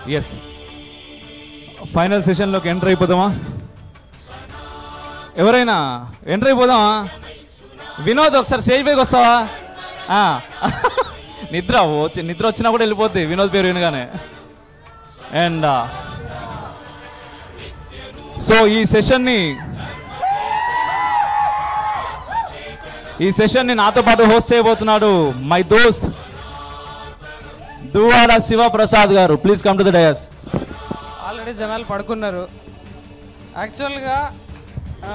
Yes final సెషన్లోకి enter అయిపోదామా ఎవరైనా ఎంటర్ అయిపోదామా వినోద్ ఒకసారి స్టేజ్ పైకి వస్తావా ఆ. నిద్ర వచ్చి నిద్ర వచ్చినా కూడా వెళ్ళిపోద్ది వినోద్ పేరు వినగానే అండ్ సో ఈ సెషన్ని ఈ సెషన్ని నాతో పాటు హోస్ట్ చేయబోతున్నాడు మై దోస్త్ Duvvada Sivaprasad garu please come to the dais already జనాలు పడుకున్నారు యాక్చువల్గా ఆ,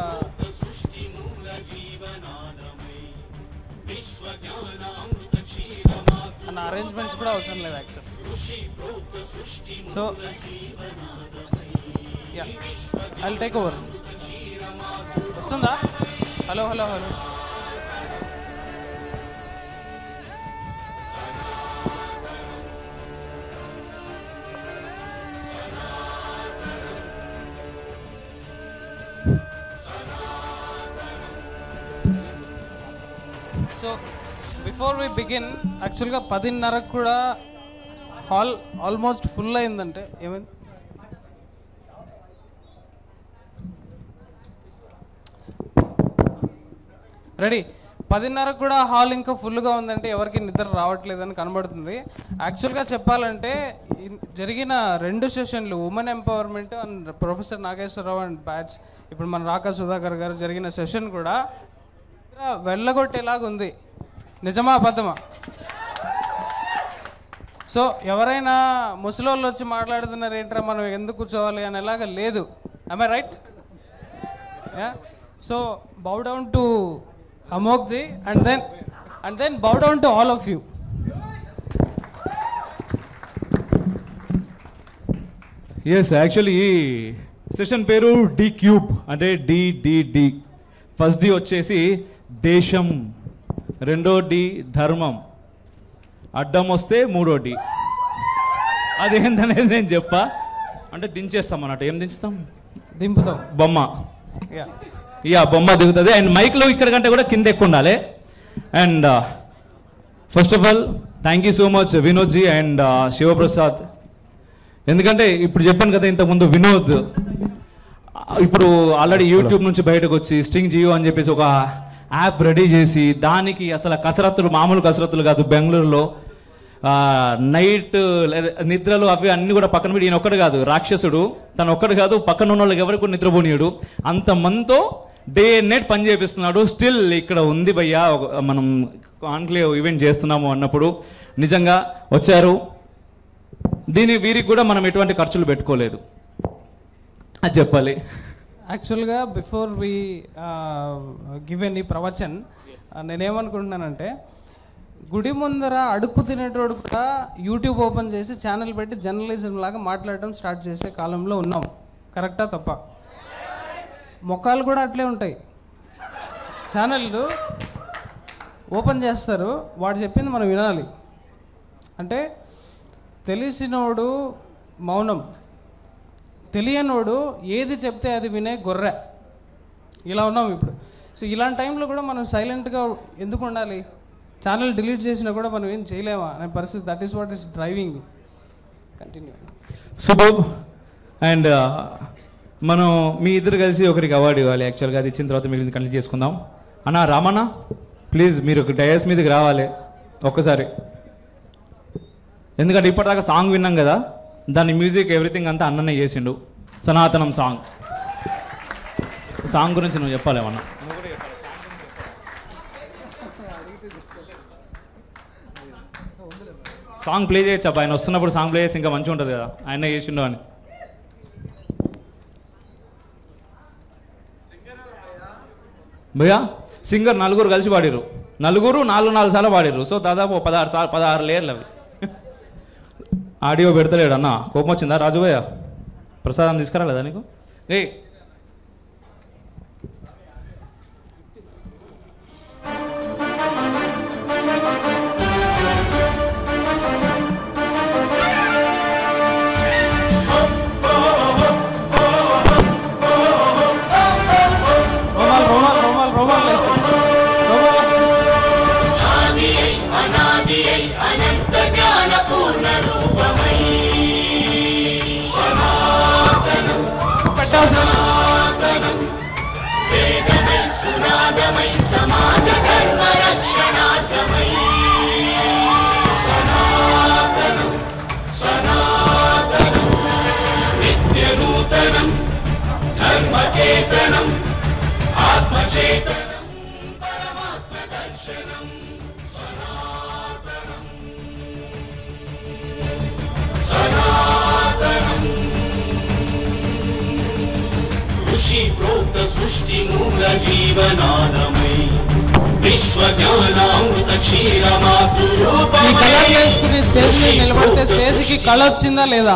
అన్న అరేంజ్మెంట్స్ కూడా అవసరం లేదు actual so ya I take over వస్తుందా hello hello hello so before we begin యాక్చువల్గా పదిన్నరకు కూడా హాల్ ఆల్మోస్ట్ ఫుల్ అయిందంటే ఏమైంది రెడీ పదిన్నరకు కూడా హాల్ ఇంకా ఫుల్గా ఉందంటే ఎవరికి నిద్ర రావట్లేదని కనబడుతుంది యాక్చువల్గా చెప్పాలంటే ఇన్- జరిగిన రెండు సెషన్లు women empowerment and professor Nageswara Rao and batch ఇప్పుడు మన రాకా సుధాకర్ గారు జరిగిన సెషన్ కూడా నిద్ర వెళ్ళగొట్టేలాగా ఉంది నిజమా అబద్ధమా సో ఎవరైనా ముసలోళ్ళు వచ్చి మాట్లాడుతున్నారు ఏంట్రా మనం ఎందుకు కూర్చోవాలి అనేలాగా లేదు I right so bow down to Amoghji and then and then bow down to all of you yes actually ఈ సెషన్ పేరు డి క్యూబ్ అంటే డిడిడి ఫస్ట్ డి వచ్చేసి దేశం రెండో డి ధర్మం అడ్డం వస్తే మూడో డి అదేంటనేది నేను చెప్పా అంటే దించేస్తాం అన్నట్టు ఏం దించుతాం దింపుతాం బొమ్మ యా యా బొమ్మ దిగుతుంది అండ్ మైక్లో ఇక్కడ కంటే కూడా కింద ఎక్కువ ఉండాలి and first of all thank you so much Vinod ji and Sivaprasad ఎందుకంటే ఇప్పుడు చెప్పాను కదా ఇంతకుముందు వినోద్ ఇప్పుడు ఆల్రెడీ యూట్యూబ్ నుంచి బయటకు వచ్చి స్ట్రింగ్ జియో అని చెప్పేసి ఒక యాప్ రెడీ చేసి దానికి అసలు కసరత్తులు మామూలు కసరత్తులు కాదు బెంగళూరులో నైట్ నిద్రలు అవి అన్ని కూడా పక్కన పెట్టి ఈయన ఒక్కడు కాదు రాక్షసుడు తను ఒక్కడు కాదు పక్కన ఉన్న వాళ్ళకి ఎవరికి కూడా నిద్రపోనీయుడు అంతమందితో డే అండ్ నైట్ పని చేపిస్తున్నాడు స్టిల్ ఇక్కడ ఉంది భయ్యా ఒక- మనం కాన్క్లేవ్ ఈవెంట్ చేస్తున్నాము అన్నప్పుడు నిజంగా వచ్చారు దీని వీరికి కూడా మనం ఎటువంటి ఖర్చులు పెట్టుకోలేదు అది చెప్పాలి యాక్చువల్గా before we give any pravachan నేనేమనుకుంటున్నానంటే గుడి ముందర అడుక్కు తినేటోడు కూడా యూట్యూబ్ ఓపెన్ చేసి ఛానల్ పెట్టి జర్నలిజం లాగా మాట్లాడడం స్టార్ట్ చేసే కాలంలో ఉన్నాం కరెక్టా తప్ప మొక్కలు కూడా అట్లే ఉంటాయి ఛానళ్ళు ఓపెన్ చేస్తారు వాడు చెప్పింది మనం వినాలి అంటే తెలిసినోడు మౌనం తెలియనోడు ఏది చెప్తే అది వినే గొర్రె ఇలా ఉన్నాం ఇప్పుడు సో ఇలాంటి టైంలో కూడా మనం సైలెంట్గా ఎందుకు ఉండాలి ఛానల్ డిలీట్ చేసినా కూడా మనం ఏం చేయలేమా అనే పరిస్థితి that is what is driving continue super and మనం మీ ఇద్దరు కలిసి ఒకరికి అవార్డు ఇవ్వాలి యాక్చువల్గా అది ఇచ్చిన తర్వాత మిగిలింది కంప్లీట్ చేసుకుందాం అన్న రామన్న ప్లీజ్ మీరు ఒక డయాస్ మీదకి రావాలి ఒక్కసారి ఎందుకంటే ఇప్పటిదాకా సాంగ్ విన్నాం కదా దాని మ్యూజిక్ ఎవ్రీథింగ్ అంతా అన్ననే చేసిండు సనాతనం సాంగ్ సాంగ్ గురించి నువ్వు చెప్పాలేమన్నా సాంగ్ ప్లే చేయొచ్చు అబ్బా ఆయన వస్తున్నప్పుడు సాంగ్ ప్లే చేసి ఇంకా మంచిగా ఉంటుంది కదా ఆయన చేసిండు అని భయ్యా సింగర్ నలుగురు కలిసి పాడిరు నలుగురు నాలుగు నాలుగు సార్లు పాడిరు సో దాదాపు పదహారు సార్లు పదహారు లేయర్లు అవి ఆడియో పెడతలేడు అన్న కోపం వచ్చిందా రాజుభయ్య ప్రసాదం తీసుకురాలేదా నీకు ఏ రోమాల్ రోమాల్ రోమాల్ రోమాల్ వేసి. రోమాల్ వేసి. అనాది అనంత జ్ఞాన పూర్ణ రూపమై సునాదమై సమాజ ధర్మ రక్షణార్థమై సనాతనం సనాతనం నిత్య నూతనం ధర్మకేతనం ఆత్మచేతనం పరమాత్మ దర్శనం సనాతనం సనాతనం ఋషి ప్రోక్త సృష్టి మూల జీవనాదమై విశ్వ జ్ఞానామృత క్షీర ఈ మాతృరూపమై కలర్ వేసుకుని స్టేజ్ మీద నిలబడితే స్టేజ్కి కళ వచ్చిందా లేదా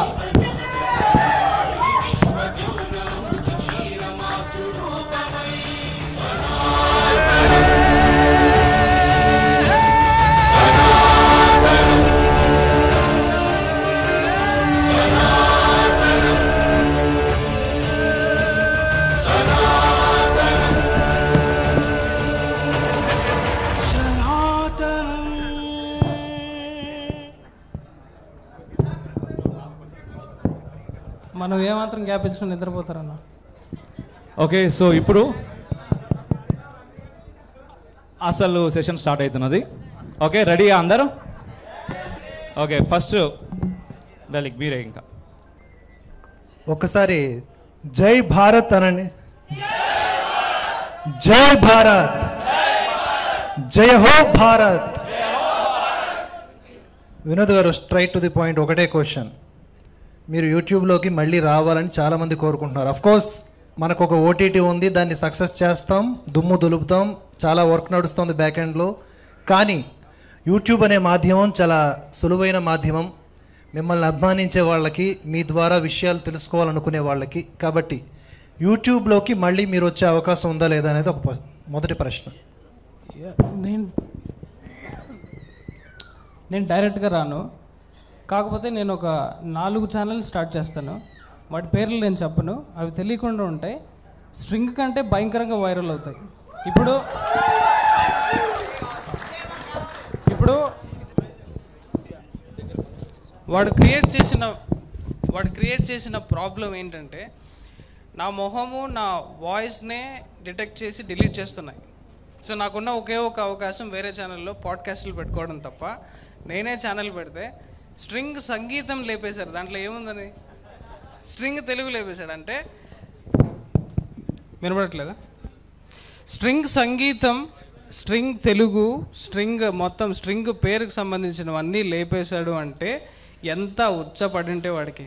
మనం ఏమాత్రం గ్యాప్ ఇచ్చిన నిద్రపోతారన్న ఓకే సో ఇప్పుడు అసలు సెషన్ స్టార్ట్ అవుతున్నది ఓకే రెడీ అందరూ ఓకే ఫస్ట్ డలిక్ మీరే ఇంకా ఒక్కసారి జై భారత్ అనండి జై భారత్ జై హో Bharat Vinod garu straight to the point ఒకటే క్వశ్చన్ మీరు యూట్యూబ్లోకి మళ్ళీ రావాలని చాలామంది కోరుకుంటున్నారు అఫ్ కోర్స్ మనకు ఒక ఓటీటీ ఉంది దాన్ని సక్సెస్ చేస్తాం దుమ్ము దులుపుతాం చాలా వర్క్ నడుస్తుంది బ్యాక్ ఎండ్లో కానీ యూట్యూబ్ అనే మాధ్యమం చాలా సులువైన మాధ్యమం మిమ్మల్ని అభిమానించే వాళ్ళకి మీ ద్వారా విషయాలు తెలుసుకోవాలనుకునే వాళ్ళకి కాబట్టి యూట్యూబ్లోకి మళ్ళీ మీరు వచ్చే అవకాశం ఉందా లేదా అనేది ఒక ప- మొదటి ప్రశ్న నేను నేను డైరెక్ట్గా రాను కాకపోతే నేను ఒక నాలుగు ఛానల్ స్టార్ట్ చేస్తాను వాటి పేర్లు నేను చెప్పను అవి తెలియకుండా ఉంటాయి స్ట్రింగ్ కంటే భయంకరంగా వైరల్ అవుతాయి ఇప్పుడు ఇప్పుడు వాడు క్రియేట్ చేసిన వాడు క్రియేట్ చేసిన ప్రాబ్లం ఏంటంటే నా మొహము నా వాయిస్నే డిటెక్ట్ చేసి డిలీట్ చేస్తున్నాయి సో నాకున్న ఒకే ఒక అవకాశం వేరే ఛానల్లో పాడ్కాస్ట్లు పెట్టుకోవడం తప్ప నేనే ఛానల్ పెడితే స్ట్రింగ్ సంగీతం లేపేశారు దాంట్లో ఏముందని స్ట్రింగ్ తెలుగు లేపేశాడు అంటే వినపడట్లేదా స్ట్రింగ్ సంగీతం స్ట్రింగ్ తెలుగు స్ట్రింగ్ మొత్తం స్ట్రింగ్ పేరుకు సంబంధించినవన్నీ లేపేశాడు అంటే ఎంత ఉచ్చపడింటే వాడికి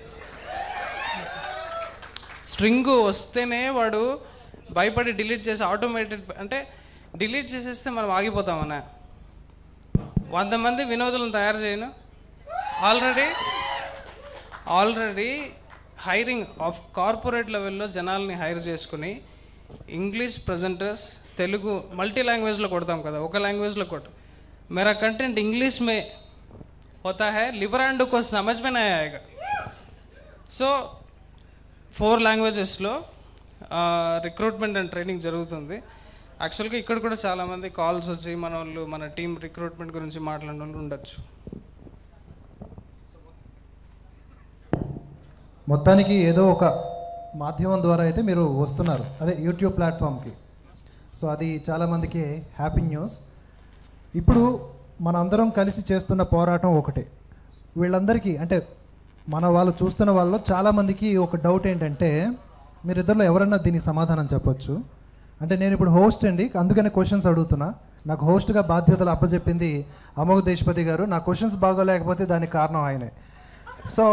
స్ట్రింగ్ వస్తేనే వాడు భయపడి డిలీట్ చేసి ఆటోమేటెడ్ అంటే డిలీట్ చేసేస్తే మనం ఆగిపోతామన్నా వంద మంది వినోదులను తయారు చేయను already already hiring of corporate లెవెల్లో జనాల్ని హైర్ చేసుకుని ఇంగ్లీష్ ప్రజెంటర్స్ తెలుగు మల్టీ లాంగ్వేజ్లో కొడతాం కదా ఒక లాంగ్వేజ్లో కొట్టు मेरा कंटेंट इंग्लिश में होता है लिबरांडो को समझ में नहीं आएगा సో ఫోర్ లాంగ్వేజెస్లో రిక్రూట్మెంట్ అండ్ ట్రైనింగ్ జరుగుతుంది యాక్చువల్గా ఇక్కడ కూడా చాలామంది కాల్స్ వచ్చి మన వాళ్ళు మన టీం రిక్రూట్మెంట్ గురించి మాట్లాడిన వాళ్ళు ఉండొచ్చు మొత్తానికి ఏదో ఒక మాధ్యమం ద్వారా అయితే మీరు వస్తున్నారు అదే యూట్యూబ్ ప్లాట్ఫామ్కి సో అది చాలామందికి హ్యాపీ న్యూస్ ఇప్పుడు మనందరం కలిసి చేస్తున్న పోరాటం ఒకటే వీళ్ళందరికీ అంటే మన వాళ్ళు చూస్తున్న వాళ్ళు చాలామందికి ఒక డౌట్ ఏంటంటే మీరిద్దరిలో ఎవరన్నా దీనికి సమాధానం చెప్పొచ్చు అంటే నేను ఇప్పుడు హోస్ట్ అండి అందుకనే క్వశ్చన్స్ అడుగుతున్నా నాకు హోస్ట్గా బాధ్యతలు అప్పచెప్పింది అమోఘ దేశపతి గారు నా క్వశ్చన్స్ బాగోలేకపోతే దానికి కారణం ఆయనే సో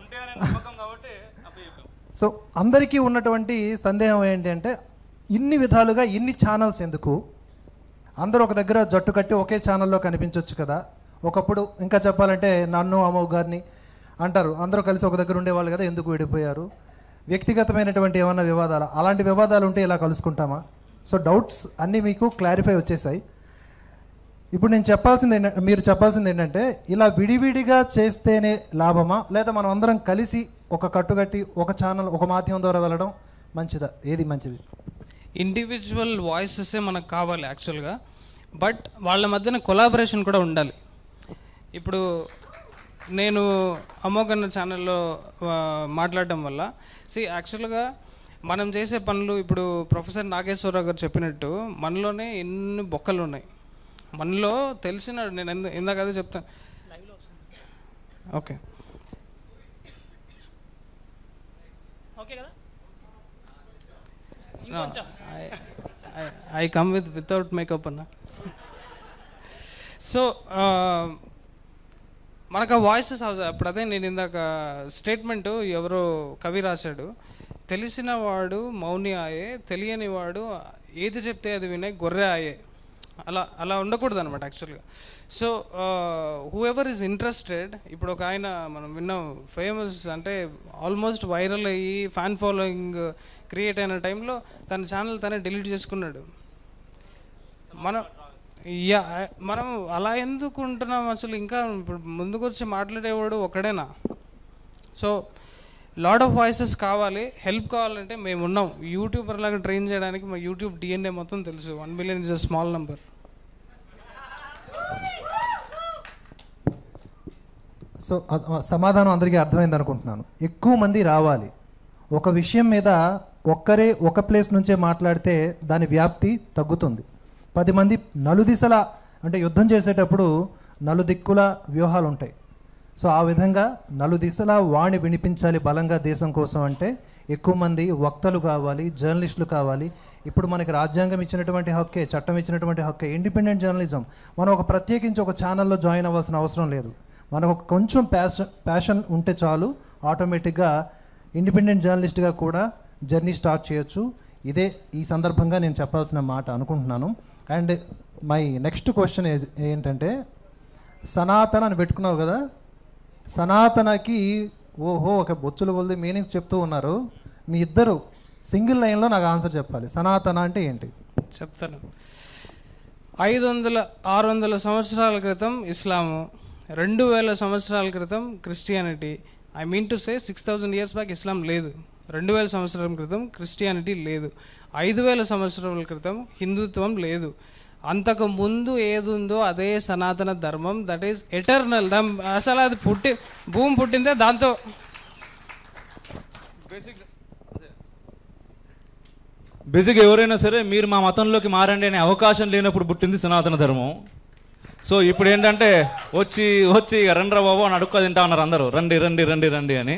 సో అందరికీ ఉన్నటువంటి సందేహం ఏంటంటే ఇన్ని విధాలుగా ఇన్ని ఛానల్స్ ఎందుకు అందరూ ఒక దగ్గర జట్టు కట్టి ఒకే ఛానల్లో కనిపించవచ్చు కదా ఒకప్పుడు ఇంకా చెప్పాలంటే నన్ను అమోఘ్ గారిని అంటారు అందరూ కలిసి ఒక దగ్గర ఉండేవాళ్ళు కదా ఎందుకు విడిపోయారు వ్యక్తిగతమైనటువంటి ఏమన్నా వివాదాలు అలాంటి వివాదాలు ఉంటే ఇలా కలుసుకుంటామా సో డౌట్స్ అన్నీ మీకు క్లారిఫై వచ్చేసాయి ఇప్పుడు నేను చెప్పాల్సింది ఏంటంటే మీరు చెప్పాల్సింది ఏంటంటే ఇలా విడివిడిగా చేస్తేనే లాభమా లేదా మనం అందరం కలిసి ఒక కట్టుకట్టి ఒక ఛానల్ ఒక మాధ్యమం ద్వారా వెళ్ళడం మంచిదా ఏది మంచిది ఇండివిజువల్ వాయిసెసే మనకు కావాలి యాక్చువల్గా బట్ వాళ్ళ మధ్యన కొలాబరేషన్ కూడా ఉండాలి ఇప్పుడు నేను అమోఘన్న ఛానల్లో ఆ, మాట్లాడడం వల్ల సి యాక్చువల్గా మనం చేసే పనులు ఇప్పుడు ప్రొఫెసర్ నాగేశ్వరరావు గారు చెప్పినట్టు మనలోనే ఎన్ని బొక్కలు ఉన్నాయి మనలో తెలిసిన నేను ఎందు ఇందాక అదే చెప్తాను okay I come with without makeup అన్న సో మనకు ఆ వాయిసెస్ అప్పుడు అదే నేను ఇందాక స్టేట్మెంట్ ఎవరో కవి రాశాడు తెలిసిన వాడు మౌని ఆయే తెలియని వాడు ఏది చెప్తే అది వినే గొర్రె ఆయే అలా అలా ఉండకూడదు అనమాట యాక్చువల్గా so whoever is interested ఇప్పుడు ఒక ఆయన మనం విన్నాం ఫేమస్ అంటే ఆల్మోస్ట్ వైరల్ అయ్యి ఫ్యాన్ ఫాలోయింగ్ క్రియేట్ అయిన టైంలో తన ఛానల్ తనే డిలీట్ చేసుకున్నాడు మనం యా మనం అలా ఎందుకు ఉంటున్నాం అసలు ఇంకా ఇప్పుడు ముందుకు వచ్చి మాట్లాడేవాడు ఒకడేనా సో లాడ్ ఆఫ్ వాయిసెస్ కావాలి హెల్ప్ కావాలంటే మేము ఉన్నాం యూట్యూబర్ లాగా ట్రైన్ చేయడానికి మా యూట్యూబ్ డిఎన్ఏ మొత్తం తెలుసు one million is a small number so అ- అ- సమాధానం అందరికీ అర్థమైంది అనుకుంటున్నాను ఎక్కువ మంది రావాలి ఒక విషయం మీద ఒక్కరే ఒక ప్లేస్ నుంచే మాట్లాడితే దాని వ్యాప్తి తగ్గుతుంది పది మంది నలుదిశల అంటే యుద్ధం చేసేటప్పుడు నలుదిక్కుల వ్యూహాలు ఉంటాయి సో ఆ విధంగా నలుదిశల వాణి వినిపించాలి బలంగా దేశం కోసం అంటే ఎక్కువ మంది వక్తలు కావాలి జర్నలిస్టులు కావాలి ఇప్పుడు మనకి రాజ్యాంగం ఇచ్చినటువంటి హక్కే చట్టం ఇచ్చినటువంటి హక్కే ఇండిపెండెంట్ జర్నలిజం మనం ఒక ప్రత్యేకించి ఒక ఛానల్లో జాయిన్ అవ్వాల్సిన అవసరం లేదు మనకు ఒక కొంచెం ప్యాషన్ ప్యాషన్ ఉంటే చాలు ఆటోమేటిక్గా ఇండిపెండెంట్ జర్నలిస్ట్గా కూడా జర్నీ స్టార్ట్ చేయొచ్చు ఇదే ఈ సందర్భంగా నేను చెప్పాల్సిన మాట అనుకుంటున్నాను అండ్ మై నెక్స్ట్ క్వశ్చన్ ఏంటంటే సనాతన అని పెట్టుకున్నావు కదా సనాతనకి ఓహో ఒక బొచ్చులు కొలిది మీనింగ్స్ చెప్తూ ఉన్నారు మీ ఇద్దరు సింగిల్ లైన్లో నాకు ఆన్సర్ చెప్పాలి సనాతన అంటే ఏంటి చెప్తాను ఐదు వందల ఆరు వందల సంవత్సరాల క్రితం ఇస్లాము రెండు వేల సంవత్సరాల క్రితం Christianity I mean to say six thousand years back Islam లేదు రెండు వేల సంవత్సరాల క్రితం క్రిస్టియానిటీ లేదు ఐదు వేల సంవత్సరాల క్రితం హిందుత్వం లేదు అంతకు ముందు ఏది ఉందో అదే సనాతన ధర్మం దట్ ఈస్ ఎటర్నల్ దమ్ అసలు అది పుట్టి భూమి పుట్టిందే దాంతో బేసిక్ ఎవరైనా సరే మీరు మా మతంలోకి మారండి అనే అవకాశం లేనప్పుడు పుట్టింది సనాతన ధర్మం సో ఇప్పుడు ఏంటంటే వచ్చి వచ్చి ఇక రండ్రా బాబు అని అడుక్క తింటా ఉన్నారు అందరూ రండి రండి రండి రండి అని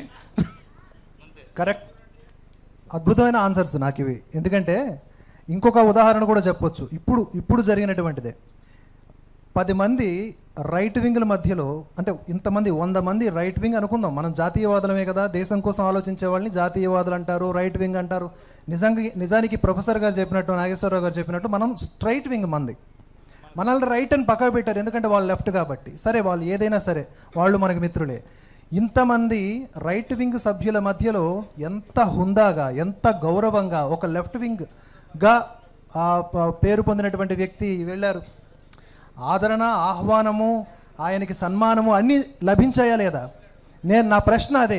కరెక్ట్ అద్భుతమైన ఆన్సర్స్ నాకు ఇవి ఎందుకంటే ఇంకొక ఉదాహరణ కూడా చెప్పొచ్చు ఇప్పుడు ఇప్పుడు జరిగినటువంటిదే పది మంది రైట్ వింగ్ల మధ్యలో అంటే ఇంతమంది వంద మంది రైట్ వింగ్ అనుకుందాం మనం జాతీయవాదులమే కదా దేశం కోసం ఆలోచించే వాళ్ళని జాతీయవాదులు అంటారు రైట్ వింగ్ అంటారు నిజంగా నిజానికి ప్రొఫెసర్ గారు చెప్పినట్టు నాగేశ్వరరావు గారు చెప్పినట్టు మనం స్ట్రైట్ వింగ్ మంది మనల్ని రైట్ అని పక్కకు పెట్టారు ఎందుకంటే వాళ్ళు లెఫ్ట్ కాబట్టి సరే వాళ్ళు ఏదైనా సరే వాళ్ళు మనకి మిత్రులే ఇంతమంది రైట్ వింగ్ సభ్యుల మధ్యలో ఎంత హుందాగా ఎంత గౌరవంగా ఒక లెఫ్ట్ వింగ్గా ఆ ప- పేరు పొందినటువంటి వ్యక్తి వెళ్ళారు ఆదరణ ఆహ్వానము ఆయనకి సన్మానము అన్నీ లభించాయా లేదా నేను నా ప్రశ్న అదే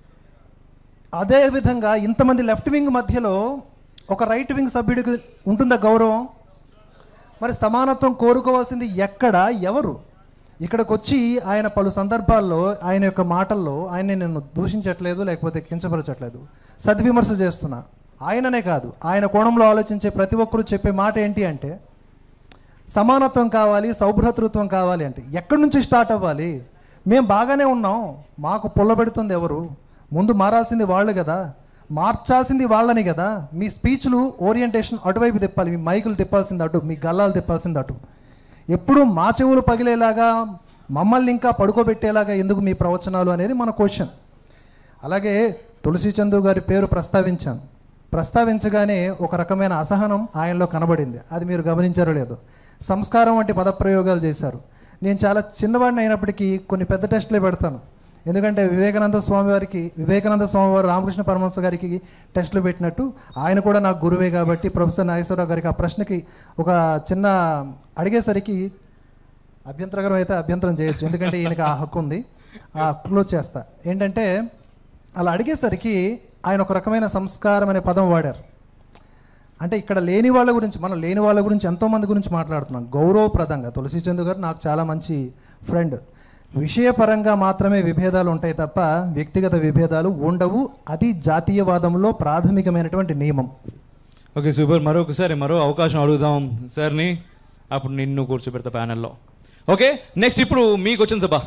అదే విధంగా ఇంతమంది లెఫ్ట్ వింగ్ మధ్యలో ఒక రైట్ వింగ్ సభ్యుడికి ఉంటుందా గౌరవం మరి సమానత్వం కోరుకోవాల్సింది ఎక్కడ ఎవరు ఇక్కడికి వచ్చి ఆయన పలు సందర్భాల్లో ఆయన యొక్క మాటల్లో ఆయన్ని నేను దూషించట్లేదు లేకపోతే కించపరచట్లేదు సద్విమర్శ చేస్తున్నా ఆయననే కాదు ఆయన కోణంలో ఆలోచించే ప్రతి ఒక్కరూ చెప్పే మాట ఏంటి అంటే సమానత్వం కావాలి సౌభ్రతృత్వం కావాలి అంటే ఎక్కడి నుంచి స్టార్ట్ అవ్వాలి మేము బాగానే ఉన్నాం మాకు పుల్లబెడుతుంది ఎవరు ముందు మారాల్సింది వాళ్ళు కదా మార్చాల్సింది వాళ్ళని కదా మీ స్పీచ్లు ఓరియంటేషన్ అటువైపు తిప్పాలి మీ మైకులు తిప్పాల్సింది అటు మీ గల్లాలు తిప్పాల్సింది అటు ఎప్పుడు మా చెవులు పగిలేలాగా మమ్మల్ని ఇంకా పడుకోబెట్టేలాగా ఎందుకు మీ ప్రవచనాలు అనేది మన క్వశ్చన్ అలాగే తులసి చందు గారి పేరు ప్రస్తావించాను ప్రస్తావించగానే ఒక రకమైన అసహనం ఆయనలో కనబడింది అది మీరు గమనించారో లేదో సంస్కారం వంటి పదప్రయోగాలు చేశారు నేను చాలా చిన్నవాడిని అయినప్పటికీ కొన్ని పెద్ద టెస్టులే పెడతాను ఎందుకంటే వివేకానంద స్వామి వారికి వివేకానంద స్వామి వారు రామకృష్ణ పరమహంస గారికి టెస్టులు పెట్టినట్టు ఆయన కూడా నాకు గురువే కాబట్టి ప్రొఫెసర్ నాగేశ్వరరావు గారికి ఆ ప్రశ్నకి ఒక చిన్న అడిగేసరికి అభ్యంతరకరం అయితే అభ్యంతరం చేయొచ్చు ఎందుకంటే ఈయనకి ఆ హక్కు ఉంది ఆ క్లోజ్ చేస్తా ఏంటంటే అలా అడిగేసరికి ఆయన ఒక రకమైన సంస్కారం అనే పదం వాడారు అంటే ఇక్కడ లేని వాళ్ళ గురించి మనం లేని వాళ్ళ గురించి ఎంతోమంది గురించి మాట్లాడుతున్నాం గౌరవప్రదంగా తులసి చందు గారు నాకు చాలా మంచి ఫ్రెండ్ విషయపరంగా మాత్రమే విభేదాలు ఉంటాయి తప్ప వ్యక్తిగత విభేదాలు ఉండవు అది జాతీయవాదంలో ప్రాథమికమైనటువంటి నియమం ఓకే సూపర్ మరొకసారి మరో అవకాశం అడుగుదాం సార్ని అప్పుడు నిన్ను కూర్చోబెడతా ప్యానెల్లో ఓకే నెక్స్ట్ ఇప్పుడు మీకు వచ్చింది సభ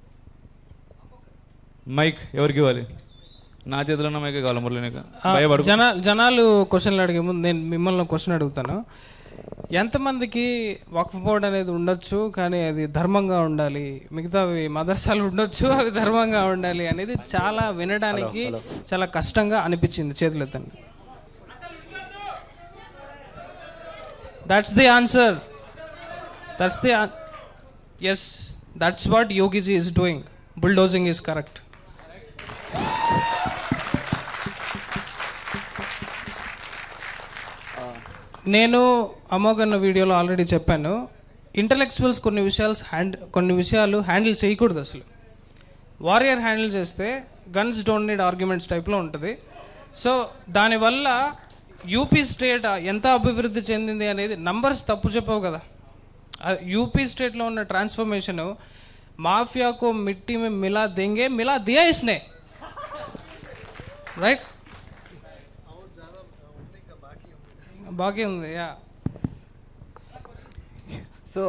మైక్ ఎవరికి ఇవ్వాలి నా చేతిలో ఉన్న మైక్ కావాలి మురళి నీకు ఆ, భయపడు జన జనాలు క్వశ్చన్లు అడిగే ముందు నేను మిమ్మల్ని క్వశ్చన్ అడుగుతాను ఎంతమందికి వక్ఫ్ బోర్డ్ అనేది ఉండొచ్చు కానీ అది ధర్మంగా ఉండాలి మిగతావి మదర్సాలు ఉండొచ్చు అవి ధర్మంగా ఉండాలి అనేది చాలా వినడానికి చాలా కష్టంగా అనిపించింది చేతులు ఎత్తండి that's the answer that's the yes that's what Yogiji is doing bulldozing is correct నేను అమోఘన్న వీడియోలో ఆల్రెడీ చెప్పాను ఇంటలెక్చువల్స్ కొన్ని విషయాలు హ్యాండ్ కొన్ని విషయాలు హ్యాండిల్ చేయకూడదు అసలు వారియర్ హ్యాండిల్ చేస్తే గన్స్ డోంట్ నీడ్ ఆర్గ్యుమెంట్స్ టైప్లో ఉంటుంది సో దానివల్ల యూపీ స్టేట్ ఎంత అభివృద్ధి చెందింది అనేది నంబర్స్ తప్పు చెప్పవు కదా యూపీ స్టేట్లో ఉన్న ట్రాన్స్ఫర్మేషన్ మాఫియాకు మిట్టి మే మిలా దెంగే మిలా దియా ఇస్నే రైట్ బాకీ ఉంది యా సో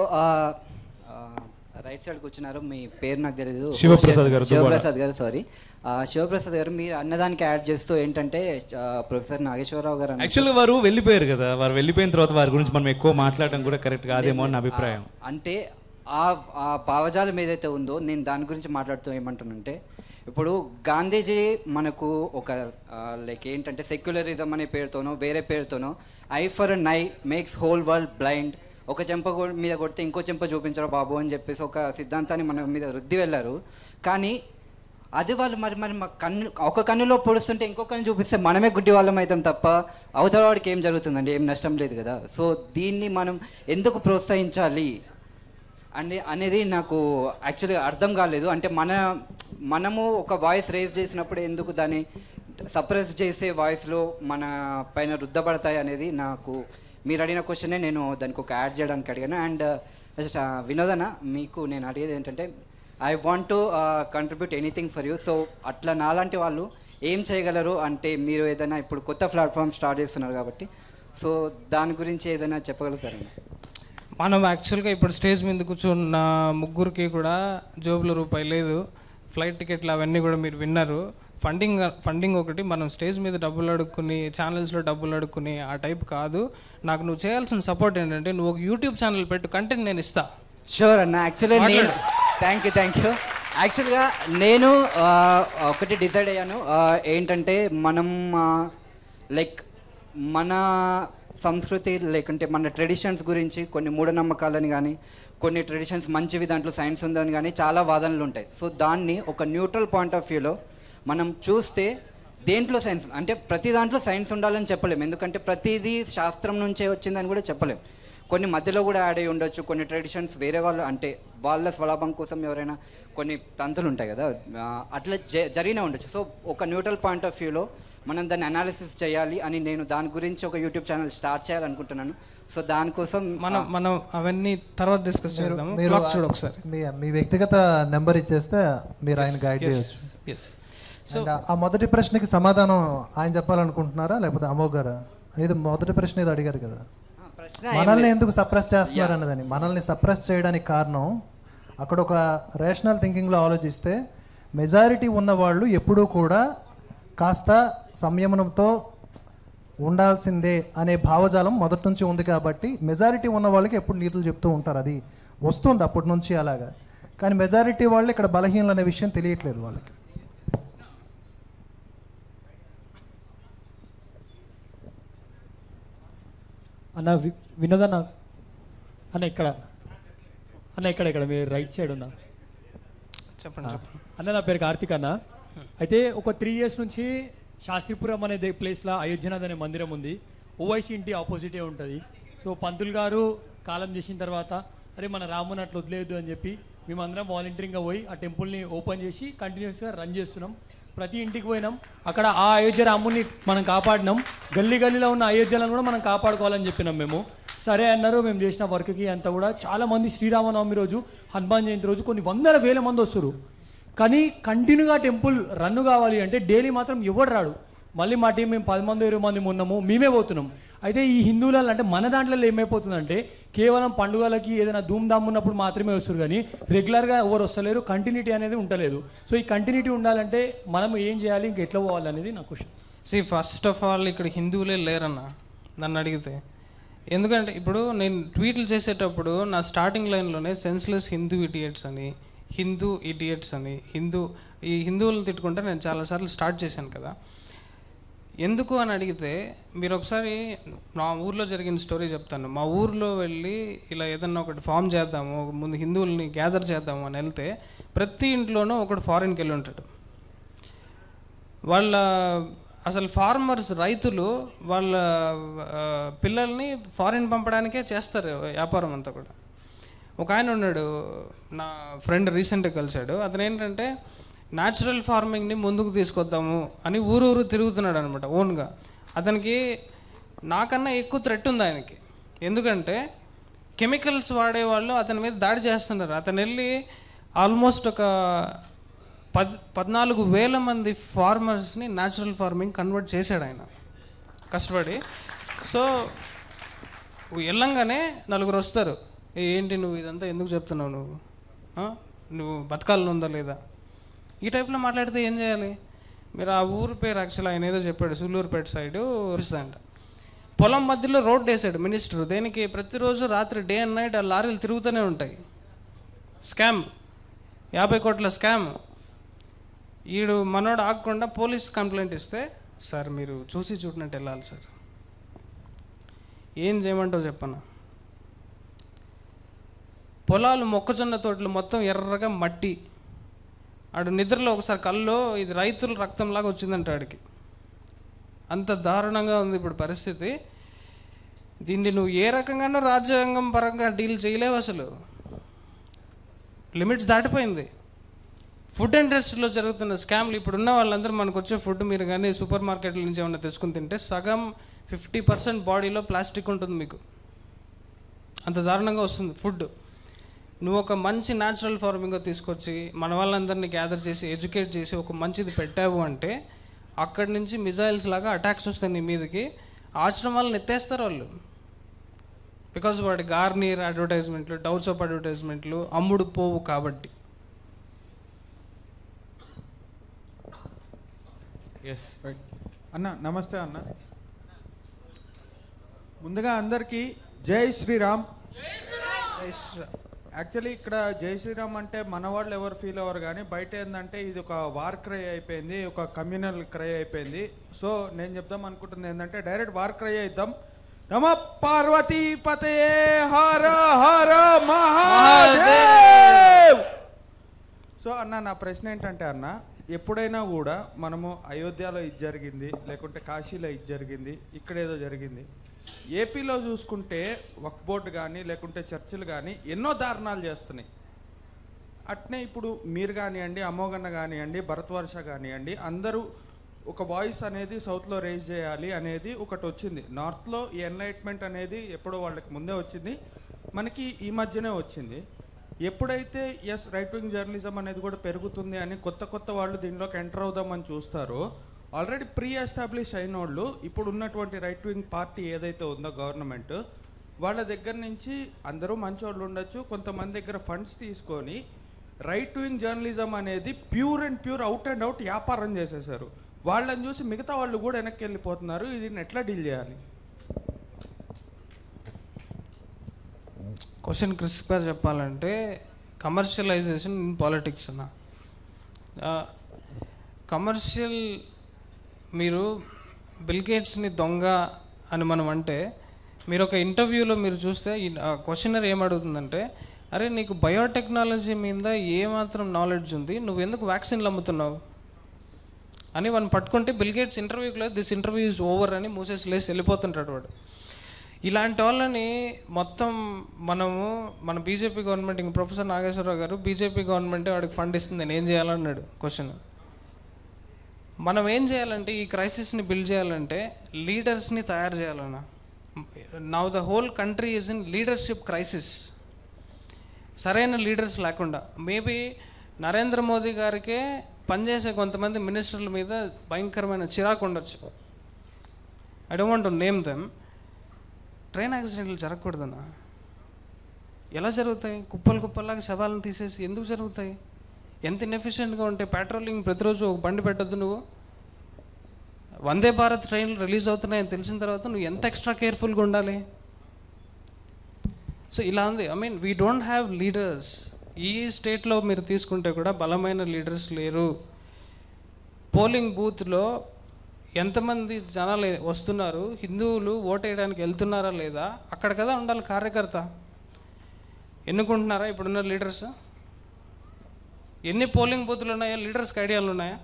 రైట్ సైడ్ కూర్చున్నారు మీ పేరు నాకు తెలియదు శివప్రసాద్ గారు, శివప్రసాద్ గారు సారీ శివప్రసాద్ గారు మీరు అన్నదానికి యాడ్ చేస్తూ ఏంటంటే ఆ, ప్రొఫెసర్ నాగేశ్వరరావు గారు అన్నట్టు- యాక్చువల్గా వారు వెళ్ళిపోయారు కదా వారు వెళ్ళిపోయిన తర్వాత వారి గురించి మనం ఎక్కువ మాట్లాడడం కూడా కరెక్ట్ కాదేమో అని నా అభిప్రాయం ఆ, అంటే ఆ ఆ భావజాలం ఏదైతే ఉందో నేను దాని గురించి మాట్లాడుతూ ఏమంటానంటే ఇప్పుడు గాంధీజీ మనకు ఒక లైక్ ఏంటంటే సెక్యులరిజం అనే పేరుతోనో వేరే పేరుతోనో eye for eye makes whole world blind ఒక చెంప కొ- మీద కొడితే ఇంకో చెంప చూపించరా బాబు అని చెప్పేసి ఒక సిద్ధాంతాన్ని మన మీద రుద్ది వెళ్ళారు కానీ అది వాళ్ళు మరి మరి మా కన్ను ఒక కన్నులో పొడుస్తుంటే ఇంకో కన్ను చూపిస్తే మనమే గుడ్డి వాళ్ళం అవుతాం తప్ప అవతల వాడికి ఏం జరుగుతుందండి ఏం నష్టం లేదు కదా సో దీన్ని మనం ఎందుకు ప్రోత్సహించాలి అనే అనేది నాకు యాక్చువల్గా అర్థం కాలేదు అంటే మన మనము ఒక వాయిస్ రేజ్ చేసినప్పుడు ఎందుకు దాన్ని సప్రెస్ చేసే వాయిస్లో మన పైన రుద్దబడతాయి అనేది నాకు మీరు అడిగిన క్వశ్చనే నేను దానికి ఒక యాడ్ చేయడానికి అడిగాను అండ్ జస్ట్ వినోదన మీకు నేను అడిగేది ఏంటంటే I want to contribute anything for you so అట్లా నాలాంటి వాళ్ళు ఏం చేయగలరు అంటే మీరు ఏదైనా ఇప్పుడు కొత్త ప్లాట్ఫామ్ స్టార్ట్ చేస్తున్నారు కాబట్టి సో దాని గురించి ఏదైనా చెప్పగలుగుతారండి మనం యాక్చువల్గా ఇప్పుడు స్టేజ్ మీద కూర్చున్న ముగ్గురికి కూడా జోబుల రూపాయి లేదు ఫ్లైట్ టికెట్లు అవన్నీ కూడా మీరు విన్నారు ఫండింగ్ ఫండింగ్ ఒకటి మనం స్టేజ్ మీద డబ్బులు అడుక్కుని ఛానల్స్లో డబ్బులు అడుక్కుని ఆ టైప్ కాదు నాకు నువ్వు చేయాల్సిన సపోర్ట్ ఏంటంటే నువ్వు ఒక యూట్యూబ్ ఛానల్ పెట్టు కంటెంట్ నేను ఇస్తా షూర్ అన్న యాక్చువల్లీ నేను మాట్లాడు. థ్యాంక్ యూ థ్యాంక్ యూ యాక్చువల్గా నేను ఆ, ఒకటి డిసైడ్ అయ్యాను ఆ, ఏంటంటే మనం లైక్ మన సంస్కృతి లేకుంటే మన ట్రెడిషన్స్ గురించి కొన్ని మూఢనమ్మకాలని కానీ కొన్ని ట్రెడిషన్స్ మంచివి దాంట్లో సైన్స్ ఉందని కానీ చాలా వాదనలు ఉంటాయి సో దాన్ని ఒక న్యూట్రల్ పాయింట్ ఆఫ్ వ్యూలో మనం చూస్తే దేంట్లో సైన్స్ అంటే ప్రతి దాంట్లో సైన్స్ ఉండాలని చెప్పలేం ఎందుకంటే ప్రతిదీ శాస్త్రం నుంచే వచ్చిందని కూడా చెప్పలేం కొన్ని మధ్యలో కూడా యాడ్ అయి ఉండొచ్చు కొన్ని ట్రెడిషన్స్ వేరే వాళ్ళు అంటే వాళ్ళ స్వలాభం కోసం ఎవరైనా కొన్ని తంతులు ఉంటాయి కదా ఆ, అట్లా జ- జరిగినా ఉండొచ్చు సో ఒక న్యూట్రల్ పాయింట్ ఆఫ్ వ్యూలో మనం దాన్ని అనాలిసిస్ చేయాలి అని నేను దాని గురించి ఒక యూట్యూబ్ ఛానల్ స్టార్ట్ చేయాలనుకుంటున్నాను సో దానికోసం మనం మనం అవన్నీ తర్వాత డిస్కస్ మీరు చేద్దాము మీరు క్లాక్ చూడు ఒకసారి మీ మీ వ్యక్తిగత నెంబర్ ఇచ్చేస్తే మీరు ఆయన గైడ్ చేయొచ్చు ఎస్ అండ్ ఆ మొదటి ప్రశ్నకి సమాధానం ఆయన చెప్పాలనుకుంటున్నారా లేకపోతే అమోఘ్ గారా ఇది మొదటి ప్రశ్న ఏదో అడిగారు కదా ఆ, ప్రశ్న ఏం మనల్ని లేదు. ఎందుకు సప్రెస్ చేస్తున్నారు అన్నదని మనల్ని సప్రెస్ చేయడానికి కారణం అక్కడ ఒక రేషనల్ థింకింగ్లో ఆలోచిస్తే మెజారిటీ ఉన్నవాళ్ళు ఎప్పుడూ కూడా కాస్త సంయమనంతో ఉండాల్సిందే అనే భావజాలం మొదటి నుంచి ఉంది కాబట్టి మెజారిటీ ఉన్న వాళ్ళకి ఎప్పుడు నీతులు చెప్తూ ఉంటారు అది వస్తుంది అప్పటి నుంచి అలాగా కానీ మెజారిటీ వాళ్ళు ఇక్కడ బలహీనలు అనే విషయం తెలియట్లేదు వాళ్ళకి అన్న వి- వినోద్ అన్న అన్న ఇక్కడ అన్న ఇక్కడ ఇక్కడ మీరు రైట్ సైడ్ ఉన్నా చెప్పండి చెప్పండి అన్న నా పేరు కార్తిక్ అన్న అయితే ఒక త్రీ ఇయర్స్ నుంచి శాస్త్రీపురం అనే దే- ప్లేస్లో అయోధ్యనాథ్ అనే మందిరం ఉంది ఓవైసీ ఇంటి ఆపోజిటే ఉంటుంది సో పంతులు గారు కాలం చేసిన తర్వాత అరే మన రాముని అట్లా వదిలేదు అని చెప్పి మేమందరం వాలంటీరింగ్గా పోయి ఆ టెంపుల్ని ఓపెన్ చేసి కంటిన్యూస్గా రన్ చేస్తున్నాం ప్రతి ఇంటికి పోయినాం అక్కడ ఆ అయోధ్య రాముని మనం కాపాడినాం గల్లీ గల్లీలో ఉన్న అయోధ్యలను కూడా మనం కాపాడుకోవాలని చెప్పినాం మేము సరే అన్నారు మేము చేసిన వర్క్కి అంతా కూడా చాలా మంది శ్రీరామనవమి రోజు హనుమాన్ జయంతి రోజు కొన్ని వందల వేల మంది వస్తారు కానీ కంటిన్యూగా టెంపుల్ రన్ కావాలి అంటే డైలీ మాత్రం ఎవడు రాడు మళ్ళీ మా టీం మేము పది మంది ఇరవై మంది ఉన్నాము మేమే పోతున్నాం అయితే ఈ హిందువులలో అంటే మన దాంట్లో ఏమైపోతుందంటే కేవలం పండుగలకి ఏదైనా ధూమ్ధామ్ ఉన్నప్పుడు మాత్రమే వస్తారు కానీ రెగ్యులర్గా ఎవరు వస్తలేరు కంటిన్యూటీ అనేది ఉండలేదు సో ఈ కంటిన్యూటీ ఉండాలంటే మనం ఏం చేయాలి ఇంక ఎట్లా పోవాలి అనేది నా question see first of all ఇక్కడ హిందువులే లేరన్న నన్ను అడిగితే ఎందుకంటే ఇప్పుడు నేను ట్వీట్లు చేసేటప్పుడు నా స్టార్టింగ్ లైన్లోనే సెన్స్లెస్ హిందూ ఇడియట్స్ అని హిందూ ఇడియట్స్ అని హిందూ ఈ హిందువులను తిట్టుకుంటే నేను చాలాసార్లు స్టార్ట్ చేశాను కదా ఎందుకు అని అడిగితే మీరు ఒకసారి మా ఊర్లో జరిగిన స్టోరీ చెప్తాను మా ఊర్లో వెళ్ళి ఇలా ఏదన్నా ఒకటి ఫామ్ చేద్దాము ముందు హిందువుల్ని గ్యాదర్ చేద్దాము అని వెళ్తే ప్రతి ఇంట్లోనూ ఒకటి ఫారిన్కి వెళ్ళి ఉంటాడు వాళ్ళ అసలు ఫార్మర్స్ రైతులు వాళ్ళ ఆ, పిల్లల్ని ఫారిన్ పంపడానికే చేస్తారు వ్యాపారం అంతా కూడా ఒక ఆయన ఉన్నాడు నా ఫ్రెండ్ రీసెంట్గా కలిశాడు అతను ఏంటంటే న్యాచురల్ ఫార్మింగ్ని ముందుకు తీసుకొద్దాము అని ఊరు ఊరు తిరుగుతున్నాడు అనమాట ఓన్గా అతనికి నాకన్నా ఎక్కువ థ్రెట్ ఉంది ఆయనకి ఎందుకంటే కెమికల్స్ వాడేవాళ్ళు అతని మీద దాడి చేస్తున్నారు అతను వెళ్ళి ఆల్మోస్ట్ ఒక పద్ పద్నాలుగు వేల మంది ఫార్మర్స్ని న్యాచురల్ ఫార్మింగ్ కన్వర్ట్ చేశాడు ఆయన కష్టపడి సో వెళ్ళంగానే నలుగురు వస్తారు "ఏ, ఏంటి నువ్వు ఇదంతా ఎందుకు చెప్తున్నావు నువ్వు ఆ? నువ్వు బతకాలని ఉందా లేదా ఈ టైప్లో మాట్లాడితే ఏం చేయాలి మీరు ఆ ఊరు పేరు యాక్చువల్ ఆయన ఏదో చెప్పాడు సుల్లూరుపేట సైడ్ అంట పొలం మధ్యలో రోడ్ వేసాడు మినిస్టర్ దేనికి ప్రతిరోజు రాత్రి డే అండ్ నైట్ ఆ లారీలు తిరుగుతూనే ఉంటాయి స్కామ్ యాభై కోట్ల స్కామ్ ఈడు మనోడు ఆగకుండా పోలీస్ కంప్లైంట్ ఇస్తే సార్ మీరు చూసి చూడనట్టు వెళ్ళాలి సార్ ఏం చేయమంటావు చెప్పనా పొలాలు మొక్కజొన్న తోటలు మొత్తం ఎర్రగా మట్టి ఆడు నిద్రలో ఒకసారి కల్లో ఇది రైతుల రక్తంలాగా వచ్చిందంట ఆడికి అంత దారుణంగా ఉంది ఇప్పుడు పరిస్థితి దీన్ని నువ్వు ఏ రకంగానూ రాజ్యాంగం పరంగా డీల్ చేయలేవు అసలు లిమిట్స్ దాటిపోయింది ఫుడ్ ఇండస్ట్రీలో జరుగుతున్న స్కామ్లు ఇప్పుడు ఉన్న వాళ్ళందరూ మనకు వచ్చే ఫుడ్ మీరు కానీ సూపర్ మార్కెట్ల నుంచి ఏమైనా తెచ్చుకుని తింటే సగం ఫిఫ్టీ పర్సెంట్ బాడీలో ప్లాస్టిక్ ఉంటుంది మీకు అంత దారుణంగా వస్తుంది ఫుడ్ నువ్వు ఒక మంచి న్యాచురల్ ఫార్మింగ్ తీసుకొచ్చి మన వాళ్ళందరినీ గ్యాదర్ చేసి ఎడ్యుకేట్ చేసి ఒక మంచిది పెట్టావు అంటే అక్కడి నుంచి మిజైల్స్ లాగా అటాక్స్ వస్తాయి నీ మీదకి ఆశ్రమాలను ఎత్తేస్తారు వాళ్ళు బికాజ్ వాడి గార్నియర్ అడ్వర్టైజ్మెంట్లు డౌట్స్ ఆఫ్ అడ్వర్టైజ్మెంట్లు అమ్ముడు పోవు కాబట్టి ఎస్ రైట్ అన్న నమస్తే అన్న ముందుగా అందరికీ జై శ్రీరామ్ యాక్చువల్లీ ఇక్కడ జై శ్రీరామ్ అంటే మన వాళ్ళు ఎవరు ఫీల్ అవ్వరు కానీ బయట ఏంటంటే ఇది ఒక వార్ క్రై అయిపోయింది ఒక కమ్యూనల్ క్రై అయిపోయింది సో నేను చెప్దాం అనుకుంటుంది ఏంటంటే డైరెక్ట్ వార్ క్రై అయిద్దాం నమ పార్వతీ పతే హర హర మహాదేవ్ సో అన్న నా ప్రశ్న ఏంటంటే అన్న ఎప్పుడైనా కూడా మనము అయోధ్యలో ఇది జరిగింది లేకుంటే కాశీలో ఇది జరిగింది ఇక్కడ ఏదో జరిగింది ఏపీలో చూసుకుంటే వక్ బోర్డు కానీ లేకుంటే చర్చిలు కానీ ఎన్నో దారుణాలు చేస్తున్నాయి అట్నే ఇప్పుడు మీరు కానివ్వండి అమోఘన్న కానివ్వండి భరత్వర్ష కానివ్వండి అందరూ ఒక వాయిస్ అనేది సౌత్లో రేజ్ చేయాలి అనేది ఒకటి వచ్చింది నార్త్లో ఈ ఎన్లైట్మెంట్ అనేది ఎప్పుడో వాళ్ళకి ముందే వచ్చింది మనకి ఈ మధ్యనే వచ్చింది ఎప్పుడైతే ఎస్ రైట్ వింగ్ జర్నలిజం అనేది కూడా పెరుగుతుంది అని కొత్త కొత్త వాళ్ళు దీనిలోకి ఎంటర్ అవుదామని చూస్తారో ఆల్రెడీ ప్రీ ఎస్టాబ్లిష్ అయిన వాళ్ళు ఇప్పుడు ఉన్నటువంటి రైట్ వింగ్ పార్టీ ఏదైతే ఉందో గవర్నమెంట్ వాళ్ళ దగ్గర నుంచి అందరూ మంచోళ్ళు ఉండొచ్చు కొంతమంది దగ్గర ఫండ్స్ తీసుకొని రైట్ వింగ్ జర్నలిజం అనేది pure and pure out and out వ్యాపారం చేసేసారు వాళ్ళని చూసి మిగతా వాళ్ళు కూడా వెనక్కి వెళ్ళిపోతున్నారు దీన్ని ఎట్లా డీల్ చేయాలి క్వశ్చన్ క్రిస్ప్గా చెప్పాలంటే కమర్షియలైజేషన్ ఇన్ పాలిటిక్స్ అన్న కమర్షియల్ మీరు బిల్గేట్స్ని దొంగ అని మనం అంటే మీరు ఒక ఇంటర్వ్యూలో మీరు చూస్తే ఈ క్వశ్చనర్ ఏమడుగుతుందంటే అరే నీకు బయోటెక్నాలజీ మీద ఏమాత్రం నాలెడ్జ్ ఉంది నువ్వు ఎందుకు వ్యాక్సిన్లు అమ్ముతున్నావు అని వాడిని పట్టుకుంటే బిల్గేట్స్ ఇంటర్వ్యూకి లేదు దిస్ ఇంటర్వ్యూ ఇస్ ఓవర్ అని మూసేసి లేసి వెళ్ళిపోతుంటాడు వాడు ఇలాంటి వాళ్ళని మొత్తం మనము మన బీజేపీ గవర్నమెంట్ ఇంక ప్రొఫెసర్ నాగేశ్వరరావు గారు బీజేపీ గవర్నమెంటే వాడికి ఫండ్ ఇస్తుంది నేను ఏం చేయాలన్నాడు క్వశ్చన్ మనం ఏం చేయాలంటే ఈ క్రైసిస్ని బిల్డ్ చేయాలంటే లీడర్స్ని తయారు చేయాలన్న now the whole country is in leadership crisis సరైన లీడర్స్ లేకుండా మేబీ నరేంద్ర మోదీ గారికే పనిచేసే కొంతమంది మినిస్టర్ల మీద భయంకరమైన చిరాకు ఉండొచ్చు I don't want to name them train యాక్సిడెంట్లు జరగకూడదన్న ఎలా జరుగుతాయి కుప్పలు కుప్పల్లాగా శవాలను తీసేసి ఎందుకు జరుగుతాయి ఎంత ఇన్ఎఫిషియెంట్గా ఉంటే పెట్రోలింగ్ ప్రతిరోజు ఒక బండి పెట్టద్దు నువ్వు వందే భారత్ ట్రైన్లు రిలీజ్ అవుతున్నాయని తెలిసిన తర్వాత నువ్వు ఎంత ఎక్స్ట్రా కేర్ఫుల్గా ఉండాలి సో ఇలా ఉంది I mean we don't have leaders ఈ స్టేట్లో మీరు తీసుకుంటే కూడా బలమైన లీడర్స్ లేరు పోలింగ్ బూత్లో ఎంతమంది జనాలు వస్తున్నారు హిందువులు ఓటేయడానికి వెళ్తున్నారా లేదా అక్కడ కదా ఉండాలి కార్యకర్త ఎన్నుకుంటున్నారా ఇప్పుడున్న లీడర్స్ ఎన్ని పోలింగ్ బూత్లు ఉన్నాయా లీడర్స్కి ఐడియాలు ఉన్నాయా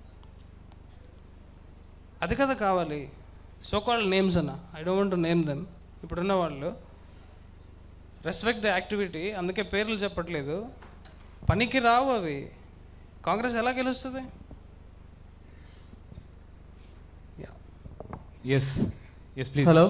అది కదా కావాలి సో కాల్డ్ నేమ్స్ అన్న ఐ డోంట్ నేమ్ దెమ్ ఇప్పుడున్న వాళ్ళు రెస్పెక్ట్ ద యాక్టివిటీ అందుకే పేర్లు చెప్పట్లేదు పనికి రావు అవి కాంగ్రెస్ ఎలా గెలుస్తుంది yes yes please hello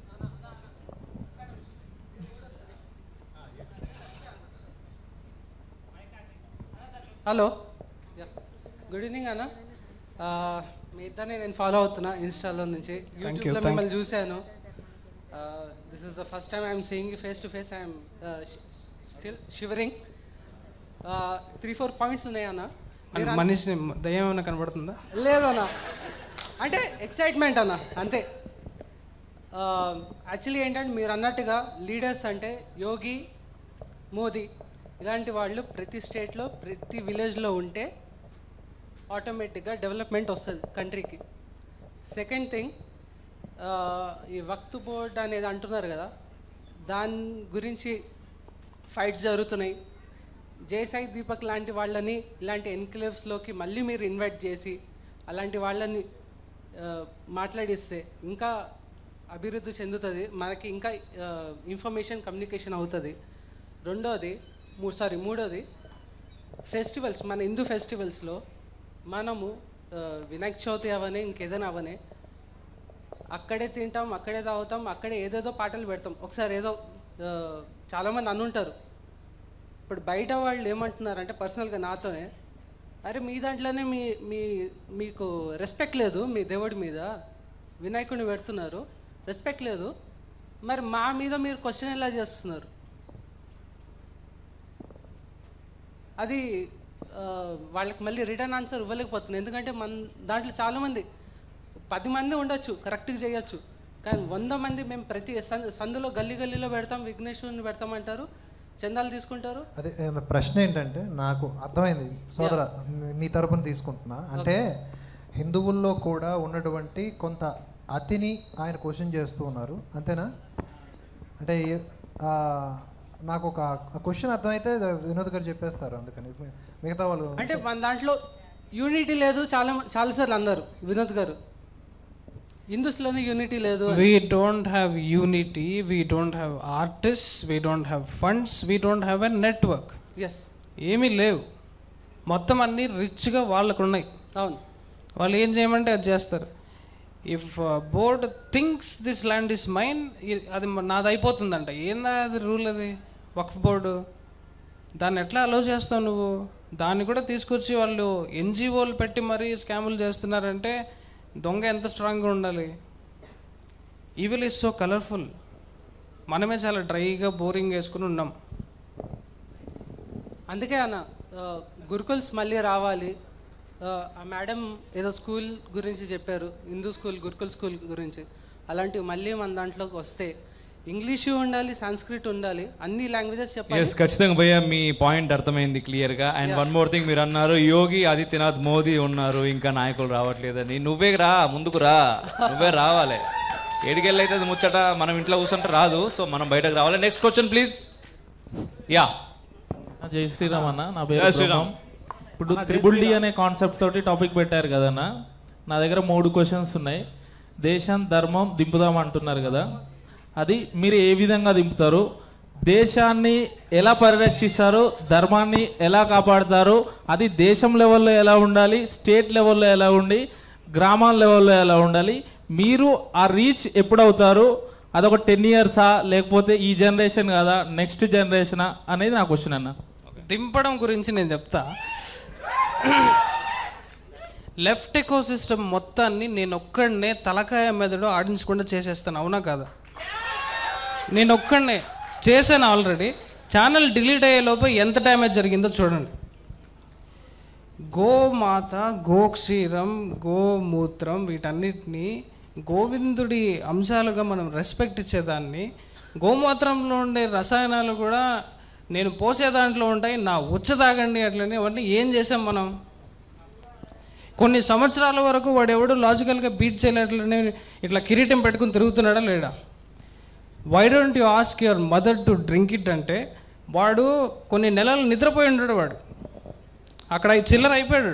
hello good evening అన్న మీ ఇద్దరిని నేను ఫాలో అవుతున్నా ఇన్స్టాలో నుంచి you, యూట్యూబ్లో thank మిమ్మల్ని చూశాను this is the first time I'm seeing you face to face I'm still shivering three four points ఉన్నాయన్న మీరు అన్న- మనిషి దయ్యం ఏమైనా కనబడుతుందా లేదన్న అంటే ఎక్సైట్మెంట్ అన్న అంతే యాక్చువల్లీ ఏంటంటే మీరు అన్నట్టుగా లీడర్స్ అంటే యోగి మోదీ ఇలాంటి వాళ్ళు ప్రతి స్టేట్లో ప్రతి విలేజ్లో ఉంటే ఆటోమేటిక్గా డెవలప్మెంట్ వస్తుంది కంట్రీకి సెకండ్ థింగ్ ఈ వక్త్ బోర్డ్ అనేది అంటున్నారు కదా దాని గురించి ఫైట్స్ జరుగుతున్నాయి జయసాయి దీపక్ లాంటి వాళ్ళని ఇలాంటి ఎన్క్లేవ్స్లోకి మళ్ళీ మీరు ఇన్వైట్ చేసి అలాంటి వాళ్ళని ఆ, మాట్లాడిస్తే ఇంకా అభివృద్ధి చెందుతుంది మనకి ఇంకా ఇన్ఫర్మేషన్ కమ్యూనికేషన్ అవుతుంది రెండోది మూ సారీ మూడోది ఫెస్టివల్స్ మన హిందూ ఫెస్టివల్స్లో మనము ఆ, వినాయక చవితి అవని ఇంకేదైనా అవని అక్కడే తింటాం అక్కడే తాగుతాం అక్కడే ఏదేదో పాటలు పెడతాం ఒకసారి ఏదో ఆ, చాలామంది అనుంటారు ఇప్పుడు బయట వాళ్ళు ఏమంటున్నారంటే పర్సనల్గా నాతోనే అరే మీ దాంట్లోనే మీ మీ మీకు రెస్పెక్ట్ లేదు మీ దేవుడి మీద వినాయకుడిని పెడుతున్నారు రెస్పెక్ట్ లేదు మరి మా మీద మీరు క్వశ్చన్ ఎలా చేస్తున్నారు అది ఆ, వాళ్ళకి మళ్ళీ రిటర్న్ ఆన్సర్ ఇవ్వలేకపోతుంది ఎందుకంటే మన దాంట్లో చాలామంది పది మంది ఉండొచ్చు కరెక్ట్గా చేయొచ్చు కానీ వంద మంది మేము ప్రతి సంద సందులో గల్లీ గల్లీలో పెడతాం విఘ్నేశ్వరుని పెడతామంటారు చందాలు తీసుకుంటారు అదే ఏ, ప్రశ్న ఏంటంటే నాకు అర్థమైంది సోదర మీ- మీ తరపున తీసుకుంటున్నా అంటే హిందువుల్లో కూడా ఉన్నటువంటి కొంత అతిని ఆయన క్వశ్చన్ చేస్తూ ఉన్నారు అంతేనా అంటే ఏ- ఆ, నాకు ఒక క్వశ్చన్ అర్థమైతే వినోద్ గారు చెప్పేస్తారు అందుకని మి- మిగతా వాళ్ళు అంటే మన దాంట్లో యూనిటీ లేదు చాలా చాలాసార్లు అన్నారు వినోద్ గారు హిందూస్లోనే యూనిటీ లేదు అని. We don't have unity we don't have artist we don't have funds we don't have a network yes ఏమీ లేవు మొత్తం అన్నీ రిచ్గా వాళ్ళకు ఉన్నాయి అవును వాళ్ళు ఏం చేయమంటే అది చేస్తారు if board thinks this land is mine అది మ- నాది అయిపోతుందంట ఏందా అది రూల్ అది వక్ఫ్ బోర్డు దాన్ని ఎట్లా అలో చేస్తావు నువ్వు దాన్ని కూడా తీసుకొచ్చి వాళ్ళు ఎన్జిఓలు పెట్టి మరీ స్కాములు చేస్తున్నారంటే దొంగ ఎంత స్ట్రాంగ్గా ఉండాలి ఈవిల్ ఈజ్ సో కలర్ఫుల్ మనమే చాలా డ్రైగా బోరింగ్ వేసుకుని ఉన్నాం అందుకే అన్న ఆ, గురుకుల్స్ మళ్ళీ రావాలి ఆ, ఆ మేడం ఏదో స్కూల్ గురించి చెప్పారు హిందూ స్కూల్ గురుకుల్ స్కూల్ గురించి అలాంటివి మళ్ళీ మన దాంట్లోకి వస్తే ఇంగ్లీషు ఉండాలి సంస్కృత్ ఉండాలి అన్ని లాంగ్వేజెస్ చెప్పాలి ఎస్ ఖచ్చితంగా భయ్య మీ పాయింట్ అర్థమైంది క్లియర్ గా అండ్ వన్ మోర్ థింగ్ మీరు అన్నారు యోగి ఆదిత్యనాథ్ మోదీ ఉన్నారు ఇంకా నాయకులు రావట్లేదని నువ్వే రా ముందుకు రా నువ్వే రావాలి ఏడికెళ్ళి అయితే అది ముచ్చట మనం ఇంట్లో కూర్చుంటే రాదు సో మనం బయటకు రావాలి నెక్స్ట్ క్వశ్చన్ ప్లీజ్ యా జై శ్రీరామ్ అన్న నా పేరు జై శ్రీరామ్. బ్రహ్మం. ఇప్పుడు త్రిబుల్ డి అనే కాన్సెప్ట్ తోటి టాపిక్ పెట్టారు కదన్న నా దగ్గర మూడు క్వశ్చన్స్ ఉన్నాయి దేశం ధర్మం దింపుదాం అంటున్నారు కదా అది మీరు ఏ విధంగా దింపుతారు దేశాన్ని ఎలా పరిరక్షిస్తారు ధర్మాన్ని ఎలా కాపాడతారు అది దేశం లెవెల్లో ఎలా ఉండాలి స్టేట్ లెవెల్లో ఎలా ఉండి గ్రామాల లెవెల్లో ఎలా ఉండాలి మీరు ఆ రీచ్ ఎప్పుడవుతారు అదొక టెన్ ఇయర్సా లేకపోతే ఈ జనరేషన్ కదా నెక్స్ట్ జనరేషనా అనేది నా క్వశ్చన్ అన్న దింపడం గురించి నేను చెప్తా లెఫ్ట్ ఎకో సిస్టమ్ మొత్తాన్ని నేను ఒక్కడనే తలకాయ మెదడు ఆడించకుండా చేసేస్తాను అవునా కాదా నేను ఒక్కడనే చేశాను ఆల్రెడీ ఛానల్ డిలీట్ అయ్యే లోపు ఎంత డ్యామేజ్ జరిగిందో చూడండి గోమాత గోక్షీరం గోమూత్రం వీటన్నిటిని గోవిందుడి అంశాలుగా మనం రెస్పెక్ట్ ఇచ్చేదాన్ని గోమూత్రంలో ఉండే రసాయనాలు కూడా నేను పోసే దాంట్లో ఉంటాయి నా ఉచ్చ తాగండి అట్లనే అవన్నీ ఏం చేసాం మనం కొన్ని సంవత్సరాల వరకు వాడు ఎవడు లాజికల్గా బీట్ చేయలేట్లనే ఇట్లా కిరీటం పెట్టుకుని తిరుగుతున్నాడా లేడా why don't you ask your mother to drink it అంటే వాడు కొన్ని నెలలు నిద్రపోయి ఉంటాడు వాడు అక్కడ ఈ చిల్లర అయిపోయాడు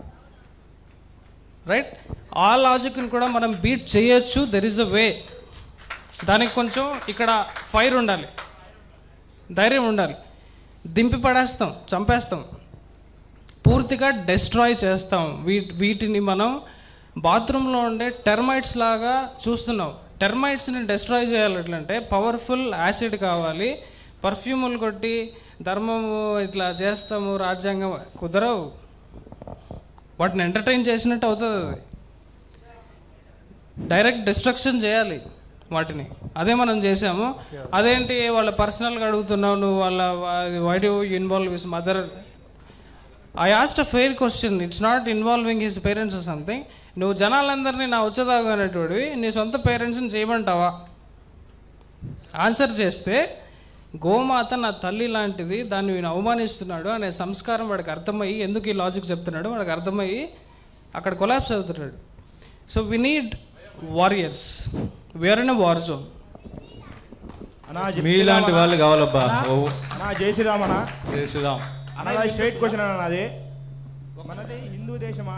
రైట్ ఆ లాజిక్ని కూడా మనం బీట్ చేయొచ్చు దెర్ ఇస్ అ వే దానికి కొంచెం ఇక్కడ ఫైర్ ఉండాలి ధైర్యం ఉండాలి దింపి పడేస్తాం చంపేస్తాం పూర్తిగా డెస్ట్రాయ్ చేస్తాం వీ వీటిని మనం బాత్రూంలో ఉండే టెర్మైట్స్ లాగా చూస్తున్నాం టెర్మైట్స్ని డెస్ట్రాయ్ చేయాలంటే పవర్ఫుల్ యాసిడ్ కావాలి పర్ఫ్యూములు కొట్టి ధర్మము ఇట్లా చేస్తాము రాజ్యాంగం కుదరవు వాటిని ఎంటర్టైన్ చేసినట్టు అవుతుంది అది డైరెక్ట్ డిస్ట్రక్షన్ చేయాలి వాటిని అదే మనం చేసాము అదేంటి వాళ్ళ పర్సనల్గా అడుగుతున్నావు నువ్వు వాళ్ళ why do involve his mother I asked a fair question it's not involving his parents something నువ్వు జనాలందరినీ నా వచ్చేదాగనేటోడివి నీ సొంత పేరెంట్స్ని చేయమంటావా ఆన్సర్ చేస్తే గోమాత నా తల్లి లాంటిది దాన్ని వీడు అవమానిస్తున్నాడు అనే సంస్కారం వాడికి అర్థమయ్యి ఎందుకు ఈ లాజిక్ చెప్తున్నాడు వాడికి అర్థమయ్యి అక్కడ కొలాప్స్ అవుతున్నాడు so we need warriors where in war zone మీలాంటి వాళ్ళు కావాలబ్బా ఓ నా జై శ్రీరామ్ అన్న జై శ్రీరామ్ అన్న స్ట్రైట్ క్వశ్చన్ అన్న నాది మనది హిందూ దేశమా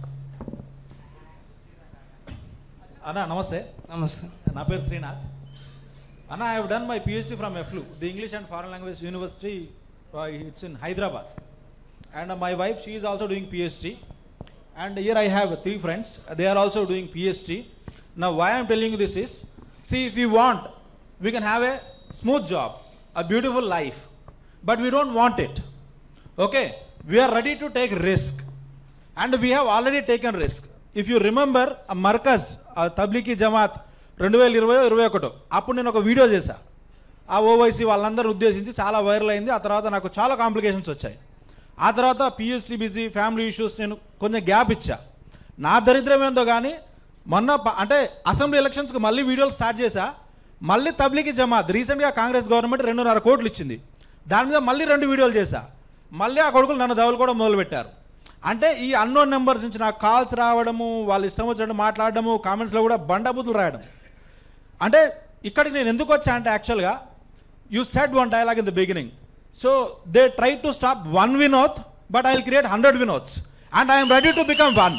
అన్న నమస్తే నమస్తే నా పేరు శ్రీనాథ్ అన్న I have done my PhD from EFLU the English and foreign language university it's in Hyderabad and my wife she is also doing PhD and year I have three friends they are also doing PhD నా why I'm telling this is see if you want we can have a smooth job a beautiful life but we don't want it okay we are ready to take risk and we have already taken risk if you remember Markaz Tablighi Jamaat రెండు వేల ఇరవై ఇరవై ఒకటో అప్పుడు నేను ఒక video చేశా ఆ ఓవైసీ వాళ్ళందరూ ఉద్దేశించి చాలా వైరల్ అయింది ఆ తర్వాత నాకు చాలా కాంప్లికేషన్స్ వచ్చాయి ఆ తర్వాత పిహెచ్డి బిజీ ఫ్యామిలీ ఇష్యూస్ నేను కొంచెం గ్యాప్ ఇచ్చా నా దరిద్రం ఏందో కానీ మొన్న ప- అంటే అసెంబ్లీ ఎలక్షన్స్కి మళ్ళీ వీడియోలు స్టార్ట్ చేశా మళ్ళీ తబ్లికి జమాత్ రీసెంట్గా కాంగ్రెస్ గవర్నమెంట్ రెండున్నర కోట్లు ఇచ్చింది దాని మీద మళ్ళీ రెండు వీడియోలు చేశా మళ్ళీ ఆ కొడుకులు నన్ను దవలు కూడా మొదలుపెట్టారు అంటే ఈ అన్నోన్ నెంబర్స్ నుంచి నాకు కాల్స్ రావడము వాళ్ళు ఇష్టం వచ్చినట్టు మాట్లాడడము కామెంట్స్లో కూడా బండబుద్ధులు రాయడం అంటే ఇక్కడికి నేను ఎందుకు వచ్చా అంటే యాక్చువల్గా you set one dialogue in the beginning so they try to stop one Vinod but I will create hundred Vinods and I'm ready to become one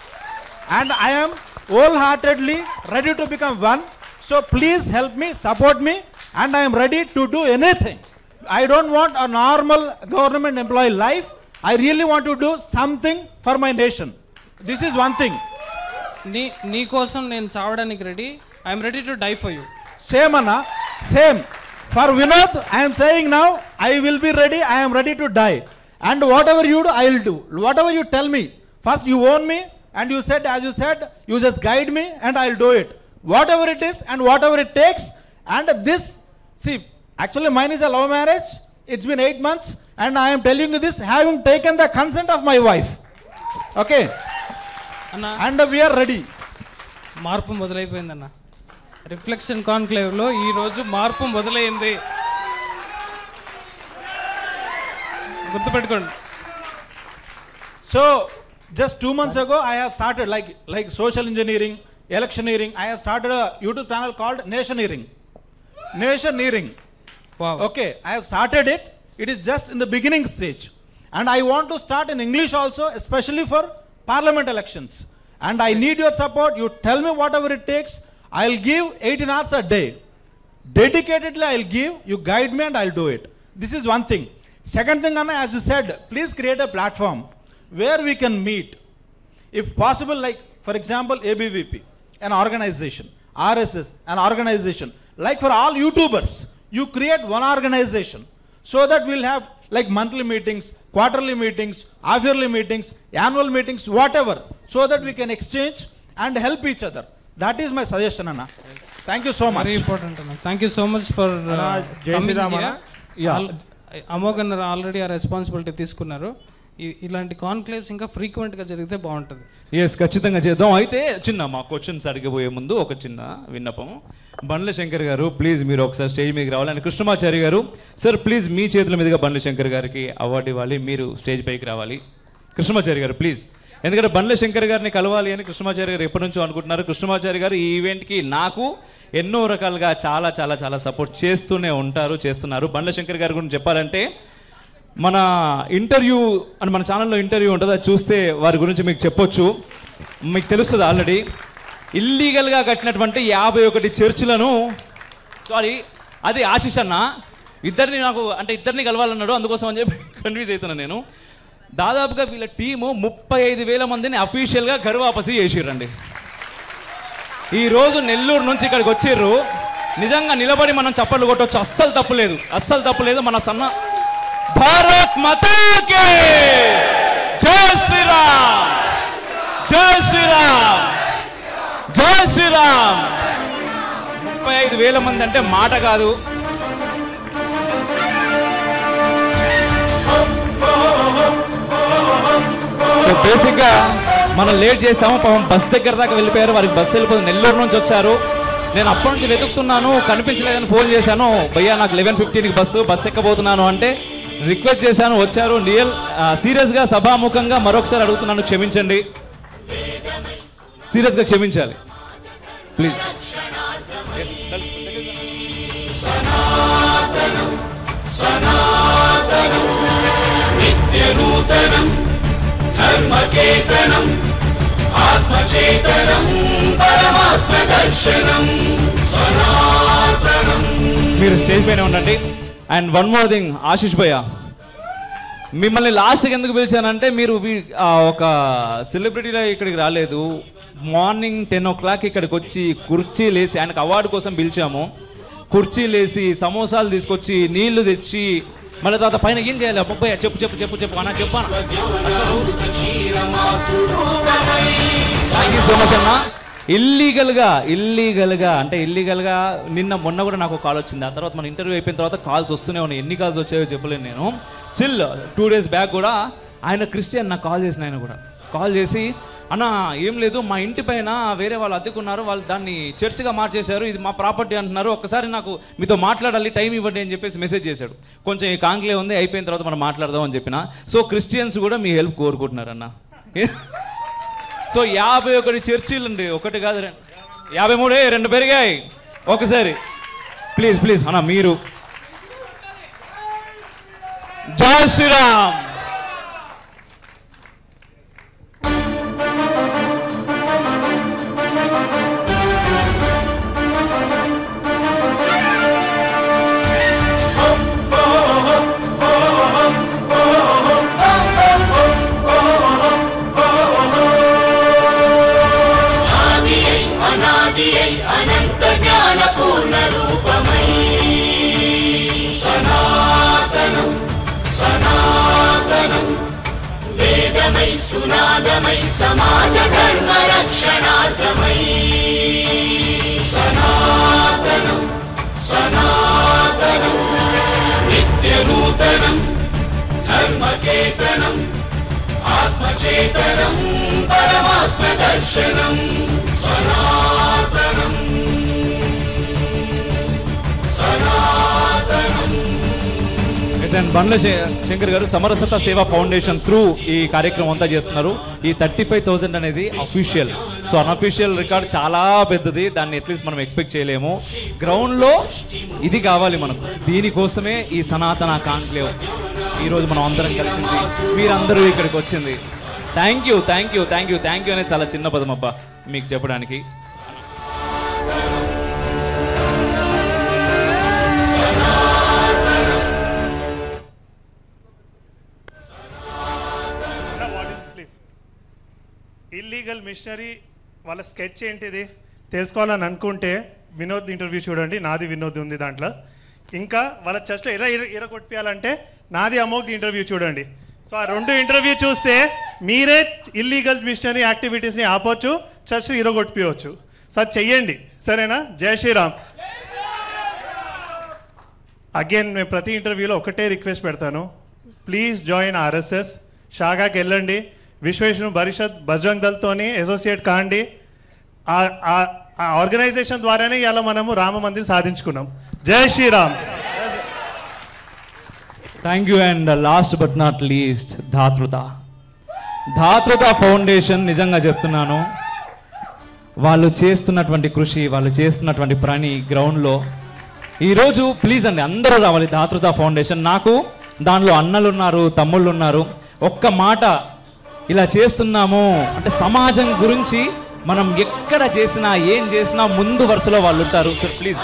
and I am wholeheartedly ready to become one. So please help me, support me, and I am ready to do anything. I don't want a normal government employee life. I really want to do something for my nation. This is one thing. నీ నీ కోసం నేను చావడానికి ready I'm ready to die for you Same, Anna. Same. For Vinod, I am saying now, I will be ready. I am ready to die. And whatever you do, I will do. Whatever you tell me, first you own me, and you said, as you said, you just guide me, and I will do it. Whatever it is, and whatever it takes. And this, see, actually, mine is a love marriage. It's been eight months, and I am telling you this, having taken the consent of my wife. Okay. అన్న And we are ready. మార్పు మొదలైపోయిందన్న reflection కాన్క్లేవ్లో ఈరోజు మార్పు మొదలైంది గుర్తుపెట్టుకోండి So just two months ago, I have started like like social engineering, electioneering. I have started a YouTube channel called Nationeering. Nationeering. Wow. Okay, I have started it. It is just in the beginning stage, and I want to start in English also, especially for Parliament elections. And I need your support. You tell me whatever it takes. I'll give 18 hours a day. Dedicatedly, I'll give, you guide me, and I'll do it. This is one thing. Second thing, Anna, as you said, please create a platform where we can meet. If possible, like, for example, ABVP, an organization, RSS, an organization. Like for all YouTubers, you create one organization so that we'll have like monthly meetings, quarterly meetings, half-yearly meetings, annual meetings, whatever, so that we can exchange and help each other. That is my suggestion, Anna. Thank you so much. Very important అన్న thank you so much for అన్న, జై శ్రీరామ్ అన్న. అమోఘ్ అన్న already ఆ responsibility తీసుకున్నారు ఇ- ఇలాంటి కాన్క్లేవ్స్ ఇంకా ఫ్రీక్వెంట్గా జరిగితే బాగుంటుంది ఎస్ ఖచ్చితంగా చేద్దాం అయితే చిన్న మా క్వశ్చన్స్ అడిగిపోయే ముందు ఒక చిన్న విన్నపం బండ్ల శంకర్ గారు ప్లీజ్ మీరు ఒకసారి స్టేజ్ మీదకి రావాలి అండ్ కృష్ణమాచారి గారు సార్ ప్లీజ్ మీ చేతుల మీదుగా బండ్ల శంకర్ గారికి అవార్డు ఇవ్వాలి మీరు స్టేజ్ పైకి రావాలి కృష్ణమాచారి గారు ప్లీజ్ ఎందుకంటే బండ్ల శంకర్ గారిని కలవాలి అని కృష్ణమాచారి గారు ఎప్పటి నుంచో అనుకుంటున్నారు కృష్ణమాచారి గారు ఈ ఈవెంట్కి నాకు ఎన్నో రకాలుగా చాలా చాలా చాలా సపోర్ట్ చేస్తూనే ఉంటారు చేస్తున్నారు బండ్ల శంకర్ గారి గురించి చెప్పాలంటే మన ఇంటర్వ్యూ అని మన ఛానల్లో ఇంటర్వ్యూ ఉంటుంది అది చూస్తే వారి గురించి మీకు చెప్పొచ్చు మీకు తెలుస్తుంది ఆల్రెడీ ఇల్లీగల్గా కట్టినటువంటి యాభై ఒకటి చర్చిలను సారీ అది ఆశిష్ అన్న ఇద్దరిని నాకు అంటే ఇద్దరిని కలవాలన్నాడు అందుకోసం అని చెప్పి కన్ఫ్యూజ్ అవుతున్నాను నేను దాదాపుగా వీళ్ళ టీము ముప్పై ఐదు వేల మందిని అఫీషియల్గా గర్వాపసి చేసిర్రండి ఈ రోజు నెల్లూరు నుంచి ఇక్కడికి వచ్చిర్రు నిజంగా నిలబడి మనం చప్పట్లు కొట్టవచ్చు అస్సలు తప్పులేదు అస్సలు తప్పులేదు మన సన్న భారత్ మతాకే జై శ్రీరామ్ జై శ్రీరామ్ జై శ్రీరామ్ ముప్పై ఐదు వేల మంది అంటే మాట కాదు సో బేసిక్గా మనం లేట్ చేసాము పాపం బస్ దగ్గర దాకా వెళ్ళిపోయారు వారికి బస్సు వెళ్ళిపోతుంది నెల్లూరు నుంచి వచ్చారు నేను అప్పటి నుంచి వెతుకుతున్నాను కనిపించలేదని ఫోన్ చేశాను భయ్యా నాకు లెవెన్ ఫిఫ్టీన్కి బస్సు బస్సు ఎక్కబోతున్నాను అంటే రిక్వెస్ట్ చేశాను వచ్చారు రియల్ సీరియస్గా సభాముఖంగా మరొకసారి అడుగుతున్నాను క్షమించండి సీరియస్గా క్షమించాలి ప్లీజ్ సనాతనం సనాతనం నిత్యనూతనం ధర్మకేతనం ఆత్మచేతనం పరమాత్మ దర్శనం సనాతనం మీరు స్టేజ్ పైన ఉండండి and one more thing Ashish భయ్య మిమ్మల్ని లాస్ట్కి ఎందుకు పిలిచానంటే మీరు వీ- ఆ, ఒక సెలబ్రిటీలో ఇక్కడికి రాలేదు మార్నింగ్ టెన్ ఓ క్లాక్ ఇక్కడికి వచ్చి కుర్చీ లేసి ఆయనకు అవార్డు కోసం పిలిచాము కుర్చీ లేసి సమోసాలు తీసుకొచ్చి నీళ్లు తెచ్చి మళ్ళీ తర్వాత పైన ఏం చేయాలి అబ్బాయి చెప్పు చెప్పు చెప్పు చెప్పు అన్న చెప్పాను థ్యాంక్ యూ సో మచ్ అన్న ఇల్లీగల్గా ఇల్లీగల్గా అంటే ఇల్లీగల్గా నిన్న మొన్న కూడా నాకు కాల్ వచ్చింది ఆ తర్వాత మన ఇంటర్వ్యూ అయిపోయిన తర్వాత కాల్స్ వస్తూనే ఉన్నాయి ఎన్ని కాల్స్ వచ్చాయో చెప్పలేను నేను స్టిల్ టూ డేస్ బ్యాక్ కూడా ఆయన క్రిస్టియన్ నాకు కాల్ చేసిన ఆయన కూడా కాల్ చేసి అన్న ఏం లేదు మా ఇంటి పైన వేరే వాళ్ళు అద్దెకున్నారు వాళ్ళు దాన్ని చర్చిగా మార్చేశారు ఇది మా ప్రాపర్టీ అంటున్నారు ఒక్కసారి నాకు మీతో మాట్లాడాలి టైం ఇవ్వండి అని చెప్పేసి మెసేజ్ చేశాడు కొంచెం ఈ కాంక్లే ఉంది అయిపోయిన తర్వాత మనం మాట్లాడదాం అని చెప్పిన సో క్రిస్టియన్స్ కూడా మీ హెల్ప్ కోరుకుంటున్నారన్న సో యాభై ఒకటి చర్చీలు అండి ఒకటి కాదు రెండు యాభై మూడే రెండు పెరిగాయి ఒకసారి ప్లీజ్ ప్లీజ్ అన్న మీరు జై శ్రీరామ్ ఆది అయి అనాది అయి అనంత జ్ఞాన పూర్ణ రూపమై సనాతనం సనాతనం వేదమై సునాదమై సమాజ ధర్మ రక్షణార్థమై సనాతనం సనాతనం నిత్య నూతనం ధర్మకేతనం ఆత్మచేతనం పరమాత్మ దర్శనం సనాతనం సనాతనం ఎస్ అండ్ బండ్ల శే- శంకర్ గారు సమరసత సేవా ఫౌండేషన్ త్రూ ఈ కార్యక్రమం అంతా చేస్తున్నారు ఈ థర్టీ ఫైవ్ థౌసండ్ అనేది అఫీషియల్ సో అన్అఫీషియల్ రికార్డ్ చాలా పెద్దది దాన్ని అట్లీస్ట్ మనం ఎక్స్పెక్ట్ చేయలేము గ్రౌండ్లో ఇది కావాలి మనకు దీనికోసమే ఈ సనాతన కాంక్లేవ్ ఈరోజు మనం అందరం కలిసింది మీరందరూ ఇక్కడికి వచ్చింది thank you thank you thank you thank you అనేది చాలా చిన్న పదం అబ్బా మీకు చెప్పడానికి ఇల్లీగల్ మిషనరీ వాళ్ళ స్కెచ్ ఏంటిది తెలుసుకోవాలని అనుకుంటే వినోద్ ఇంటర్వ్యూ చూడండి నాది వినోద్ ఉంది దాంట్లో ఇంకా వాళ్ళ చర్చ్లో ఎర ఎర ఎర కొట్టియాలంటే నాది అమోక్ ఇంటర్వ్యూ చూడండి సో ఆ రెండు ఇంటర్వ్యూ చూస్తే మీరే ఇల్లీగల్ మిషనరీ యాక్టివిటీస్ని ఆపొచ్చు చర్చ్ ఇరగొట్టిపోవచ్చు సో అది చెయ్యండి సరేనా జై శ్రీరామ్ అగైన్ మేము ప్రతి ఇంటర్వ్యూలో ఒకటే రిక్వెస్ట్ పెడతాను ప్లీజ్ జాయిన్ ఆర్ఎస్ఎస్ షాగాకి వెళ్ళండి విశ్వేశ్వర పరిషత్ బజరంగ్ దళ్తోని అసోసియేట్ కాండి ఆ- ఆ- ఆ ఆర్గనైజేషన్ ద్వారానే ఇలా మనము రామ మందిర్ సాధించుకున్నాం జై Shri Ram thank you and last but not least Dhatrutha Dhatrutha foundation నిజంగా చెప్తున్నాను వాళ్ళు చేస్తున్నటువంటి కృషి వాళ్ళు చేస్తున్నటువంటి పని గ్రౌండ్లో ఈరోజు ప్లీజ్ అండి అందరూ రావాలి ధాతృత ఫౌండేషన్ నాకు దానిలో అన్నలు ఉన్నారు తమ్ముళ్ళు ఉన్నారు ఒక్క మాట ఇలా చేస్తున్నాము అంటే సమాజం గురించి మనం ఎక్కడ చేసినా ఏం చేసినా ముందు వరుసలో వాళ్ళు ఉంటారు sir please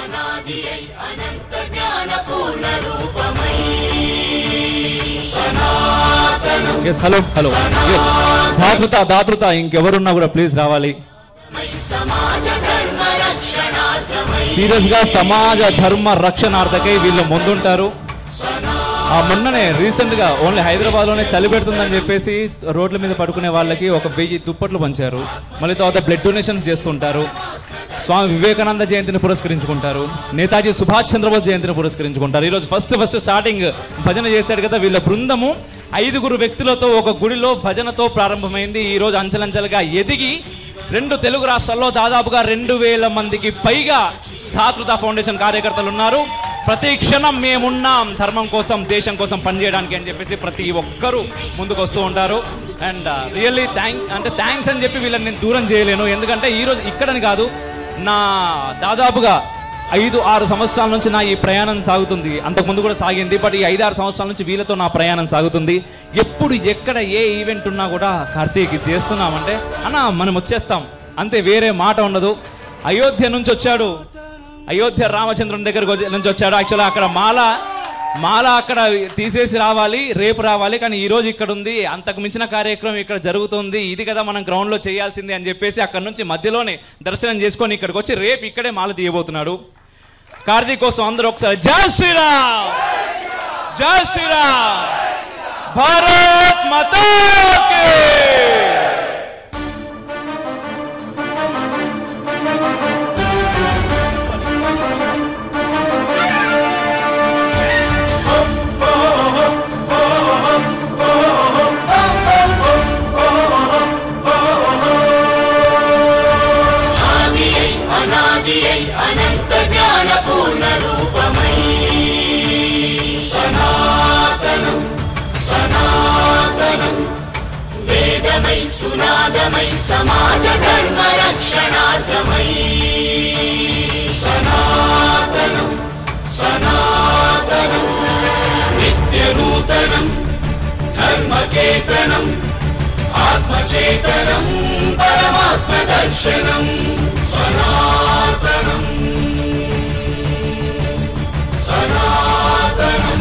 yes hello hello Dhatrutha Dhatrutha ఇంకెవరున్నా కూడా ప్లీజ్ రావాలి సమాజ ధర్మ రక్షణార్థమై సీరియస్ గా సమాజ ధర్మ రక్షణార్థకై వీళ్ళు ముందుంటారు ఆ మొన్ననే రీసెంట్ గా ఓన్లీ హైదరాబాద్ లోనే చలి పెడుతుందని చెప్పేసి రోడ్ల మీద పడుకునే వాళ్ళకి ఒక వెయ్యి దుప్పట్లు పంచారు మళ్ళీ తర్వాత బ్లడ్ డొనేషన్ చేస్తుంటారు స్వామి వివేకానంద జయంతిని పురస్కరించుకుంటారు నేతాజీ సుభాష్ చంద్రబోస్ జయంతిని పురస్కరించుకుంటారు ఈరోజు ఫస్ట్ ఫస్ట్ స్టార్టింగ్ భజన చేశాడు కదా వీళ్ళ బృందము ఐదుగురు వ్యక్తులతో ఒక గుడిలో భజనతో ప్రారంభమైంది ఈ రోజు అంచెలంచెలుగా ఎదిగి రెండు తెలుగు రాష్ట్రాల్లో దాదాపుగా రెండు వేల మందికి పైగా ధాతృత ఫౌండేషన్ కార్యకర్తలు ఉన్నారు ప్రతి క్షణం మేమున్నాం ధర్మం కోసం దేశం కోసం పనిచేయడానికి అని చెప్పేసి ప్రతి ఒక్కరూ ముందుకు వస్తూ ఉంటారు అండ్ రియల్లీ థ్యాంక్ అంటే థ్యాంక్స్ అని చెప్పి వీళ్ళని నేను దూరం చేయలేను ఎందుకంటే ఈరోజు ఇక్కడని కాదు నా దాదాపుగా ఐదు ఆరు సంవత్సరాల నుంచి నా ఈ ప్రయాణం సాగుతుంది అంతకుముందు కూడా సాగింది బట్ ఈ ఐదు ఆరు సంవత్సరాల నుంచి వీళ్ళతో నా ప్రయాణం సాగుతుంది ఎప్పుడు ఎక్కడ ఏ ఈవెంట్ ఉన్నా కూడా కార్తీక్ ఇది చేస్తున్నామంటే అన్న మనం వచ్చేస్తాం అంతే వేరే మాట ఉండదు అయోధ్య నుంచి వచ్చాడు అయోధ్య రామచంద్రుని దగ్గరకు వచ్చి- నుంచి వచ్చాడు యాక్చువల్గా అక్కడ మాల మాల అక్కడ తీసేసి రావాలి రేపు రావాలి కానీ ఈ రోజు ఇక్కడ ఉంది అంతకు మించిన కార్యక్రమం ఇక్కడ జరుగుతుంది ఇది కదా మనం గ్రౌండ్ లో చేయాల్సింది అని చెప్పేసి అక్కడ నుంచి మధ్యలోనే దర్శనం చేసుకొని ఇక్కడికి వచ్చి రేపు ఇక్కడే మాల తీయబోతున్నాడు కార్తీక్ కోసం అందరూ ఒకసారి జై శ్రీరామ్ జై శ్రీరామ్ భారత్ మాతా కీ! ఆది అయి అనాది అయి అనంత జ్ఞాన పూర్ణ రూపమై సనాతనం సనాతనం వేదమై సునాదమై సమాజ ధర్మ రక్షణార్థమై సనాతనం సనాతనం నిత్యనూతనం ధర్మకేతనం ఆత్మచేతనం పరమాత్మ దర్శనం సనాతనం సనాతనం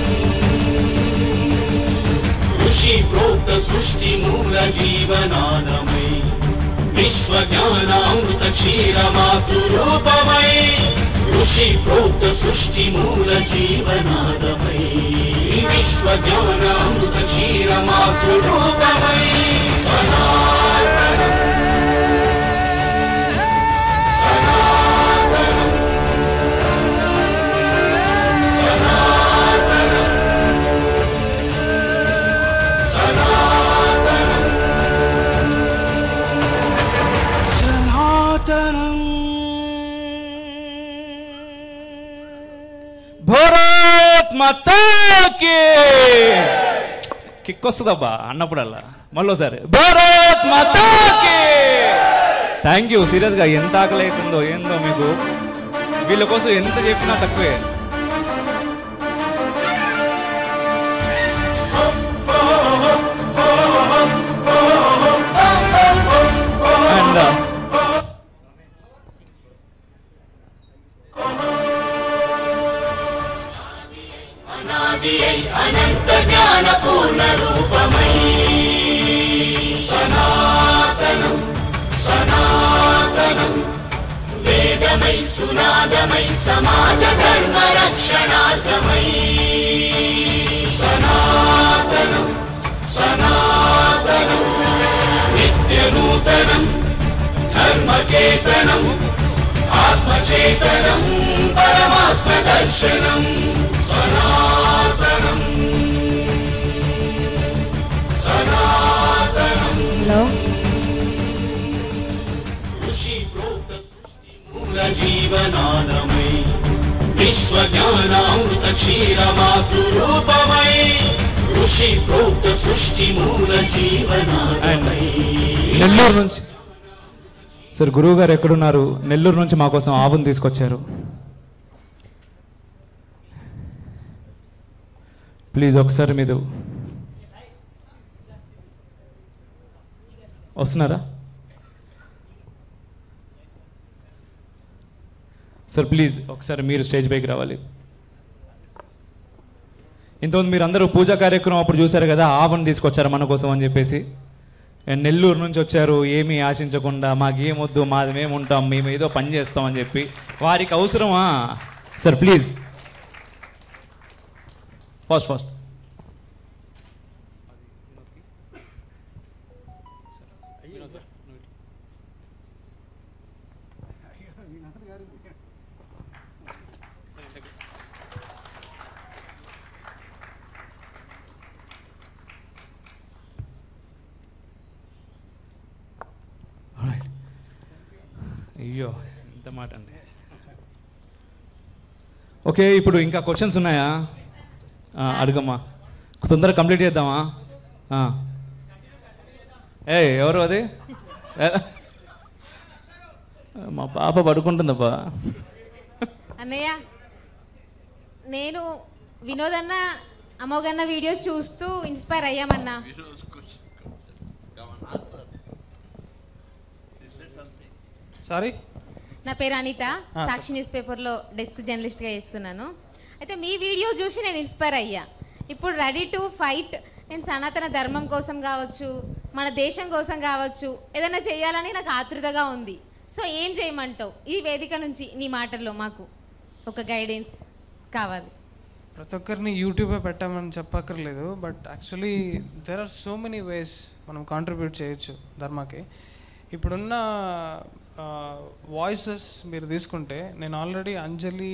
ఋషి ప్రోక్త సృష్టి మూల జీవనాదమై విశ్వ జ్ఞానామృత క్షీర మాతృరూపమై ఋషి ప్రోక్త సృష్టి మూల జీవనాదమై విశ్వ జ్ఞానామృత క్షీర మాతృరూపమై సనాతనం సనాతనం సనాతనం సనాతనం సనాతనం భారత్ మాతా కీ! కిక్ వస్తుందబ్బా అన్నప్పుడల్లా మళ్ళోసారి భారత్ మాతా కీ! థ్యాంక్ యూ సీరియస్గా ఎంత ఆకలి అవుతుందో ఏందో మీకు వీళ్ళ కోసం ఎంత చెప్పినా తక్కువే అండ్ అనాది అయి అనంత జ్ఞాన పూర్ణ రూపమై సనాతనం సనాతనం సనాతనం వేదమై సునాదమై సమాజ ధర్మ రక్షణార్థమై సనాతనం సనాతనం నిత్య నూతనం ధర్మకేతనం ఆత్మచేతనం పరమాత్మ దర్శనం సనాతనం సనాతనం హలో ఋషి ప్రోక్త సృష్టి మూల జీవనానమై విశ్వ జ్ఞానామృత క్షీర మాతృరూపమై ఋషి ప్రోక్త సృష్టి మూల జీవనానమై నెల్లూరు నుంచి సార్ గురువు గారు ఎక్కడున్నారు నెల్లూరు నుంచి మా కోసం ఆవును తీసుకొచ్చారు ప్లీజ్ ఒకసారి మీరు వస్తున్నారా సార్ ప్లీజ్ ఒకసారి మీరు స్టేజ్ పైకి రావాలి ఇంతకుముందు మీరు అందరూ పూజా కార్యక్రమం అప్పుడు చూశారు కదా ఆవును తీసుకొచ్చారు మన కోసం అని చెప్పేసి అండ్ నెల్లూరు నుంచి వచ్చారు ఏమీ ఆశించకుండా మాకేమొద్దు మాది మేము ఉంటాం మేము ఏదో పని చేస్తాం అని చెప్పి వారికి అవసరమా సార్ ప్లీజ్ ఫాస్ట్ ఫాస్ట్ అయ్యో ఇంత మాట అండి ఓకే ఇప్పుడు ఇంకా క్వశ్చన్స్ ఉన్నాయా ఆ, అడుగమ్మా తొందరగా కంప్లీట్ చేద్దామా ఆ. ఏ ఎవరు అది ఏ? మా పాప పడుకుంటుందబ్బా అన్నయ్య నేను వినోదన్న అమ్మోగన్న వీడియోస్ చూస్తూ ఇన్స్పైర్ అయ్యామన్నా సారీ నా పేరు అనిత ఆ, సాక్షి న్యూస్ పేపర్లో డెస్క్ జర్నలిస్ట్గా చేస్తున్నాను అయితే మీ వీడియో చూసి నేను ఇన్స్పైర్ అయ్యా ఇప్పుడు రెడీ టు ఫైట్ నేను సనాతన ధర్మం కోసం కావచ్చు మన దేశం కోసం కావచ్చు ఏదైనా చేయాలని నాకు ఆతృతగా ఉంది సో ఏం చేయమంటావు ఈ వేదిక నుంచి నీ మాటల్లో మాకు ఒక గైడెన్స్ కావాలి ప్రతి ఒక్కరిని యూట్యూబే పెట్టామని చెప్పక్కర్లేదు but actually there are so many ways మనం కాంట్రిబ్యూట్ చేయొచ్చు ధర్మాకి ఇప్పుడున్న వాయిసెస్ మీరు తీసుకుంటే నేను ఆల్రెడీ అంజలి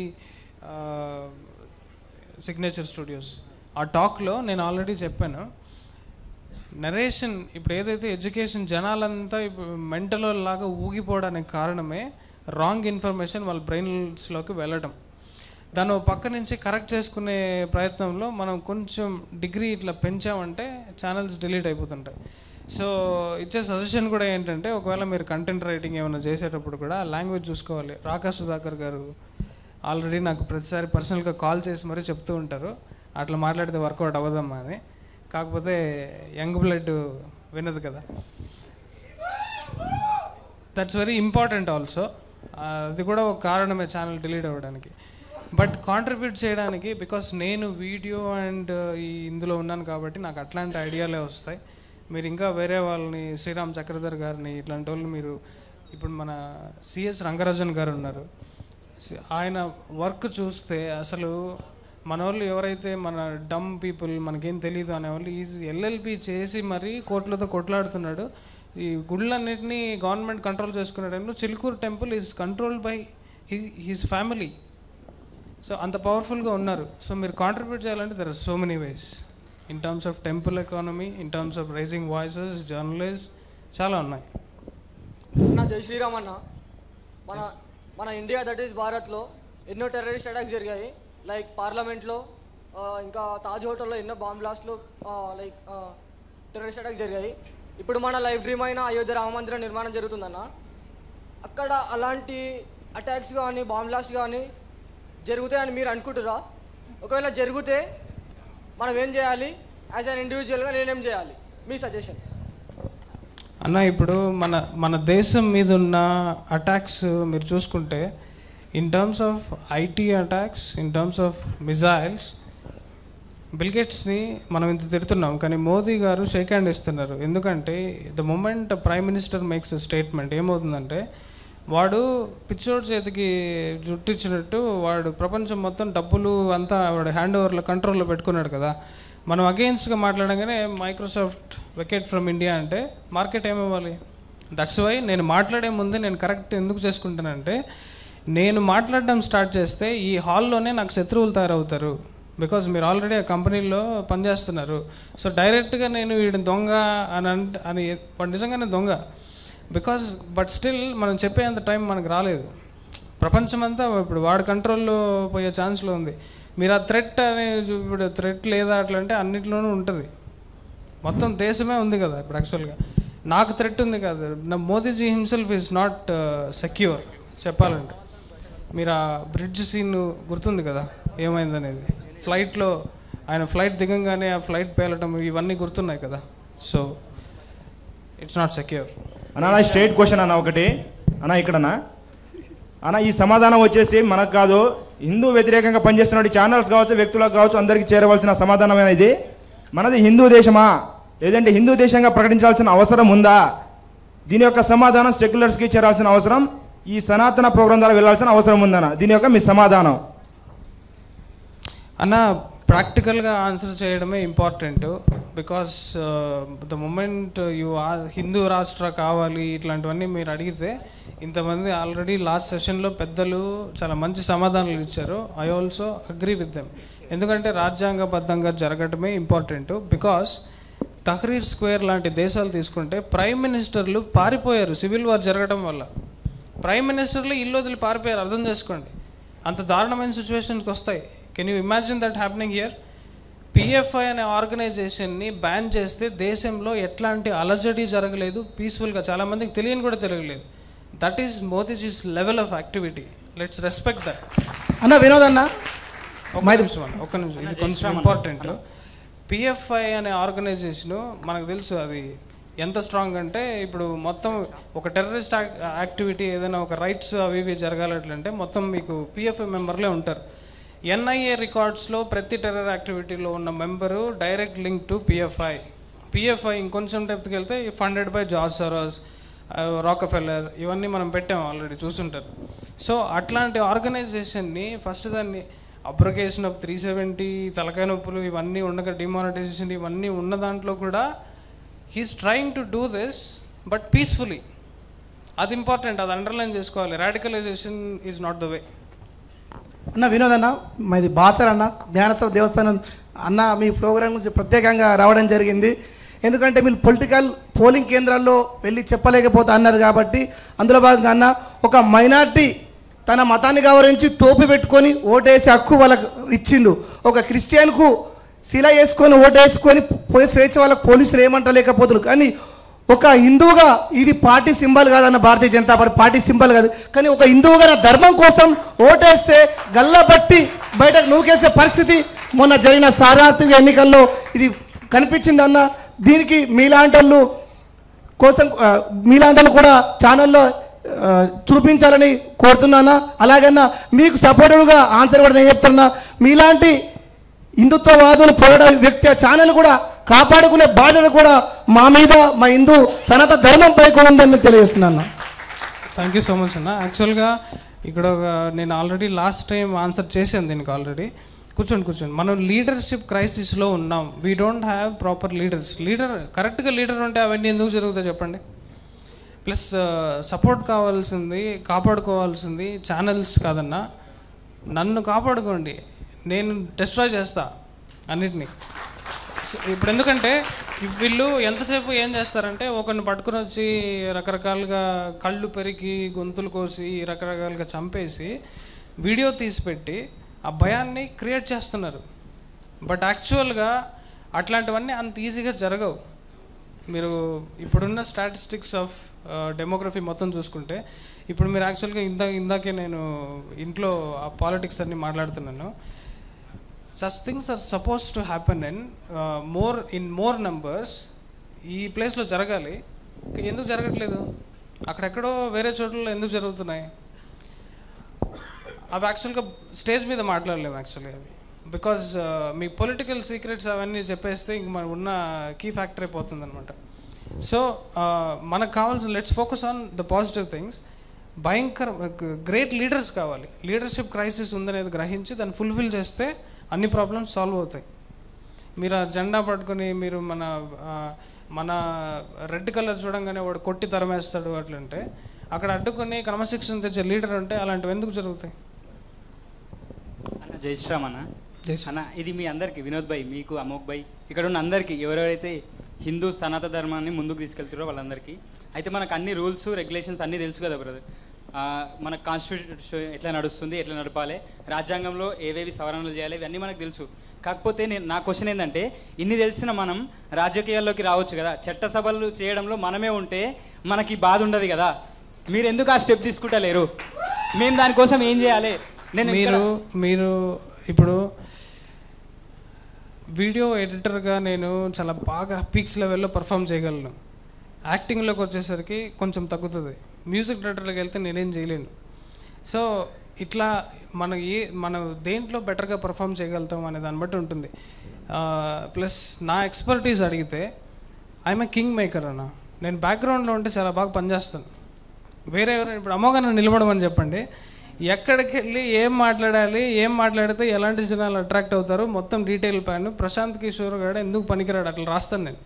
సిగ్నేచర్ స్టూడియోస్ ఆ టాక్లో నేను ఆల్రెడీ చెప్పాను నరేషన్ ఇప్పుడు ఏదైతే ఎడ్యుకేషన్ జనాలంతా ఇప్పుడు మెంటల్ లాగా ఊగిపోవడానికి కారణమే రాంగ్ ఇన్ఫర్మేషన్ వాళ్ళ బ్రెయిన్స్లోకి వెళ్ళడం దాన్ని ఓ పక్క నుంచి కరెక్ట్ చేసుకునే ప్రయత్నంలో మనం కొంచెం డిగ్రీ ఇట్లా పెంచామంటే ఛానల్స్ డిలీట్ అయిపోతుంటాయి సో ఇచ్చే సజెషన్ కూడా ఏంటంటే ఒకవేళ మీరు కంటెంట్ రైటింగ్ ఏమైనా చేసేటప్పుడు కూడా లాంగ్వేజ్ చూసుకోవాలి రాకా సుధాకర్ గారు ఆల్రెడీ నాకు ప్రతిసారి పర్సనల్గా కాల్ చేసి మరీ చెప్తూ ఉంటారు అట్లా మాట్లాడితే వర్కౌట్ అవ్వదమ్మా అని కాకపోతే యంగ్ బ్లడ్ వినదు కదా దట్స్ వెరీ ఇంపార్టెంట్ ఆల్సో అది కూడా ఒక కారణమే ఛానల్ డిలీట్ అవ్వడానికి బట్ కాంట్రిబ్యూట్ చేయడానికి బికాస్ నేను వీడియో అండ్ ఈ ఇందులో ఉన్నాను కాబట్టి నాకు అట్లాంటి ఐడియాలే వస్తాయి మీరు ఇంకా వేరే వాళ్ళని శ్రీరామ్ చక్రధర్ గారిని ఇట్లాంటి వాళ్ళు మీరు ఇప్పుడు మన సిఎస్ రంగరాజన్ గారు ఉన్నారు సి- ఆయన వర్క్ చూస్తే అసలు మన వాళ్ళు ఎవరైతే మన డమ్ పీపుల్ మనకేం తెలియదు అనేవాళ్ళు ఈ ఎల్ఎల్పి చేసి మరీ కోట్లతో కొట్లాడుతున్నాడు ఈ గుళ్ళన్నిటినీ గవర్నమెంట్ కంట్రోల్ చేసుకునే టైంలో Chilkur temple is controlled by he his family so అంత పవర్ఫుల్గా ఉన్నారు సో మీరు కాంట్రిబ్యూట్ చేయాలంటే there are so many ways in terms of temple economy in terms of raising voices journalist చాలా ఉన్నాయి నా జై శ్రీరామ్ అన్న మన మన ఇండియా దట్ ఈస్ భారత్లో ఎన్నో టెర్రరిస్ట్ అటాక్స్ జరిగాయి లైక్ పార్లమెంట్లో ఆ, ఇంకా తాజ్ హోటల్లో ఎన్నో బాంబ్ బ్లాస్ట్లు లైక్ టెర్రరిస్ట్ అటాక్స్ జరిగాయి ఇప్పుడు మన లైఫ్ డ్రీమ్ అయిన అయోధ్య రామ మందిరం నిర్మాణం జరుగుతుందన్న అక్కడ అలాంటి అటాక్స్ కానీ బాంబ్ బ్లాస్ట్ కానీ జరుగుతాయని మీరు అనుకుంటురా ఒకవేళ జరిగితే మనం ఏం చేయాలి యాజ్ అన్ ఇండివిజువల్గా నేనేం చేయాలి మీ సజెషన్ అన్న ఇప్పుడు మన మన దేశం మీద ఉన్న అటాక్స్ మీరు చూసుకుంటే in terms of IT attacks in terms of missiles బిల్గేట్స్ని మనం ఇంత తిడుతున్నాం కానీ మోదీ గారు షేక్ హ్యాండ్ ఇస్తున్నారు ఎందుకంటే the moment prime minister makes statement ఏమవుతుందంటే వాడు పిచ్చోడు చేతికి జుట్టిచ్చినట్టు వాడు ప్రపంచం మొత్తం డబ్బులు అంతా వాడు హ్యాండ్ ఓవర్లో కంట్రోల్లో పెట్టుకున్నాడు కదా మనం అగెయిన్స్ట్గా మాట్లాడగానే మైక్రోసాఫ్ట్ వెకెట్ ఫ్రమ్ ఇండియా అంటే మార్కెట్ ఏమివ్వాలి దట్స్ వై నేను మాట్లాడే ముందే నేను కరెక్ట్ ఎందుకు చేసుకుంటానంటే నేను మాట్లాడడం స్టార్ట్ చేస్తే ఈ హాల్లోనే నాకు శత్రువులు తయారవుతారు బికాజ్ మీరు ఆల్రెడీ ఆ కంపెనీలో పనిచేస్తున్నారు సో డైరెక్ట్గా నేను వీడిని దొంగ అని అంట అని వాడు నిజంగానే దొంగ బికాజ్ బట్ స్టిల్ మనం చెప్పేంత టైం మనకు రాలేదు ప్రపంచమంతా ఇప్పుడు వాడి కంట్రోల్లో పోయే ఛాన్స్లో ఉంది మీరు ఆ థ్రెట్ అనే ఇప్పుడు థ్రెట్ లేదా అట్లా అంటే అన్నిట్లోనూ ఉంటుంది మొత్తం దేశమే ఉంది కదా ఇప్పుడు యాక్చువల్గా నాకు థ్రెట్ ఉంది కదా నా Modi ji himself is not secure చెప్పాలంటే మీరు ఆ బ్రిడ్జ్ సీన్ గుర్తుంది కదా ఏమైందనేది ఫ్లైట్లో ఆయన ఫ్లైట్ దిగంగానే ఆ ఫ్లైట్ పేలటం ఇవన్నీ గుర్తున్నాయి కదా సో ఇట్స్ నాట్ సెక్యూర్ అన్న నా స్ట్రైట్ క్వశ్చన్ అన్న ఒకటి అన్న ఇక్కడనా అన్న ఈ సమాధానం వచ్చేసి మనకు కాదు హిందూ వ్యతిరేకంగా పనిచేస్తున్న ఛానల్స్ కావచ్చు వ్యక్తులకు కావచ్చు అందరికీ చేరవలసిన సమాధానమైన ఇది మనది హిందూ దేశమా లేదంటే హిందూ దేశంగా ప్రకటించాల్సిన అవసరం ఉందా దీని యొక్క సమాధానం సెక్యులర్స్కి చేరాల్సిన అవసరం ఈ సనాతన ప్రోగ్రాం ద్వారా వెళ్ళాల్సిన అవసరం ఉందన్న దీని యొక్క మీ సమాధానం అన్న ప్రాక్టికల్గా ఆన్సర్ చేయడమే important because the moment you Hindu రాష్ట్ర కావాలి ఇట్లాంటివన్నీ మీరు అడిగితే ఇంతమంది ఆల్రెడీ లాస్ట్ సెషన్లో పెద్దలు చాలా మంచి సమాధానాలు ఇచ్చారు I also agree with them ఎందుకంటే రాజ్యాంగబద్ధంగా జరగడమే ఇంపార్టెంట్ బికాస్ తహరీర్ స్క్వేర్ లాంటి దేశాలు తీసుకుంటే ప్రైమ్ మినిస్టర్లు పారిపోయారు సివిల్ వార్ జరగడం వల్ల ప్రైమ్ మినిస్టర్లు ఇల్లు వదిలి పారిపోయారు అర్థం చేసుకోండి అంత దారుణమైన సిచ్యువేషన్స్కి వస్తాయి can you imagine that happening here PFI అనే ఆర్గనైజేషన్ని బ్యాన్ చేస్తే దేశంలో ఎట్లాంటి అలజడి జరగలేదు పీస్ఫుల్గా చాలామందికి తెలియని కూడా తెలియలేదు that is Modi ji's level of activity let's respect that అన్న వినోద్ అన్న ఒక్క నిమిషం అన్న, ఒక్క నిమిషం ఇది కొంచెం ఇంపార్టెంట్ పిఎఫ్ఐ అనే ఆర్గనైజేషన్ మనకు తెలుసు అది ఎంత స్ట్రాంగ్ అంటే ఇప్పుడు మొత్తం ఒక టెర్రరిస్ట్ యాక్టివిటీ ఏదైనా ఒక రైట్స్ అవి ఇవి జరగాలంటే మొత్తం మీకు పిఎఫ్ఐ మెంబర్లే ఉంటారు ఎన్ఐఏ రికార్డ్స్లో ప్రతి టెర్రర్ యాక్టివిటీలో ఉన్న member direct link to PFI PFI ఇంకొంచెం డెప్త్కి వెళ్తే funded by George Soros Rockefeller ఇవన్నీ మనం పెట్టాం ఆల్రెడీ చూసుంటారు సో అట్లాంటి ఆర్గనైజేషన్ని ఫస్ట్ దాన్ని అబ్రకేషన్ ఆఫ్ త్రీ సెవెంటీ తలకాయ నొప్పులు ఇవన్నీ ఉండగా డిమానిటైజేషన్ ఇవన్నీ ఉన్న దాంట్లో కూడా he's trying to do this but peacefully అది ఇంపార్టెంట్ అది అండర్లైన్ చేసుకోవాలి radicalization is not the way అన్న వినోద్ అన్న మాది బాసర్ అన్న జ్ఞానసభ దేవస్థానం అన్న మీ ప్రోగ్రాం గురించి ప్రత్యేకంగా రావడం జరిగింది ఎందుకంటే మీరు పొలిటికల్ పోలింగ్ కేంద్రాల్లో వెళ్ళి చెప్పలేకపోతా అన్నారు కాబట్టి అందులో భాగంగా అన్న ఒక మైనార్టీ తన మతాన్ని గౌరవించి టోపీ పెట్టుకొని ఓటేసే హక్కు వాళ్ళకు ఇచ్చిండు ఒక క్రిస్టియన్కు శిల వేసుకొని ఓటేసుకొని పోయి స్వేచ్ఛ వాళ్ళకి పోలీసులు ఏమంటలేకపోతున్నారు కానీ ఒక హిందువుగా ఇది పార్టీ సింబల్ కాదన్న భారతీయ జనతా పార్టీ పార్టీ సింబల్ కాదు కానీ ఒక హిందువుగా నా ధర్మం కోసం ఓటేస్తే గల్లబట్టి బయటకు నూకేసే పరిస్థితి మొన్న జరిగిన సాధారణ ఎన్నికల్లో ఇది కనిపించిందన్న దీనికి మీలాంటి వాళ్ళు కోసం ఆ, మీలాంటి వాళ్ళు కూడా ఛానల్లో ఆ, చూపించాలని కోరుతున్నానా అలాగన్నా మీకు సపోర్టివ్గా ఆన్సర్ కూడా నేను చెప్తున్నా మీలాంటి హిందుత్వవాదులు పోరాడ వ్యక్తి ఆ ఛానల్ కూడా కాపాడుకునే బాధ్యత కూడా మా మీద మా హిందూ సనాతన ధర్మంపై కూడా ఉందని నేను తెలియజేస్తున్నాను థ్యాంక్ యూ సో మచ్ అన్న యాక్చువల్గా ఇక్కడ ఒక నేను ఆల్రెడీ లాస్ట్ టైం ఆన్సర్ చేశాను దీనికి ఆల్రెడీ కూర్చోండి కూర్చోండి మనం లీడర్షిప్ క్రైసిస్లో ఉన్నాం we don't have proper leaders leader కరెక్ట్గా లీడర్ ఉంటే అవన్నీ ఎందుకు జరుగుతాయి చెప్పండి ప్లస్ సపోర్ట్ కావాల్సింది కాపాడుకోవాల్సింది ఛానల్స్ కాదన్నా నన్ను కాపాడుకోండి నేను డిస్ట్రాయ్ చేస్తా అన్నిటినీ సో ఇప్పుడు ఎందుకంటే వీళ్ళు ఎంతసేపు ఏం చేస్తారంటే ఒకరిని పట్టుకుని వచ్చి రకరకాలుగా కళ్ళు పెరికి గొంతులు కోసి రకరకాలుగా చంపేసి వీడియో తీసి పెట్టి ఆ భయాన్ని క్రియేట్ చేస్తున్నారు బట్ యాక్చువల్గా అట్లాంటివన్నీ అంత ఈజీగా జరగవు మీరు ఇప్పుడున్న స్టాటిస్టిక్స్ ఆఫ్ డెమోగ్రఫీ మొత్తం చూసుకుంటే ఇప్పుడు మీరు యాక్చువల్గా ఇందా ఇందాకే నేను ఇంట్లో ఆ పాలిటిక్స్ అన్ని మాట్లాడుతున్నాను such things are suppose to happen in more in more numbers ఈ ప్లేస్లో జరగాలి ఎందుకు జరగట్లేదు అక్కడెక్కడో వేరే చోట్ల ఎందుకు జరుగుతున్నాయి అవి యాక్చువల్గా స్టేజ్ మీద మాట్లాడలేము యాక్చువల్లీ అవి బికాజ్ మీ పొలిటికల్ సీక్రెట్స్ అవన్నీ చెప్పేస్తే ఇంక మన ఉన్న కీ ఫ్యాక్టర్ అయిపోతుంది అనమాట సో మనకు కావాల్సిన let's focus on the positive things భయంకర గ్రేట్ లీడర్స్ కావాలి లీడర్షిప్ క్రైసిస్ ఉందనేది గ్రహించి దాన్ని ఫుల్ఫిల్ చేస్తే అన్ని ప్రాబ్లమ్స్ సాల్వ్ అవుతాయి మీరు ఆ జెండా పట్టుకొని మీరు మన ఆ, మన రెడ్ కలర్ చూడంగానే వాడు కొట్టి తరమేస్తాడు అట్లంటే అక్కడ అడ్డుకొని క్రమశిక్షణ తెచ్చే లీడర్ ఉంటే అలాంటివి ఎందుకు జరుగుతాయి అన్న జై శ్రీరామ్ అన్న అన్న ఇది మీ అందరికి వినోద్ భాయ్ మీకు అమోక్ భాయ్ ఇక్కడ ఉన్న అందరికీ ఎవరెవరైతే హిందూ సనాతన ధర్మాన్ని ముందుకు తీసుకెళ్తారో వాళ్ళందరికీ అయితే మనకు అన్ని రూల్స్ రెగ్యులేషన్స్ అన్నీ తెలుసు కదా బ్రదర్ మన కాన్స్టిట్యూషన్ ఎట్లా నడుస్తుంది ఎట్లా నడపాలి రాజ్యాంగంలో ఏవేవి సవరణలు చేయాలి ఇవన్నీ మనకు తెలుసు కాకపోతే నేను నా క్వశ్చన్ ఏంటంటే ఇన్ని తెలిసిన మనం రాజకీయాల్లోకి రావచ్చు కదా చట్టసభలు చేయడంలో మనమే ఉంటే మనకి బాధ ఉండదు కదా మీరు ఎందుకు ఆ స్టెప్ తీసుకుంటలేరు మేము దానికోసం ఏం చేయాలి నేను మీరు ఇక్కడ- మీరు ఇప్పుడు వీడియో ఎడిటర్గా నేను చాలా బాగా పీక్స్ లెవెల్లో పర్ఫామ్ చేయగలను యాక్టింగ్లోకి వచ్చేసరికి కొంచెం తగ్గుతుంది మ్యూజిక్ డైరెక్టర్కి వెళ్తే నేనేం చేయలేను సో ఇట్లా మన ఏ మనం దేంట్లో బెటర్గా పర్ఫామ్ చేయగలుగుతాం అనే దాన్ని బట్టి ఉంటుంది ప్లస్ నా ఎక్స్పర్టీస్ అడిగితే ఐఎమ్ ఏ కింగ్ మేకర్ అన్న నేను బ్యాక్గ్రౌండ్లో ఉంటే చాలా బాగా పనిచేస్తాను వేరే ఎవరైనా ఇప్పుడు అమ్మగారు నిలబడమని చెప్పండి ఎక్కడికి వెళ్ళి ఏం మాట్లాడాలి ఏం మాట్లాడితే ఎలాంటి జనాలు అట్రాక్ట్ అవుతారు మొత్తం డీటెయిల్ ప్లాన్ ప్రశాంత్ కిషోర్ గారు ఎందుకు పనికిరాడు అట్లా రాస్తాను నేను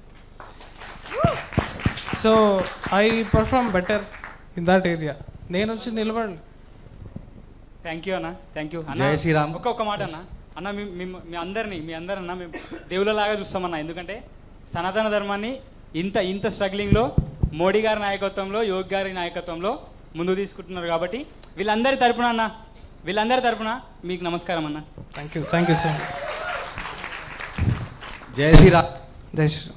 so I perform better in that area నేను వచ్చి నిలబడి థ్యాంక్ యూ అన్న థ్యాంక్ యూ జై శ్రీరామ్. ఒక్క ఒక్క మాట అన్న అన్న మీ మీ- మీ అందరిని మీ అందరన్నా మేము దేవుళ్ళలాగా చూస్తామన్న ఎందుకంటే సనాతన ధర్మాన్ని ఇంత ఇంత స్ట్రగ్లింగ్లో మోడీ గారి నాయకత్వంలో యోగి గారి నాయకత్వంలో ముందుకు తీసుకుంటున్నారు కాబట్టి వీళ్ళందరి తరపున అన్న వీళ్ళందరి తరపున మీకు నమస్కారం అన్న thank you thank you sir జై శ్రీరామ్ జై శ్రీరామ్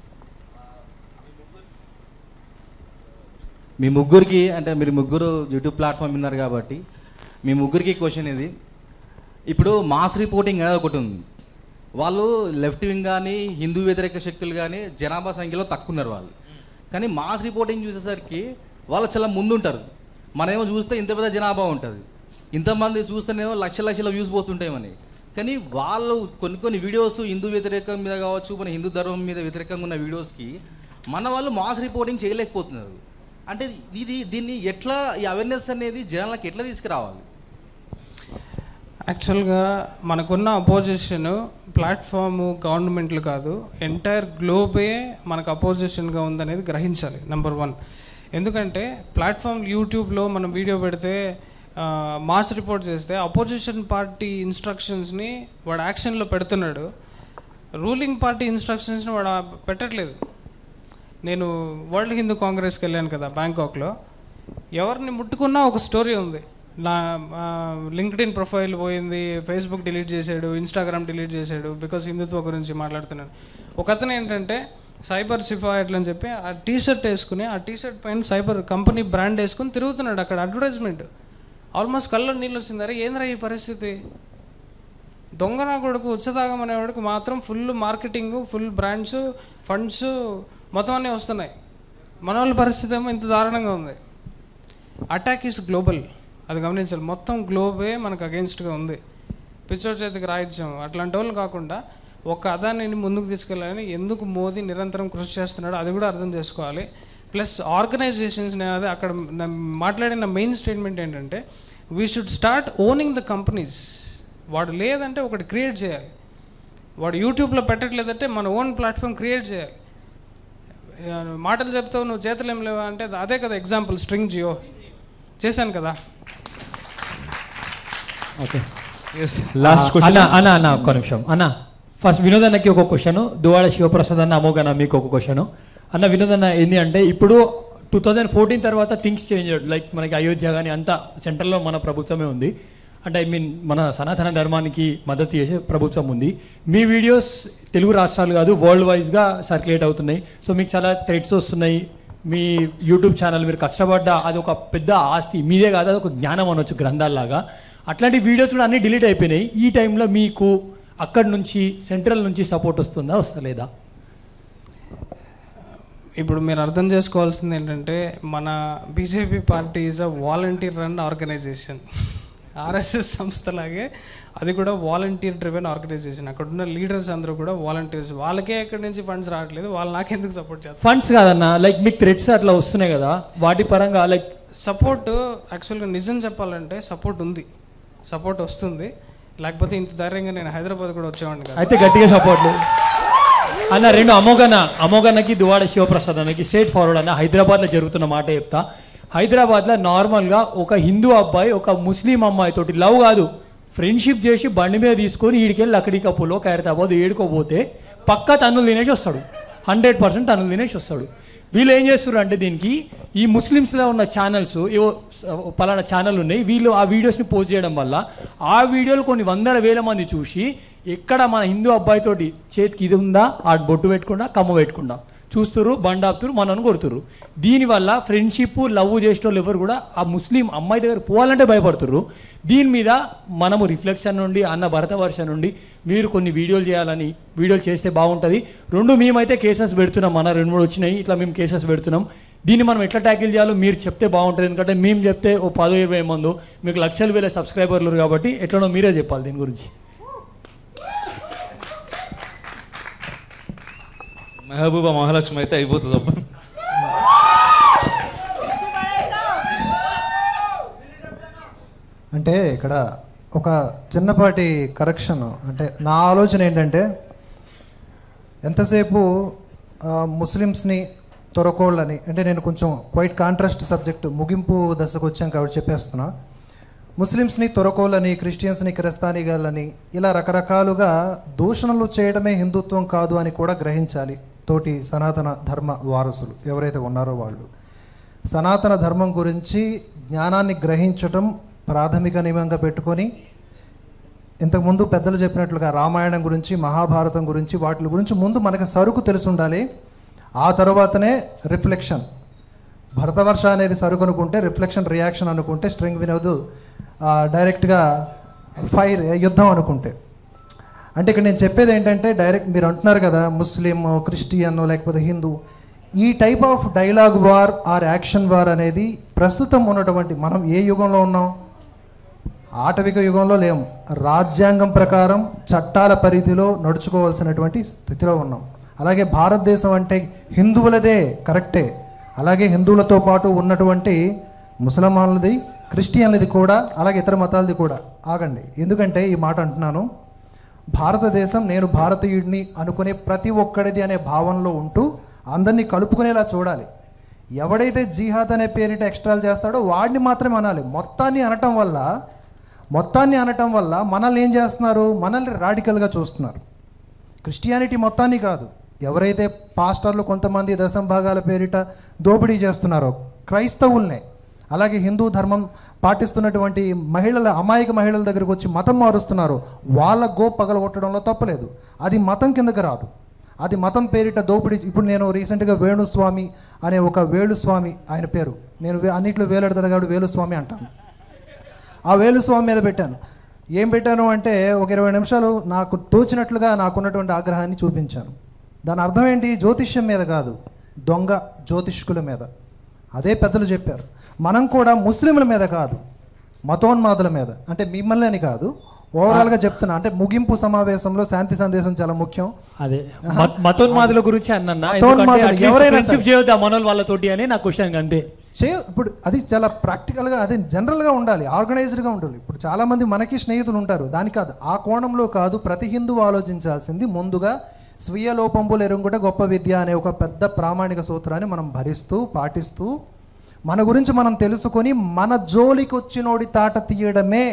మీ ముగ్గురికి అంటే మీరు ముగ్గురు యూట్యూబ్ ప్లాట్ఫామ్ ఉన్నారు కాబట్టి మీ ముగ్గురికి క్వశ్చన్ ఇది ఇప్పుడు మాస్ రిపోర్టింగ్ అనేది ఒకటి ఉంది వాళ్ళు లెఫ్ట్ వింగ్ కానీ హిందూ వ్యతిరేక శక్తులు కానీ జనాభా సంఖ్యలో తక్కువ ఉన్నారు వాళ్ళు కానీ మాస్ రిపోర్టింగ్ చూసేసరికి వాళ్ళు చాలా ముందుంటారు మనమేమో చూస్తే ఇంత పెద్ద జనాభా ఉంటుంది ఇంతమంది చూస్తేనేమో లక్ష లక్షల వ్యూస్ పోతుంటాయి మనకి కానీ వాళ్ళు కొన్ని కొన్ని వీడియోస్ హిందూ వ్యతిరేకం మీద కావచ్చు మన హిందూ ధర్మం మీద వ్యతిరేకంగా ఉన్న వీడియోస్కి మన వాళ్ళు మాస్ రిపోర్టింగ్ చేయలేకపోతున్నారు అంటే ఇది దీన్ని ఎట్లా ఈ అవేర్నెస్ అనేది జనాలకు ఎట్లా తీసుకురావాలి యాక్చువల్గా మనకున్న అపోజిషన్ ప్లాట్ఫామ్ గవర్నమెంట్లు కాదు ఎంటైర్ గ్లోబే మనకు అపోజిషన్గా ఉందనేది గ్రహించాలి నెంబర్ వన్ ఎందుకంటే ప్లాట్ఫామ్ యూట్యూబ్లో మనం వీడియో పెడితే మాస్ రిపోర్ట్ చేస్తే అపోజిషన్ పార్టీ ఇన్స్ట్రక్షన్స్ని వాడు యాక్షన్లో పెడుతున్నాడు రూలింగ్ పార్టీ ఇన్స్ట్రక్షన్స్ని వాడు ఆ- పెట్టట్లేదు నేను వరల్డ్ హిందూ కాంగ్రెస్కి వెళ్ళాను కదా బ్యాంకాక్లో ఎవరిని ముట్టుకున్నా ఒక స్టోరీ ఉంది నా లింక్డ్ ఇన్ ప్రొఫైల్ పోయింది ఫేస్బుక్ డిలీట్ చేశాడు ఇన్స్టాగ్రామ్ డిలీట్ చేశాడు బికాస్ హిందుత్వ గురించి మాట్లాడుతున్నాడు ఒక అతను ఏంటంటే సైబర్ సిఫా ఎట్లా అని చెప్పి ఆ టీ షర్ట్ వేసుకుని ఆ టీ షర్ట్ పైన సైబర్ కంపెనీ బ్రాండ్ వేసుకుని తిరుగుతున్నాడు అక్కడ అడ్వర్టైజ్మెంట్ ఆల్మోస్ట్ కళ్ళలో నీళ్ళు వచ్చింది అరే ఏంద్రా ఈ పరిస్థితి దొంగ నా కొడుకు ఉచ్చతాగం అనేవాడికి మాత్రం full marketing full brands funds మొత్తం అన్నీ వస్తున్నాయి మన వాళ్ళ పరిస్థితి ఏమో ఇంత దారుణంగా ఉంది అటాక్ ఈస్ గ్లోబల్ అది గమనించాలి మొత్తం గ్లోబే మనకు అగేన్స్ట్గా ఉంది పిచ్చోడి చేతికి రాయిద్యం అట్లాంటి వాళ్ళు కాకుండా ఒక అదాన్ని ముందుకు తీసుకెళ్ళాలని ఎందుకు మోదీ నిరంతరం కృషి చేస్తున్నాడో అది కూడా అర్థం చేసుకోవాలి ప్లస్ ఆర్గనైజేషన్స్ నేను అదే అక్కడ నా- మాట్లాడిన మెయిన్ స్టేట్మెంట్ ఏంటంటే we should start owning the companies వాడు లేదంటే ఒకటి క్రియేట్ చేయాలి వాడు యూట్యూబ్లో పెట్టట్లేదంటే మన ఓన్ ప్లాట్ఫామ్ క్రియేట్ చేయాలి ఆ, మాటలు చెప్తావు నువ్వు చేతులు ఏం లేవా అంటే అదే కదా ఎగ్జాంపుల్ స్ట్రింగ్ జియో చేశాను కదా ఓకే Last question. అన్న అన్న అన్న ఒక్క నిమిషం అన్న ఫస్ట్ వినోద్ అన్నకి ఒక క్వశ్చన్ దువాడ శివప్రసాద్ అన్న అమోఘ్ అన్న మీకు ఒక క్వశ్చన్ అన్న వినోద్ అన్న ఏంటి అంటే ఇప్పుడు టూ థౌజండ్ ఫోర్టీన్ తర్వాత థింగ్స్ చేంజ్ లైక్ మనకి అయోధ్య కానీ అంతా సెంట్రల్లో మన ప్రభుత్వమే ఉంది అంటే ఐ మీన్ మన సనాతన ధర్మానికి మద్దతు చేసే ప్రభుత్వం ఉంది మీ వీడియోస్ తెలుగు రాష్ట్రాలు కాదు వరల్డ్ వైజ్గా సర్క్యులేట్ అవుతున్నాయి సో మీకు చాలా థ్రెడ్స్ వస్తున్నాయి మీ యూట్యూబ్ ఛానల్ మీరు కష్టపడ్డ అది ఒక పెద్ద ఆస్తి మీదే కాదు అది ఒక జ్ఞానం అనొచ్చు గ్రంథాల్లాగా అట్లాంటి వీడియోస్ కూడా అన్నీ డిలీట్ అయిపోయినాయి ఈ టైంలో మీకు అక్కడి నుంచి సెంట్రల్ నుంచి సపోర్ట్ వస్తుందా వస్తలేదా ఇప్పుడు మీరు అర్థం చేసుకోవాల్సింది ఏంటంటే మన BJP party is a volunteer run organization RSS సంస్థలాగే అది కూడా వాలంటీర్ డ్రివెన్ ఆర్గనైజేషన్ అక్కడ ఉన్న లీడర్స్ అందరూ కూడా వాలంటీర్స్ వాళ్ళకే ఎక్కడి నుంచి ఫండ్స్ రావట్లేదు వాళ్ళు నాకెందుకు సపోర్ట్ చేస్తారు ఫండ్స్ కాదన్న లైక్ మీకు థ్రెడ్స్ అట్లా వస్తున్నాయి కదా వాటి పరంగా లైక్ సపోర్ట్ యాక్చువల్గా నిజం చెప్పాలంటే సపోర్ట్ ఉంది సపోర్ట్ వస్తుంది లేకపోతే ఇంత ధైర్యంగా నేను హైదరాబాద్ కూడా వచ్చేవాడిని కాదు. అయితే గట్టిగా సపోర్ట్ అన్న రెండు అమోఘన అమోఘనకి దువాడ శివప్రసాద్ అన్నకి స్ట్రేట్ ఫార్వర్డ్ అన్న హైదరాబాద్లో జరుగుతున్న మాట చెప్తా హైదరాబాద్లో నార్మల్గా ఒక హిందూ అబ్బాయి ఒక ముస్లిం అమ్మాయి తోటి లవ్ కాదు ఫ్రెండ్షిప్ చేసి బండి మీద తీసుకొని ఈడికెళ్ళి అక్కడి కప్పులో ఖైరతాబాద్ ఏడుకోపోతే పక్క తన్నులు తినేసి వస్తాడు హండ్రెడ్ పర్సెంట్ తన్నులు తినేసి వస్తాడు వీళ్ళు ఏం చేస్తారు అంటే దీనికి ఈ ముస్లిమ్స్లో ఉన్న ఛానల్స్ ఏవో స- పలానా ఛానల్ ఉన్నాయి వీళ్ళు ఆ వీడియోస్ని పోస్ట్ చేయడం వల్ల ఆ వీడియోలు కొన్ని వందల వేల మంది చూసి ఎక్కడ మన హిందూ అబ్బాయితోటి చేతికి ఇది ఉందా ఆ బొట్టు పెట్టకుండా కమ్మ పెట్టకుండా చూస్తురు బండాపుతురు మనను కొడుతురు దీనివల్ల ఫ్రెండ్షిప్ లవ్ చేసేటోళ్ళు ఎవరు కూడా ఆ ముస్లిం అమ్మాయి దగ్గర పోవాలంటే భయపడుతుర్రు దీని మీద మనము రిఫ్లెక్షన్ నుండి అన్న భరత వర్ష నుండి మీరు కొన్ని వీడియోలు చేయాలని వీడియోలు చేస్తే బాగుంటుంది రెండు మేమైతే కేసెస్ పెడుతున్నాం మన రెండు మూడు వచ్చినాయి ఇట్లా మేము కేసెస్ పెడుతున్నాం దీన్ని మనం ఎట్లా ట్యాకిల్ చేయాలో మీరు చెప్తే బాగుంటుంది ఎందుకంటే మేము చెప్తే ఓ పదో ఇరవై మంది మీకు లక్షల వేల సబ్స్క్రైబర్లు కాబట్టి ఎట్లనో మీరే చెప్పాలి దీని గురించి మెహబూబా మహాలక్ష్మి అయితే అయిపోతుంది అబ్బా అంటే ఇక్కడ ఒక చిన్నపాటి కరెక్షన్ అంటే నా ఆలోచన ఏంటంటే ఎంతసేపు ఆ, ముస్లిమ్స్ని తొరకోళ్ళని అంటే నేను కొంచెం క్వైట్ కాంట్రాస్ట్ సబ్జెక్ట్ ముగింపు దశకు వచ్చాం కాబట్టి చెప్పేస్తున్నా ముస్లిమ్స్ని తొరకోళ్ళని క్రిస్టియన్స్ని క్రిస్తానిగాళ్ళని ఇలా రకరకాలుగా దూషణలు చేయడమే హిందుత్వం కాదు అని కూడా గ్రహించాలి తోటి సనాతన ధర్మ వారసులు ఎవరైతే ఉన్నారో వాళ్ళు సనాతన ధర్మం గురించి జ్ఞానాన్ని గ్రహించటం ప్రాథమిక నియమంగా పెట్టుకొని ఇంతకుముందు పెద్దలు చెప్పినట్లుగా రామాయణం గురించి మహాభారతం గురించి వాటి గురించి ముందు మనకు సరుకు తెలిసి ఉండాలి ఆ తర్వాతనే రిఫ్లెక్షన్ భరతవర్ష అనేది సరుకు అనుకుంటే రిఫ్లెక్షన్ రియాక్షన్ అనుకుంటే స్ట్రింగ్ వినోదు ఆ, డైరెక్ట్గా ఫైర్ యుద్ధం అనుకుంటే అంటే ఇక్కడ నేను చెప్పేది ఏంటంటే డైరెక్ట్ మీరు అంటున్నారు కదా ముస్లిం క్రిస్టియన్ లేకపోతే హిందూ ఈ type of dialogue war or action war అనేది ప్రస్తుతం ఉన్నటువంటి మనం ఏ యుగంలో ఉన్నాం ఆటవిక యుగంలో లేము రాజ్యాంగం ప్రకారం చట్టాల పరిధిలో నడుచుకోవాల్సినటువంటి స్థితిలో ఉన్నాం అలాగే భారతదేశం అంటే హిందువులదే కరెక్టే అలాగే హిందువులతో పాటు ఉన్నటువంటి ముసల్మాన్లది క్రిస్టియన్లది కూడా అలాగే ఇతర మతాలది కూడా ఆగండి ఎందుకంటే ఈ మాట అంటున్నాను భారతదేశం నేను భారతీయుడిని అనుకునే ప్రతి ఒక్కడిది అనే భావనలో ఉంటూ అందరినీ కలుపుకునేలా చూడాలి ఎవడైతే జిహాద్ అనే పేరిట ఎక్స్ట్రాలు చేస్తాడో వాడిని మాత్రమే అనాలి మొత్తాన్ని అనటం వల్ల మొత్తాన్ని అనటం వల్ల మనల్ని ఏం చేస్తున్నారు మనల్ని రాడికల్గా చూస్తున్నారు క్రిస్టియానిటీ మొత్తాన్ని కాదు ఎవరైతే పాస్టర్లు కొంతమంది దశం భాగాల పేరిట దోపిడీ చేస్తున్నారో క్రైస్తవుల్నే అలాగే హిందూ ధర్మం పాటిస్తున్నటువంటి మహిళల అమాయక మహిళల దగ్గరకు వచ్చి మతం మారుస్తున్నారు వాళ్ళ గో పగలగొట్టడంలో తప్పలేదు అది మతం కిందకి రాదు అది మతం పేరిట దోపిడీ ఇప్పుడు నేను రీసెంట్గా వేణుస్వామి అనే ఒక వేణుస్వామి ఆయన పేరు నేను వే- అన్నిట్లో వేలాడతాడు వేణుస్వామి అంటాను ఆ వేలుస్వామి మీద పెట్టాను ఏం పెట్టాను అంటే ఒక ఇరవై నిమిషాలు నాకు తోచినట్లుగా నాకున్నటువంటి ఆగ్రహాన్ని చూపించాను దాని అర్థం ఏంటి జ్యోతిష్యం మీద కాదు దొంగ జ్యోతిష్కుల మీద అదే పెద్దలు చెప్పారు మనం కూడా ముస్లింల మీద కాదు మతోన్మాదుల మీద అంటే మిమ్మల్ని అని కాదు ఓవరాల్గా చెప్తున్నా అంటే ముగింపు సమావేశంలో శాంతి సందేశం చాలా ముఖ్యం అదే మత- మతోన్మాదుల గురించి అన్న మతోన్మాదులు ఎవరైనా ఫ్రెండ్షిప్ సరే. చేయొద్దా మనోళ్ళ వాళ్ళతోటి అని నా క్వశ్చన్ అంతే చే ఇప్పుడు అది చాలా ప్రాక్టికల్గా అది జనరల్గా ఉండాలి ఆర్గనైజ్డ్గా ఉండాలి ఇప్పుడు చాలామంది మనకి స్నేహితులు ఉంటారు దాని కాదు ఆ కోణంలో కాదు ప్రతి హిందువు ఆలోచించాల్సింది ముందుగా స్వీయ లోపంబులు ఎరుంగుట గొప్ప విద్య అనే ఒక పెద్ద ప్రామాణిక సూత్రాన్ని మనం భరిస్తూ పాటిస్తూ మన గురించి మనం తెలుసుకొని మన జోలికి వచ్చినోడి తాట తీయడమే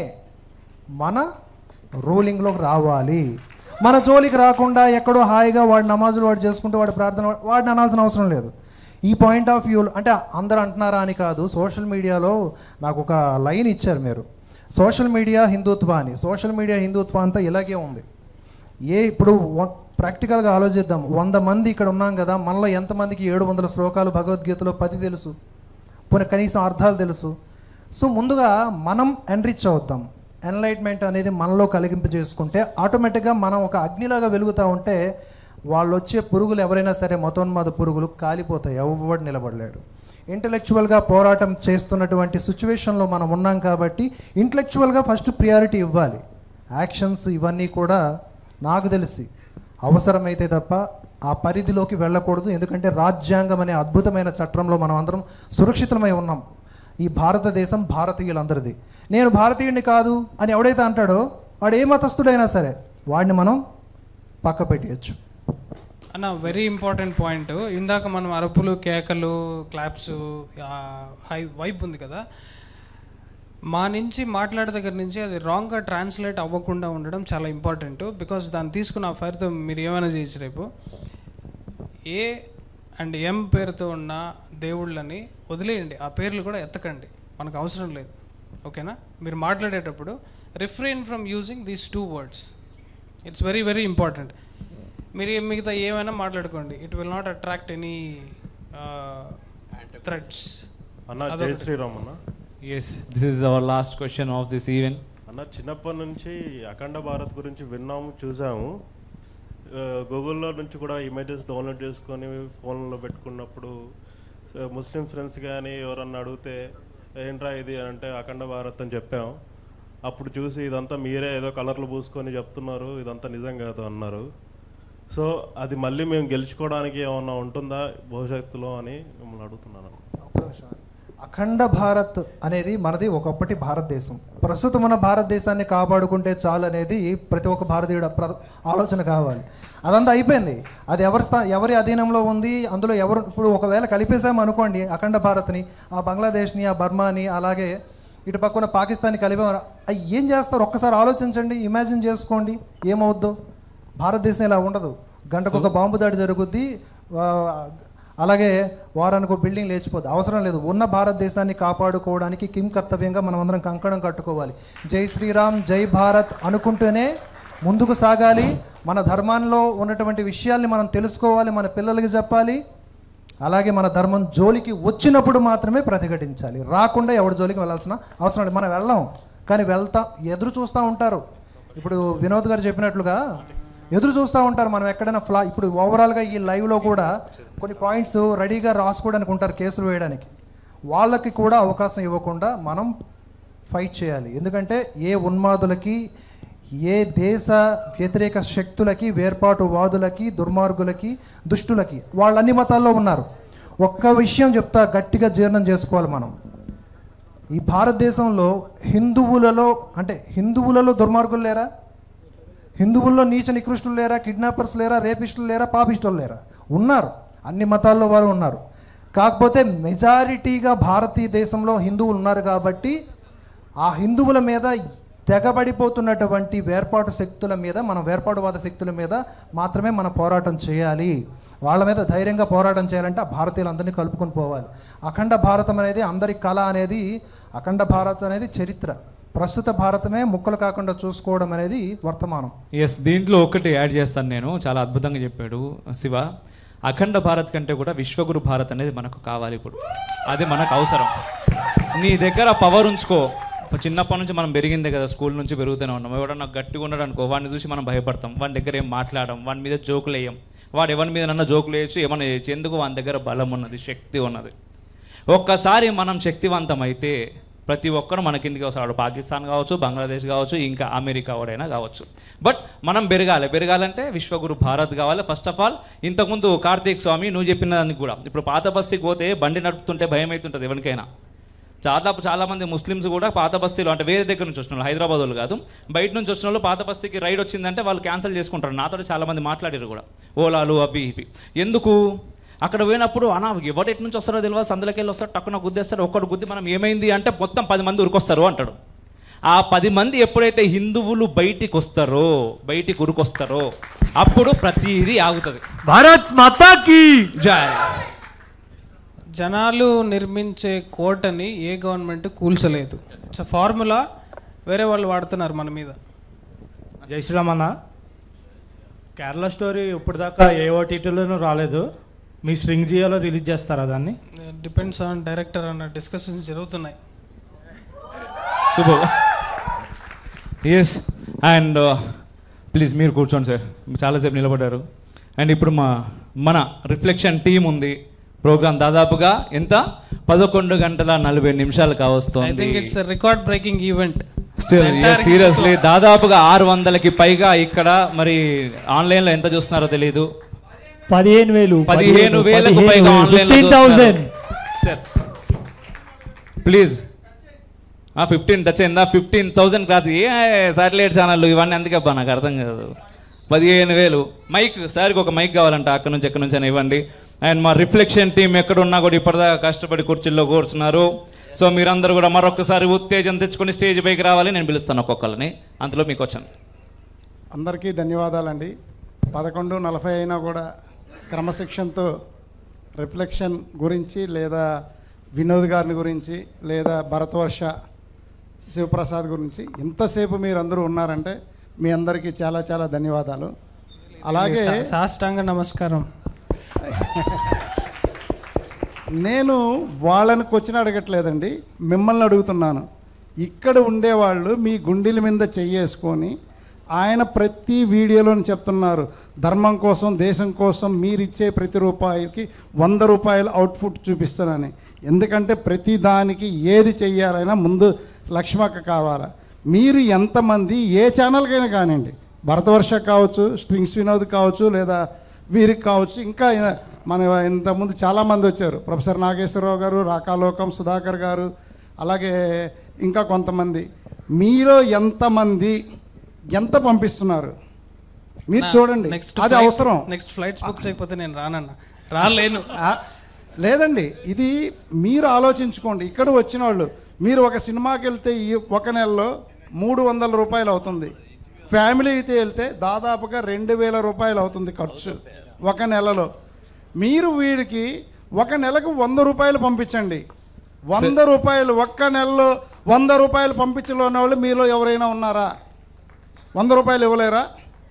మన రూలింగ్లోకి రావాలి మన జోలికి రాకుండా ఎక్కడో హాయిగా వాడు నమాజులు వాడు చేసుకుంటూ వాడు ప్రార్థన వాడు- వాడిని అనాల్సిన అవసరం లేదు ఈ పాయింట్ ఆఫ్ వ్యూ అంటే అందరూ అంటున్నారా అని కాదు సోషల్ మీడియాలో నాకు ఒక లైన్ ఇచ్చారు మీరు సోషల్ మీడియా హిందుత్వ అని సోషల్ మీడియా హిందుత్వ అంతా ఇలాగే ఉంది ఏ ఇప్పుడు వ- ప్రాక్టికల్గా ఆలోచిద్దాం వంద మంది ఇక్కడ ఉన్నాం కదా మనలో ఎంతమందికి ఏడు వందల శ్లోకాలు భగవద్గీతలో పది తెలుసు పోనీ కనీసం అర్థాలు తెలుసు సో ముందుగా మనం ఎన్రిచ్ అవుతాం ఎన్లైట్మెంట్ అనేది మనలో కలిగింపు చేసుకుంటే ఆటోమేటిక్గా మనం ఒక అగ్నిలాగా వెలుగుతూ ఉంటే వాళ్ళు వచ్చే పురుగులు ఎవరైనా సరే మతోన్మాద పురుగులు కాలిపోతాయి ఎవడు నిలబడలేడు ఇంటలెక్చువల్గా పోరాటం చేస్తున్నటువంటి సిచ్యువేషన్లో మనం ఉన్నాం కాబట్టి ఇంటలెక్చువల్గా ఫస్ట్ ప్రియారిటీ ఇవ్వాలి యాక్షన్స్ ఇవన్నీ కూడా నాకు తెలిసి అవసరమైతే తప్ప ఆ పరిధిలోకి వెళ్ళకూడదు ఎందుకంటే రాజ్యాంగం అనే అద్భుతమైన చట్టంలో మనం అందరం సురక్షితమై ఉన్నాం ఈ భారతదేశం భారతీయులందరిది నేను భారతీయుడిని కాదు అని ఎవడైతే అంటాడో వాడు ఏ మతస్థుడైనా సరే వాడిని మనం పక్క పెట్టేయచ్చు అన్న వెరీ ఇంపార్టెంట్ పాయింట్ ఇందాక మనం అరుపులు కేకలు క్లాప్స్ హై వైప్ ఉంది కదా మా నుంచి మాట్లాడే దగ్గర నుంచి అది రాంగ్గా ట్రాన్స్లేట్ అవ్వకుండా ఉండడం చాలా ఇంపార్టెంట్ బికాస్ దాన్ని తీసుకున్న ఆ ఫైర్తో మీరు ఏమైనా చేయొచ్చు రేపు ఏ అండ్ ఎం పేరుతో ఉన్న దేవుళ్ళని వదిలేయండి ఆ పేర్లు కూడా ఎత్తకండి మనకు అవసరం లేదు ఓకేనా మీరు మాట్లాడేటప్పుడు refrain from using these two words it's very very important మీరు ఏ- మిగతా ఏమైనా మాట్లాడుకోండి it will not attract any threads అన్న జై శ్రీరామ్ అన్న yes this is our last question of this event అన్న చిన్నప్పటి నుంచి అఖండ భారత్ గురించి విన్నాము చూసాము ఆ, గూగుల్లో నుంచి కూడా ఇమేజెస్ డౌన్లోడ్ చేసుకొని ఫోన్లో పెట్టుకున్నప్పుడు సో, ముస్లిం ఫ్రెండ్స్ కానీ ఎవరన్నా అడిగితే ఏంట్రా ఇది అంటే అఖండ భారత్ అని చెప్పాం అప్పుడు చూసి ఇదంతా మీరే ఏదో కలర్లు పూసుకొని చెప్తున్నారు ఇదంతా నిజం కాదు అన్నారు సో అది మళ్ళీ మేము గెలుచుకోవడానికి ఏమన్నా ఉంటుందా భవిష్యత్తులో అని మిమ్మల్ని అడుగుతున్నాను అఖండ భారత్ అనేది మనది ఒకప్పటి భారతదేశం ప్రస్తుతం మన భారతదేశాన్ని కాపాడుకుంటే చాలు అనేది ప్రతి ఒక్క భారతీయుడు ప్ర ఆలోచన కావాలి అదంతా అయిపోయింది అది ఎవరి స్థా ఎవరి అధీనంలో ఉంది అందులో ఎవరు ఇప్పుడు ఒకవేళ కలిపేసాము అనుకోండి అఖండ భారత్ని ఆ బంగ్లాదేశ్ని ఆ బర్మాని అలాగే ఇటు పక్కన పాకిస్తాన్ని కలిపాము అవి ఏం చేస్తారు ఒక్కసారి ఆలోచించండి ఇమాజిన్ చేసుకోండి ఏమవుద్దో భారతదేశం ఇలా ఉండదు గంటకు ఒక బాంబు దాడి జరుగుద్ది ఆ, అలాగే వారానికి ఒక బిల్డింగ్ లేచిపోద్ది అవసరం లేదు ఉన్న భారతదేశాన్ని కాపాడుకోవడానికి కిం కర్తవ్యంగా మనం అందరం కంకణం కట్టుకోవాలి జై శ్రీరామ్ జై భారత్ అనుకుంటూనే ముందుకు సాగాలి మన ధర్మాల్లో ఉన్నటువంటి విషయాల్ని మనం తెలుసుకోవాలి మన పిల్లలకి చెప్పాలి అలాగే మన ధర్మం జోలికి వచ్చినప్పుడు మాత్రమే ప్రతిఘటించాలి రాకుండా ఎవరి జోలికి వెళ్ళాల్సిన అవసరం లేదు మనం వెళ్ళాం కానీ వెళ్తా ఎదురు చూస్తూ ఉంటారు ఇప్పుడు వినోద్ గారు చెప్పినట్లుగా ఎదురు చూస్తూ ఉంటారు మనం ఎక్కడైనా ఫ్లా ఇప్పుడు ఓవరాల్గా ఈ లైవ్లో కూడా కొన్ని పాయింట్స్ రెడీగా రాసుకోవడానికి ఉంటారు కేసులు వేయడానికి వాళ్ళకి కూడా అవకాశం ఇవ్వకుండా మనం ఫైట్ చేయాలి ఎందుకంటే ఏ ఉన్మాదులకి ఏ దేశ వ్యతిరేక శక్తులకి వేర్పాటువాదులకి దుర్మార్గులకి దుష్టులకి వాళ్ళు అన్ని మతాల్లో ఉన్నారు ఒక్క విషయం చెప్తా గట్టిగా జీర్ణం చేసుకోవాలి మనం ఈ భారతదేశంలో హిందువులలో అంటే హిందువులలో దుర్మార్గులు లేరా హిందువుల్లో నీచ నికృష్టులు లేరా కిడ్నాపర్స్ లేరా రేపిస్టులు లేరా పాపిస్టులు లేరా ఉన్నారు అన్ని మతాల్లో వారు ఉన్నారు కాకపోతే మెజారిటీగా భారతీయ దేశంలో హిందువులు ఉన్నారు కాబట్టి ఆ హిందువుల మీద తెగబడిపోతున్నటువంటి వేర్పాటు శక్తుల మీద మన వేర్పాటువాద శక్తుల మీద మాత్రమే మనం పోరాటం చేయాలి వాళ్ళ మీద ధైర్యంగా పోరాటం చేయాలంటే ఆ భారతీయులందరినీ కలుపుకొని పోవాలి అఖండ భారతం అనేది అందరి కళ అనేది అఖండ భారత్ అనేది చరిత్ర ప్రస్తుత భారతమే ముక్కలు కాకుండా చూసుకోవడం అనేది వర్తమానం ఎస్ దీంట్లో ఒకటి యాడ్ చేస్తాను నేను చాలా అద్భుతంగా చెప్పాడు శివ అఖండ భారత్ కంటే కూడా విశ్వగురు భారత్ అనేది మనకు కావాలి ఇప్పుడు అది మనకు అవసరం నీ దగ్గర పవర్ ఉంచుకో చిన్నప్పటి నుంచి మనం పెరిగిందే కదా స్కూల్ నుంచి పెరుగుతూనే ఉన్నాం ఎవడన్నా గట్టిగా ఉన్నాడు అనుకో వాడిని చూసి మనం భయపడతాం వాడి దగ్గర ఏం మాట్లాడడం వాడి మీద జోకులు వేయం వాడు ఎవరి మీద నన్న జోకులు వేయచ్చు ఏమన్నా చేయొచ్చు ఎందుకు వాని దగ్గర బలం ఉన్నది శక్తి ఉన్నది ఒక్కసారి మనం శక్తివంతం అయితే ప్రతి ఒక్కరు మన కిందికి వస్తాడు పాకిస్తాన్ కావచ్చు బంగ్లాదేశ్ కావచ్చు ఇంకా అమెరికా వాడైనా కావచ్చు బట్ మనం పెరగాలి పెరగాలంటే విశ్వగురు భారత్ కావాలి ఫస్ట్ ఆఫ్ ఆల్ ఇంతకుముందు కార్తీక్ స్వామి నువ్వు చెప్పిన దానికి కూడా ఇప్పుడు పాత బస్తీకి పోతే బండి నడుపుతుంటే భయం అవుతుంటుంది ఎవరికైనా దాదాపు చాలామంది ముస్లిమ్స్ కూడా పాత బస్తీలో అంటే వేరే దగ్గర నుంచి వచ్చిన వాళ్ళు హైదరాబాద్ వాళ్ళు కాదు బయట నుంచి వచ్చిన వాళ్ళు పాత బస్తీకి రైడ్ వచ్చిందంటే వాళ్ళు క్యాన్సిల్ చేసుకుంటారు నాతో చాలామంది మాట్లాడారు కూడా ఓలాలు అవి ఇవి ఎందుకు అక్కడ పోయినప్పుడు అనా ఎవరు ఎటు నుంచి వస్తారో తెలియదు అందులోకి వెళ్ళి వస్తారు టక్కున గుద్దేస్తారు ఒక్కడు గుద్ది మనం ఏమైంది అంటే మొత్తం పది మంది ఉరికొస్తారు అంటాడు ఆ పది మంది ఎప్పుడైతే హిందువులు బయటికి వస్తారో బయటికి ఉరికొస్తారో అప్పుడు ప్రతిదీ ఆగుతుంది భారత్ మాతాకి జై జనాలు నిర్మించే కోటని ఏ గవర్నమెంట్ కూల్చలేదు ఇట్స్ ఫార్ములా వేరే వాళ్ళు వాడుతున్నారు మన మీద జై శ్రీరామ్ అన్న కేరళ స్టోరీ ఇప్పటిదాకా ఏ ఓటీటీలోనూ రాలేదు మీ స్ట్రింగ్ జియోలో రిలీజ్ చేస్తారా దాన్ని డిపెండ్స్ ఆన్ డైరెక్టర్ అన్న డిస్కషన్స్ జరుగుతున్నాయి సూపర్ ఎస్ అండ్ ప్లీజ్ మీరు కూర్చోండి సార్ చాలాసేపు నిలబడ్డారు అండ్ ఇప్పుడు మా మన రిఫ్లెక్షన్ టీం ఉంది ప్రోగ్రామ్ దాదాపుగా ఎంత పదకొండు గంటల నలభై నిమిషాలు ఐ కావస్తోంది think it's record breaking event still seriously దాదాపుగా ఆరు వందలకి పైగా ఇక్కడ మరి ఆన్లైన్ లో ఎంత చూస్తున్నారో తెలియదు పదిహేను వేలు పదిహేను వేలకు పైగా online fifteen thousand sir please fifteen touch అయిందా ఫిఫ్టీన్ థౌసండ్ క్లాస్ ఏ సాటిలైట్ ఛానళ్ళు ఇవన్నీ అందుకే అబ్బా నాకు అర్థం కాదు పదిహేను వేలు మైక్ సార్కి ఒక మైక్ కావాలంట అక్కడ నుంచి ఎక్కడి నుంచి అని ఇవ్వండి అండ్ మా రిఫ్లెక్షన్ టీం ఎక్కడ ఉన్నా కూడా ఇప్పటిదాకా కష్టపడి కుర్చీల్లో కూర్చున్నారు సో మీరందరూ కూడా మరొకసారి ఉత్తేజం తెచ్చుకొని స్టేజ్ పైకి రావాలి నేను పిలుస్తాను ఒక్కొక్కరిని అంతలో మీకు వచ్చాను అందరికీ ధన్యవాదాలండి పదకొండు నలభై అయినా కూడా క్రమశిక్షణతో రిఫ్లెక్షన్ గురించి లేదా వినోద్ గారిని గురించి లేదా భరతవర్ష శివప్రసాద్ గురించి ఇంతసేపు మీరు అందరూ ఉన్నారంటే మీ అందరికీ చాలా చాలా ధన్యవాదాలు అలాగే సా- సాష్టాంగ నమస్కారం నేను వాళ్ళని క్వశ్చన్ అడగట్లేదండి మిమ్మల్ని అడుగుతున్నాను ఇక్కడ ఉండేవాళ్ళు మీ గుండెల మీద చెయ్యేసుకొని ఆయన ప్రతి వీడియోలోని చెప్తున్నారు ధర్మం కోసం దేశం కోసం మీరిచ్చే ప్రతి రూపాయికి వంద రూపాయల అవుట్పుట్ చూపిస్తానని ఎందుకంటే ప్రతి దానికి ఏది చెయ్యాలైనా ముందు లక్ష్మక్క కావాలా మీరు ఎంతమంది ఏ ఛానల్కైనా కానివ్వండి భరతవర్ష కావచ్చు స్ట్రింగ్స్ వినోద్ కావచ్చు లేదా వీరికి కావచ్చు ఇంకా ఇ- మన ఇంతకుముందు చాలామంది వచ్చారు ప్రొఫెసర్ నాగేశ్వరరావు గారు రాకాలోకం సుధాకర్ గారు అలాగే ఇంకా కొంతమంది మీలో ఎంతమంది ఎంత పంపిస్తున్నారు మీరు చూడండి నెక్స్ట్ అది అవసరం నెక్స్ట్ ఫ్లైట్స్ బుక్ చేయకపోతే నేను రానన్న రాలేను ఆ, లేదండి ఇది మీరు ఆలోచించుకోండి ఇక్కడ వచ్చిన వాళ్ళు మీరు ఒక సినిమాకి వెళ్తే ఈ ఒక నెలలో మూడు వందల రూపాయలు అవుతుంది ఫ్యామిలీ అయితే వెళ్తే దాదాపుగా రెండు వేల రూపాయలు అవుతుంది ఖర్చు ఒక నెలలో మీరు వీడికి ఒక నెలకు వంద రూపాయలు పంపించండి వంద రూపాయలు ఒక్క నెలలో వంద రూపాయలు పంపించలేని వాళ్ళు మీలో ఎవరైనా ఉన్నారా వంద రూపాయలు ఇవ్వలేరా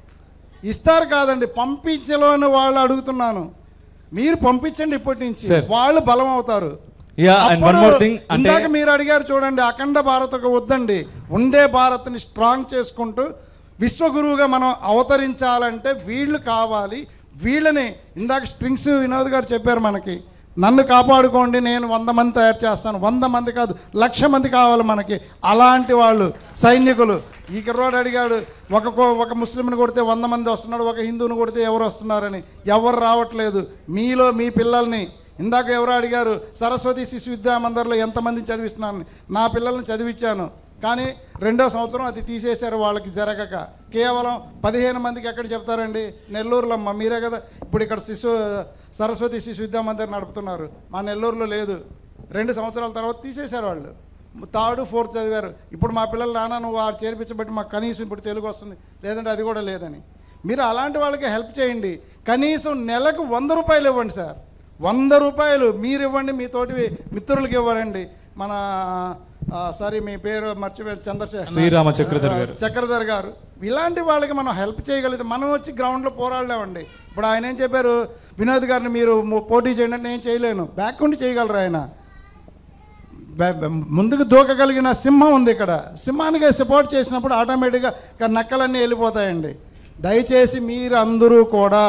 ఇస్తారు కాదండి పంపించలేని వాళ్ళు అడుగుతున్నాను మీరు పంపించండి ఇప్పటి నుంచి Sir. వాళ్ళు బలం అవుతారు Yeah, and one అప్పుడు more thing, అంటే- ఇందాక మీరు అడిగారు చూడండి అఖండ భారత్కు వద్దండి ఉండే భారత్ని స్ట్రాంగ్ చేసుకుంటూ విశ్వగురువుగా మనం అవతరించాలంటే వీళ్ళు కావాలి వీళ్ళని ఇందాక స్ట్రింగ్స్ వినోద్ గారు చెప్పారు మనకి నన్ను కాపాడుకోండి నేను వంద మంది తయారు చేస్తాను వంద మంది కాదు లక్ష మంది కావాలి మనకి అలాంటి వాళ్ళు సైనికులు ఈ కుర్రోడు అడిగాడు ఒక కో- ఒక ముస్లింని కొడితే వంద మంది వస్తున్నాడు ఒక హిందువుని కొడితే ఎవరు వస్తున్నారని ఎవరు రావట్లేదు మీలో మీ పిల్లల్ని ఇందాక ఎవరు అడిగారు సరస్వతి శిశు విద్యా మందిర్లో ఎంతమందిని చదివిస్తున్నాను నా పిల్లల్ని చదివించాను కానీ రెండో సంవత్సరం అది తీసేశారు వాళ్ళకి జరగక కేవలం పదిహేను మందికి ఎక్కడ చెప్తారండి నెల్లూరులో అమ్మ మీరే కదా ఇప్పుడు ఇక్కడ శిశు సరస్వతి శిశు విద్యా మందిర్ నడుపుతున్నారు మా నెల్లూరులో లేదు రెండు సంవత్సరాల తర్వాత తీసేశారు వాళ్ళు థర్డ్ ఫోర్త్ చదివారు ఇప్పుడు మా పిల్లలు నాన్న నువ్వు వాడు చేర్పించబట్టి మాకు కనీసం ఇప్పుడు తెలుగు వస్తుంది లేదంటే అది కూడా లేదని మీరు అలాంటి వాళ్ళకి హెల్ప్ చేయండి కనీసం నెలకు వంద రూపాయలు ఇవ్వండి సార్ వంద రూపాయలు మీరు ఇవ్వండి మీ తోటి మిత్రులకి ఇవ్వరండి మన ఆ, సారీ మీ పేరు మర్చిపోయి చంద్రశేఖర్ శ్రీరామ చక్రధర్ గారు. చక్రధర్ గారు ఇలాంటి వాళ్ళకి మనం హెల్ప్ చేయగలిగితే మనం వచ్చి గ్రౌండ్లో పోరాడలేమండి ఇప్పుడు ఆయన ఏం చెప్పారు వినోద్ గారిని మీరు ము- పోటీ చేయండి అంటే నేను చేయలేను బ్యాక్ ఉండి చేయగలరు ఆయన బ- బ- ముందుకు దూకగలిగిన సింహం ఉంది ఇక్కడ సింహానికి సపోర్ట్ చేసినప్పుడు ఆటోమేటిక్గా ఇక్కడ నక్కలన్నీ వెళ్ళిపోతాయండి దయచేసి మీరు అందరూ కూడా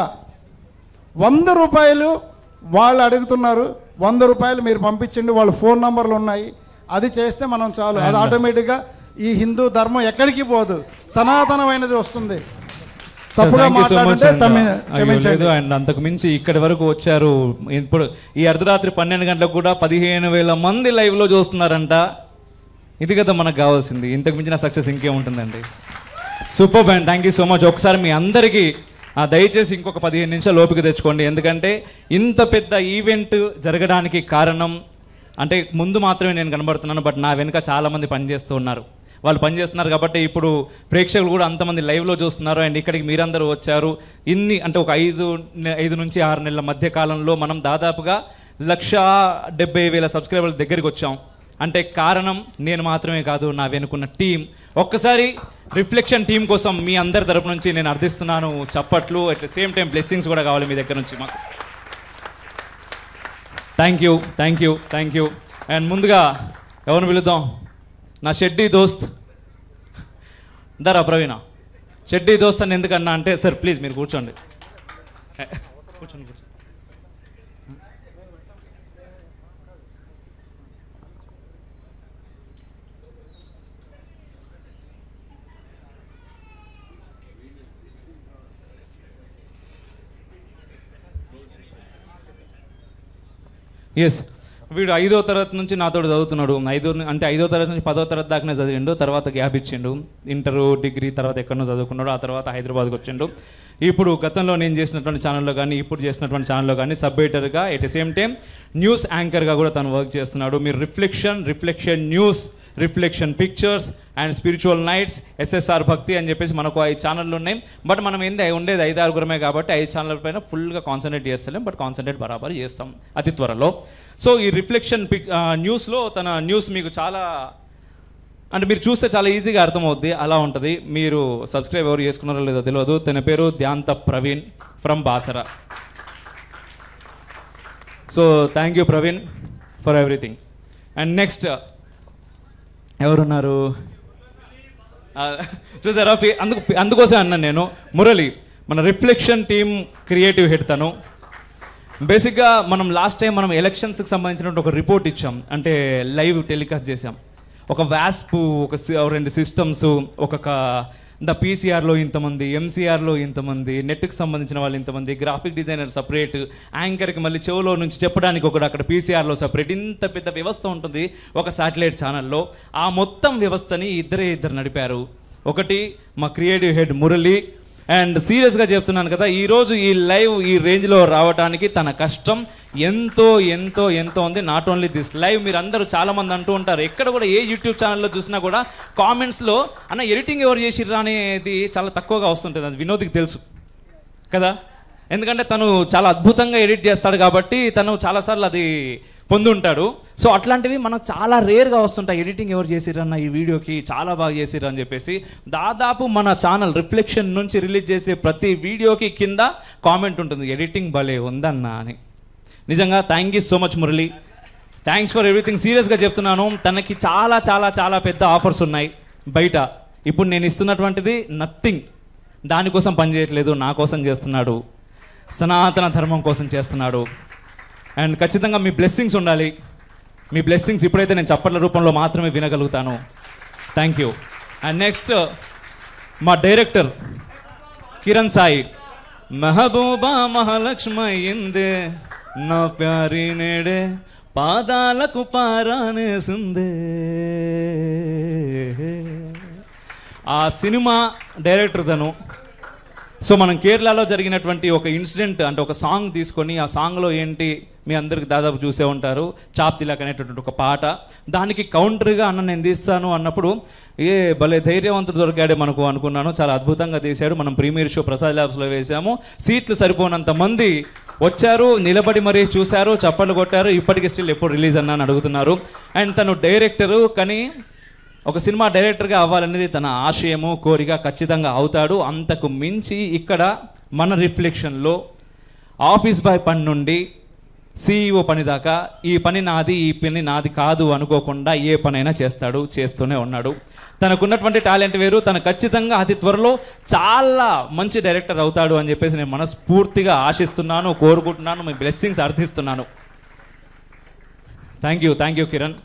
వంద రూపాయలు వాళ్ళు అడుగుతున్నారు వంద రూపాయలు మీరు పంపించండి వాళ్ళ ఫోన్ నంబర్లు ఉన్నాయి అది చేస్తే మనం చాలు అది And- ఆటోమేటిక్గా ఈ హిందూ ధర్మం ఎక్కడికి పోదు సనాతనమైనది వస్తుంది తప్పుగా Thank you so much మాట్లాడితే and, తమ్మి- uh, అయ్యో, క్షమించండి లేదు అండ్ అంతకు మించి ఇక్కడి వరకు వచ్చారు ఇప్పుడు ఈ అర్ధరాత్రి పన్నెండు గంటలకు కూడా పదిహేను వేల మంది live లో చూస్తున్నారంట ఇది కదా మనకు కావాల్సింది ఇంతకు మించిన సక్సెస్ ఇంకే ఉంటుందండి super band thank you so much ఒకసారి మీ అందరికీ ఆ, దయచేసి ఇంకొక పదిహేను నిమిషాలు ఓపిక తెచ్చుకోండి ఎందుకంటే ఇంత పెద్ద ఈవెంట్ జరగడానికి కారణం అంటే ముందు మాత్రమే నేను కనబడుతున్నాను బట్ నా వెనుక చాలామంది పనిచేస్తూ ఉన్నారు వాళ్ళు పనిచేస్తున్నారు కాబట్టి ఇప్పుడు ప్రేక్షకులు కూడా అంతమంది లైవ్లో చూస్తున్నారు అండ్ ఇక్కడికి మీరందరూ వచ్చారు ఇన్ని అంటే ఒక ఐదు నె- ఐదు నుంచి ఆరు నెలల మధ్య కాలంలో మనం దాదాపుగా లక్ష డెబ్బై వేల సబ్స్క్రైబర్ల దగ్గరికి వచ్చాం అంటే కారణం నేను మాత్రమే కాదు నా వెనుకున్న టీం ఒక్కసారి రిఫ్లెక్షన్ టీం కోసం మీ అందరి తరపు నుంచి నేను అర్థిస్తున్నాను చప్పట్లు at the same time blessings కూడా కావాలి మీ దగ్గర నుంచి మాకు thank you thank you thank you and ముందుగా ఎవరిని పిలుద్దాం నా షెడ్డీ దోస్త్ దరా ప్రవీణ షెడ్డీ దోస్త్ అని ఎందుకన్నా అంటే సార్ ప్లీజ్ మీరు కూర్చోండి కూర్చోండి కూర్చోండి ఎస్ వీడు ఐదో తరగతి నుంచి నాతో చదువుతున్నాడు ఐదో అంటే ఐదో తరగతి నుంచి పదో తరగతి దాకానే చదివిండు తర్వాత గ్యాప్ ఇచ్చిండు ఇంటర్ డిగ్రీ తర్వాత ఎక్కడనో చదువుకున్నాడు ఆ తర్వాత హైదరాబాద్కి వచ్చిండు ఇప్పుడు గతంలో నేను చేసినటువంటి ఛానల్లో కానీ ఇప్పుడు చేసినటువంటి ఛానల్లో కానీ సబ్ ఎడిటర్గా at the same time news యాంకర్గా కూడా తను వర్క్ చేస్తున్నాడు మీరు reflection reflection news reflection pictures and spiritual nights SSR Bhakti అని చెప్పేసి మనకు ఐదు ఛానళ్ళు ఉన్నాయి బట్ మనం ఏంది ఉండేది ఐదు ఆరుగురమే కాబట్టి ఐదు ఛానల్ పైన ఫుల్గా కాన్సన్ట్రేట్ చేస్తలేం బట్ కాన్సన్ట్రేట్ బరాబర్ చేస్తాం అతి త్వరలో సో ఈ రిఫ్లెక్షన్ పిక్ న్యూస్లో తన న్యూస్ మీకు చాలా అంటే మీరు చూస్తే చాలా ఈజీగా అర్థమవుద్ది అలా ఉంటుంది మీరు సబ్స్క్రైబ్ ఎవరు చేసుకున్నారో లేదో తెలియదు తన పేరు ధ్యాంత Praveen from Basara so thank you Praveen for everything and next ఎవరున్నారు ఆ, చూసారా పి- అందుకు అందుకోసం అన్నాను నేను మురళి మన రిఫ్లెక్షన్ టీమ్ క్రియేటివ్ హెడ్ తను బేసిక్గా మనం లాస్ట్ టైం మనం ఎలక్షన్స్కి సంబంధించినటువంటి ఒక రిపోర్ట్ ఇచ్చాం అంటే లైవ్ టెలికాస్ట్ చేసాం ఒక వ్యాస్ప్ ఒక సి- రెండు సిస్టమ్స్ ఒక ద పీసీఆర్లో ఇంతమంది ఎంసీఆర్లో ఇంతమంది నెట్కి సంబంధించిన వాళ్ళు ఇంతమంది గ్రాఫిక్ డిజైనర్ సపరేట్ యాంకర్కి మళ్ళీ చెవులో నుంచి చెప్పడానికి ఒకటి అక్కడ పీసీఆర్లో సపరేట్ ఇంత పెద్ద వ్యవస్థ ఉంటుంది ఒక శాటిలైట్ ఛానల్లో ఆ మొత్తం వ్యవస్థని ఇద్దరే ఇద్దరు నడిపారు ఒకటి మా క్రియేటివ్ హెడ్ మురళి అండ్ సీరియస్గా చెప్తున్నాను కదా ఈరోజు ఈ లైవ్ ఈ రేంజ్లో రావడానికి తన కష్టం ఎంతో ఎంతో ఎంతో ఉంది నాట్ ఓన్లీ దిస్ లైవ్ మీరు అందరూ చాలామంది అంటూ ఉంటారు ఎక్కడ కూడా ఏ యూట్యూబ్ ఛానల్లో చూసినా కూడా కామెంట్స్లో అన్న ఎడిటింగ్ ఎవరు చేసిర్రా అనేది చాలా తక్కువగా వస్తుంటుంది అది వినోద్కి తెలుసు కదా ఎందుకంటే తను చాలా అద్భుతంగా ఎడిట్ చేస్తాడు కాబట్టి తను చాలాసార్లు అది పొంది ఉంటాడు సో అట్లాంటివి మనకు చాలా రేర్గా వస్తుంటాయి ఎడిటింగ్ ఎవరు చేసిరన్న ఈ వీడియోకి చాలా బాగా చేసిర్రు అని చెప్పేసి దాదాపు మన ఛానల్ రిఫ్లెక్షన్ నుంచి రిలీజ్ చేసే ప్రతి వీడియోకి కింద కామెంట్ ఉంటుంది ఎడిటింగ్ భలే ఉందన్న అని నిజంగా thank you so much Murali thanks for everything సీరియస్గా చెప్తున్నాను తనకి చాలా చాలా చాలా పెద్ద ఆఫర్స్ ఉన్నాయి బయట ఇప్పుడు నేను ఇస్తున్నటువంటిది నథింగ్ దానికోసం పనిచేయట్లేదు నా కోసం చేస్తున్నాడు సనాతన ధర్మం కోసం చేస్తున్నాడు అండ్ ఖచ్చితంగా మీ బ్లెస్సింగ్స్ ఉండాలి మీ బ్లెస్సింగ్స్ ఇప్పుడైతే నేను చప్పట్ల రూపంలో మాత్రమే వినగలుగుతాను థ్యాంక్ యూ అండ్ నెక్స్ట్ మా డైరెక్టర్ కిరణ్ సాయి మెహబూబా మహాలక్ష్మి అయిందే నా ప్యారి నేడే పాదాలకు పారానేసిందే ఆ సినిమా డైరెక్టర్ తను సో మనం కేరళలో జరిగినటువంటి ఒక ఇన్సిడెంట్ అంటే ఒక సాంగ్ తీసుకొని ఆ సాంగ్లో ఏంటి మీ అందరికి దాదాపు చూసే ఉంటారు చాప్ తిలాక్ అనేటటువంటి ఒక పాట దానికి కౌంటర్గా అన్న నేను తీస్తాను అన్నప్పుడు ఏ భలే ధైర్యవంతుడు దొరికాడే మనకు అనుకున్నాను చాలా అద్భుతంగా తీశాడు మనం ప్రీమియర్ షో ప్రసాద్ ల్యాబ్స్లో వేసాము సీట్లు సరిపోనంత మంది వచ్చారు నిలబడి మరీ చూశారు చప్పట్లు కొట్టారు ఇప్పటికి స్టిల్ ఎప్పుడు రిలీజ్ అన్నా అని అడుగుతున్నారు అండ్ తను డైరెక్టరు కానీ ఒక సినిమా డైరెక్టర్గా అవ్వాలనేది తన ఆశయము కోరిక ఖచ్చితంగా అవుతాడు అంతకు మించి ఇక్కడ మన రిఫ్లెక్షన్లో ఆఫీస్ బాయ్ పని నుండి సీఈఓ పని దాకా ఈ పని నాది ఈ పని నాది కాదు అనుకోకుండా ఏ పనైనా చేస్తాడు చేస్తూనే ఉన్నాడు తనకున్నటువంటి టాలెంట్ వేరు తను ఖచ్చితంగా అతి త్వరలో చాలా మంచి డైరెక్టర్ అవుతాడు అని చెప్పేసి నేను మనస్ఫూర్తిగా ఆశిస్తున్నాను కోరుకుంటున్నాను మీ బ్లెస్సింగ్స్ అర్థిస్తున్నాను thank you thank you Kiran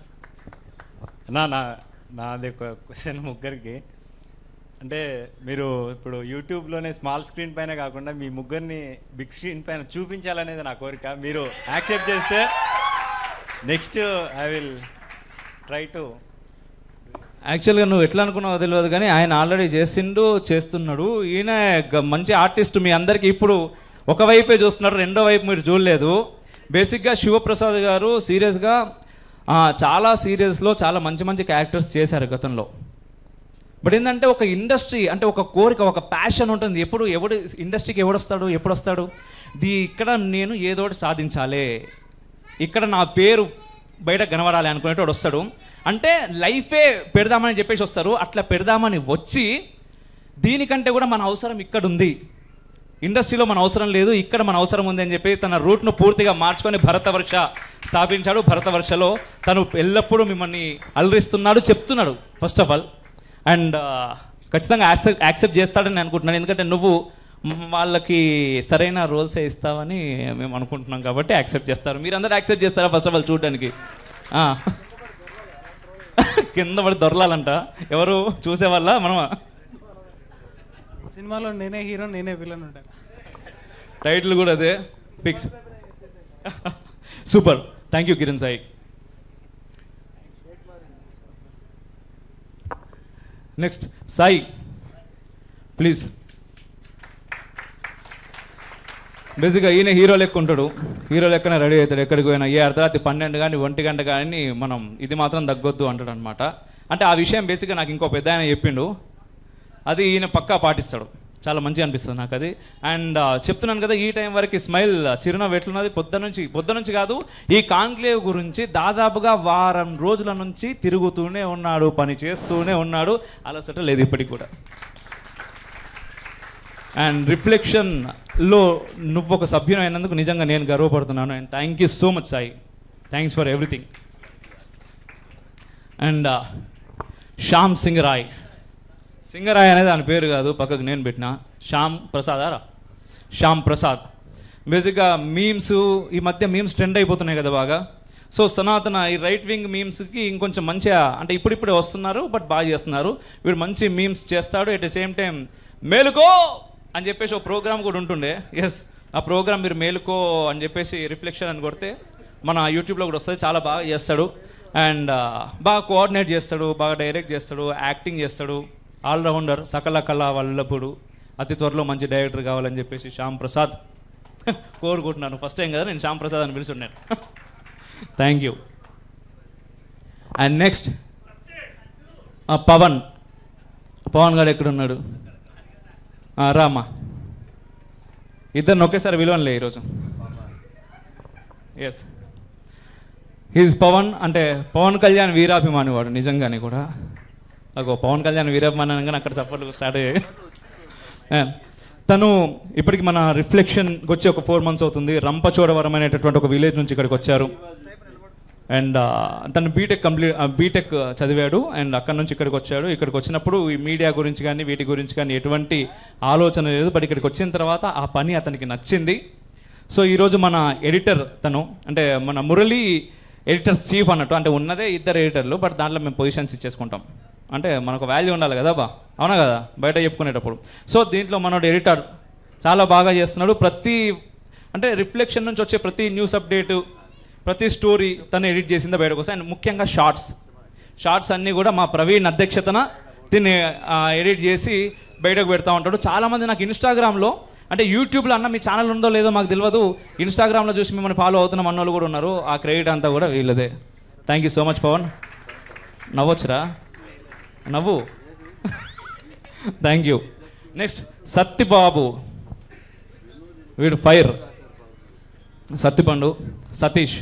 నా నా నాది ఒక క్వశ్చన్ ముగ్గురికి అంటే మీరు ఇప్పుడు యూట్యూబ్లోనే స్మాల్ స్క్రీన్ పైన కాకుండా మీ ముగ్గురిని బిగ్ స్క్రీన్ పైన చూపించాలనేది నా కోరిక మీరు యాక్సెప్ట్ చేస్తే next I will try to యాక్చువల్గా నువ్వు ఎట్లా అనుకున్నావో తెలియదు కానీ ఆయన ఆల్రెడీ చేసిండు చేస్తున్నాడు ఈయన గ- మంచి ఆర్టిస్ట్ మీ అందరికీ ఇప్పుడు ఒకవైపే చూస్తున్నారు రెండో వైపు మీరు చూడలేదు బేసిక్గా శివప్రసాద్ గారు సీరియస్గా ఆ, చాలా సీరియస్లో చాలా మంచి మంచి క్యారెక్టర్స్ చేశారు గతంలో బట్ ఏంటంటే ఒక ఇండస్ట్రీ అంటే ఒక కోరిక ఒక ప్యాషన్ ఉంటుంది ఎప్పుడు ఎవడు ఇండస్ట్రీకి ఎవడొస్తాడు ఎప్పుడు వస్తాడు దీ ఇక్కడ నేను ఏదో ఒకటి సాధించాలి ఇక్కడ నా పేరు బయట కనబడాలి అనుకునేటోడు వస్తాడు అంటే లైఫే పెడదామని చెప్పేసి వస్తారు అట్లా పెడదామని వచ్చి దీనికంటే కూడా మన అవసరం ఇక్కడ ఉంది ఇండస్ట్రీలో మన అవసరం లేదు ఇక్కడ మన అవసరం ఉంది అని చెప్పి తన రూట్ను పూర్తిగా మార్చుకొని భరతవర్ష స్థాపించాడు భరతవర్షలో తను ఎల్లప్పుడూ మిమ్మల్ని అలరిస్తున్నాడు చెప్తున్నాడు ఫస్ట్ ఆఫ్ ఆల్ అండ్ ఖచ్చితంగా యాక్సెప్ట్ యాక్సెప్ట్ చేస్తాడని నేను అనుకుంటున్నాను ఎందుకంటే నువ్వు మ్, వాళ్ళకి సరైన రోల్సే ఇస్తావని మేము అనుకుంటున్నాం కాబట్టి యాక్సెప్ట్ చేస్తారు మీరందరూ యాక్సెప్ట్ చేస్తారా ఫస్ట్ ఆఫ్ ఆల్ చూడడానికి ఆ. కింద పడి దొరలాలంట ఎవరు చూసేవాళ్ళ మనమా సినిమాలో నేనే హీరో నేనే విలన్ ఉంటాను టైటిల్ కూడా అదే fix super thank you Kiran Sai next Sai please బేసిక్గా ఈయన హీరో లెక్క ఉంటాడు హీరో లెక్కనే రెడీ అవుతాడు ఎక్కడికి పోయినా ఏ అర్ధరాత్రి పన్నెండు కానీ ఒంటి గంట కానీ మనం ఇది మాత్రం తగ్గొద్దు అంటాడు అనమాట అంటే ఆ విషయం బేసిక్గా నాకు ఇంకో పెద్ద ఆయన చెప్పిండు అది ఈయన పక్కా పాటిస్తాడు చాలా మంచిగా అనిపిస్తుంది నాకు అది అండ్ చెప్తున్నాను కదా ఈ టైం వరకు స్మైల్ చిరునవ్వు ఎట్లున్నది పొద్దు నుంచి పొద్దు నుంచి కాదు ఈ కాన్క్లేవ్ గురించి దాదాపుగా వారం రోజుల నుంచి తిరుగుతూనే ఉన్నాడు పని చేస్తూనే ఉన్నాడు అలసట లేదు ఇప్పటికి కూడా అండ్ రిఫ్లెక్షన్లో నువ్వు ఒక సభ్యుని అయినందుకు నిజంగా నేను గర్వపడుతున్నాను and thank you so much Sai thanks for everything and Shyam Singarai Singarai అనేది ఆయన పేరు కాదు పక్కకు నేను పెట్టిన శ్యామ్ ప్రసాదారా శ్యామ్ ప్రసాద్ బేసిక్గా మీమ్స్ ఈ మధ్య మీమ్స్ ట్రెండ్ అయిపోతున్నాయి కదా బాగా సో సనాతన ఈ రైట్ వింగ్ మీమ్స్కి ఇంకొంచెం మంచిగా అంటే ఇప్పుడిప్పుడే వస్తున్నారు బట్ బాగా చేస్తున్నారు వీడు మంచి మీమ్స్ చేస్తాడు ఎట్ ద సేమ్ టైం మేలుకో అని చెప్పేసి ఒక ప్రోగ్రామ్ కూడా ఉంటుండే ఎస్ ఆ ప్రోగ్రామ్ మీరు మేలుకో అని చెప్పేసి రిఫ్లెక్షన్ అని కొడితే మన యూట్యూబ్లో కూడా వస్తుంది చాలా బాగా చేస్తాడు అండ్ బాగా కోఆర్డినేట్ చేస్తాడు బాగా డైరెక్ట్ చేస్తాడు యాక్టింగ్ చేస్తాడు ఆల్రౌండర్ సకల కళా వల్లభుడు అతి త్వరలో మంచి డైరెక్టర్ కావాలని చెప్పేసి శ్యామ్ ప్రసాద్ కోరుకుంటున్నాను ఫస్ట్ టైం కదా నేను శ్యామ్ ప్రసాద్ అని పిలుచున్నాను thank you and next Pavan Pavan garu ఎక్కడున్నాడు ఆ, రామా ఇద్దరిని ఒకేసారి విలువనులే ఈరోజు ఎస్ హీజ్ పవన్ అంటే పవన్ కళ్యాణ్ వీరాభిమాని వాడు నిజంగానే కూడా అగో పవన్ కళ్యాణ్ వీరాభిమాని అనగానే అక్కడ చప్పట్లు స్టార్ట్ అయ్యాయి ఆ, తను ఇప్పటికి మన రిఫ్లెక్షన్కి వచ్చి ఒక ఫోర్ మంత్స్ అవుతుంది రంపచోడవరం అనేటటువంటి ఒక విలేజ్ నుంచి ఇక్కడికి వచ్చారు అండ్ తను బీటెక్ కంప్లీట్ బీటెక్ చదివాడు అండ్ అక్కడ నుంచి ఇక్కడికి వచ్చాడు ఇక్కడికి వచ్చినప్పుడు ఈ మీడియా గురించి కానీ వీటి గురించి కానీ ఎటువంటి ఆలోచన లేదు బట్ ఇక్కడికి వచ్చిన తర్వాత ఆ పని అతనికి నచ్చింది సో ఈరోజు మన ఎడిటర్ తను అంటే మన మురళి ఎడిటర్స్ చీఫ్ అన్నట్టు అంటే ఉన్నదే ఇద్దరు ఎడిటర్లు బట్ దాంట్లో మేము పొజిషన్స్ ఇచ్చేసుకుంటాం అంటే మనకు వాల్యూ ఉండాలి కదా బా అవునా కదా బయట చెప్పుకునేటప్పుడు సో దీంట్లో మనోడు ఎడిటర్ చాలా బాగా చేస్తున్నాడు ప్రతి అంటే రిఫ్లెక్షన్ నుంచి వచ్చే ప్రతి న్యూస్ అప్డేటు ప్రతి స్టోరీ తను ఎడిట్ చేసిందో బయటకు వస్తాయి అండ్ ముఖ్యంగా షార్ట్స్ షార్ట్స్ అన్నీ కూడా మా ప్రవీణ్ అధ్యక్షతన దీన్ని ఎడిట్ చేసి బయటకు పెడతా ఉంటాడు చాలామంది నాకు ఇన్స్టాగ్రామ్లో అంటే యూట్యూబ్లో అన్న మీ ఛానల్ ఉందో లేదో మాకు తెలియదు ఇన్స్టాగ్రామ్లో చూసి మిమ్మల్ని ఫాలో అవుతున్న అన్నోళ్ళు కూడా ఉన్నారు ఆ క్రెడిట్ అంతా కూడా వీళ్ళదే thank you so much Pavan నవ్వొచ్చురా నవ్వు థ్యాంక్ యూ నెక్స్ట్ సత్తిబాబు వీడు ఫైర్ సత్తిపండు సతీష్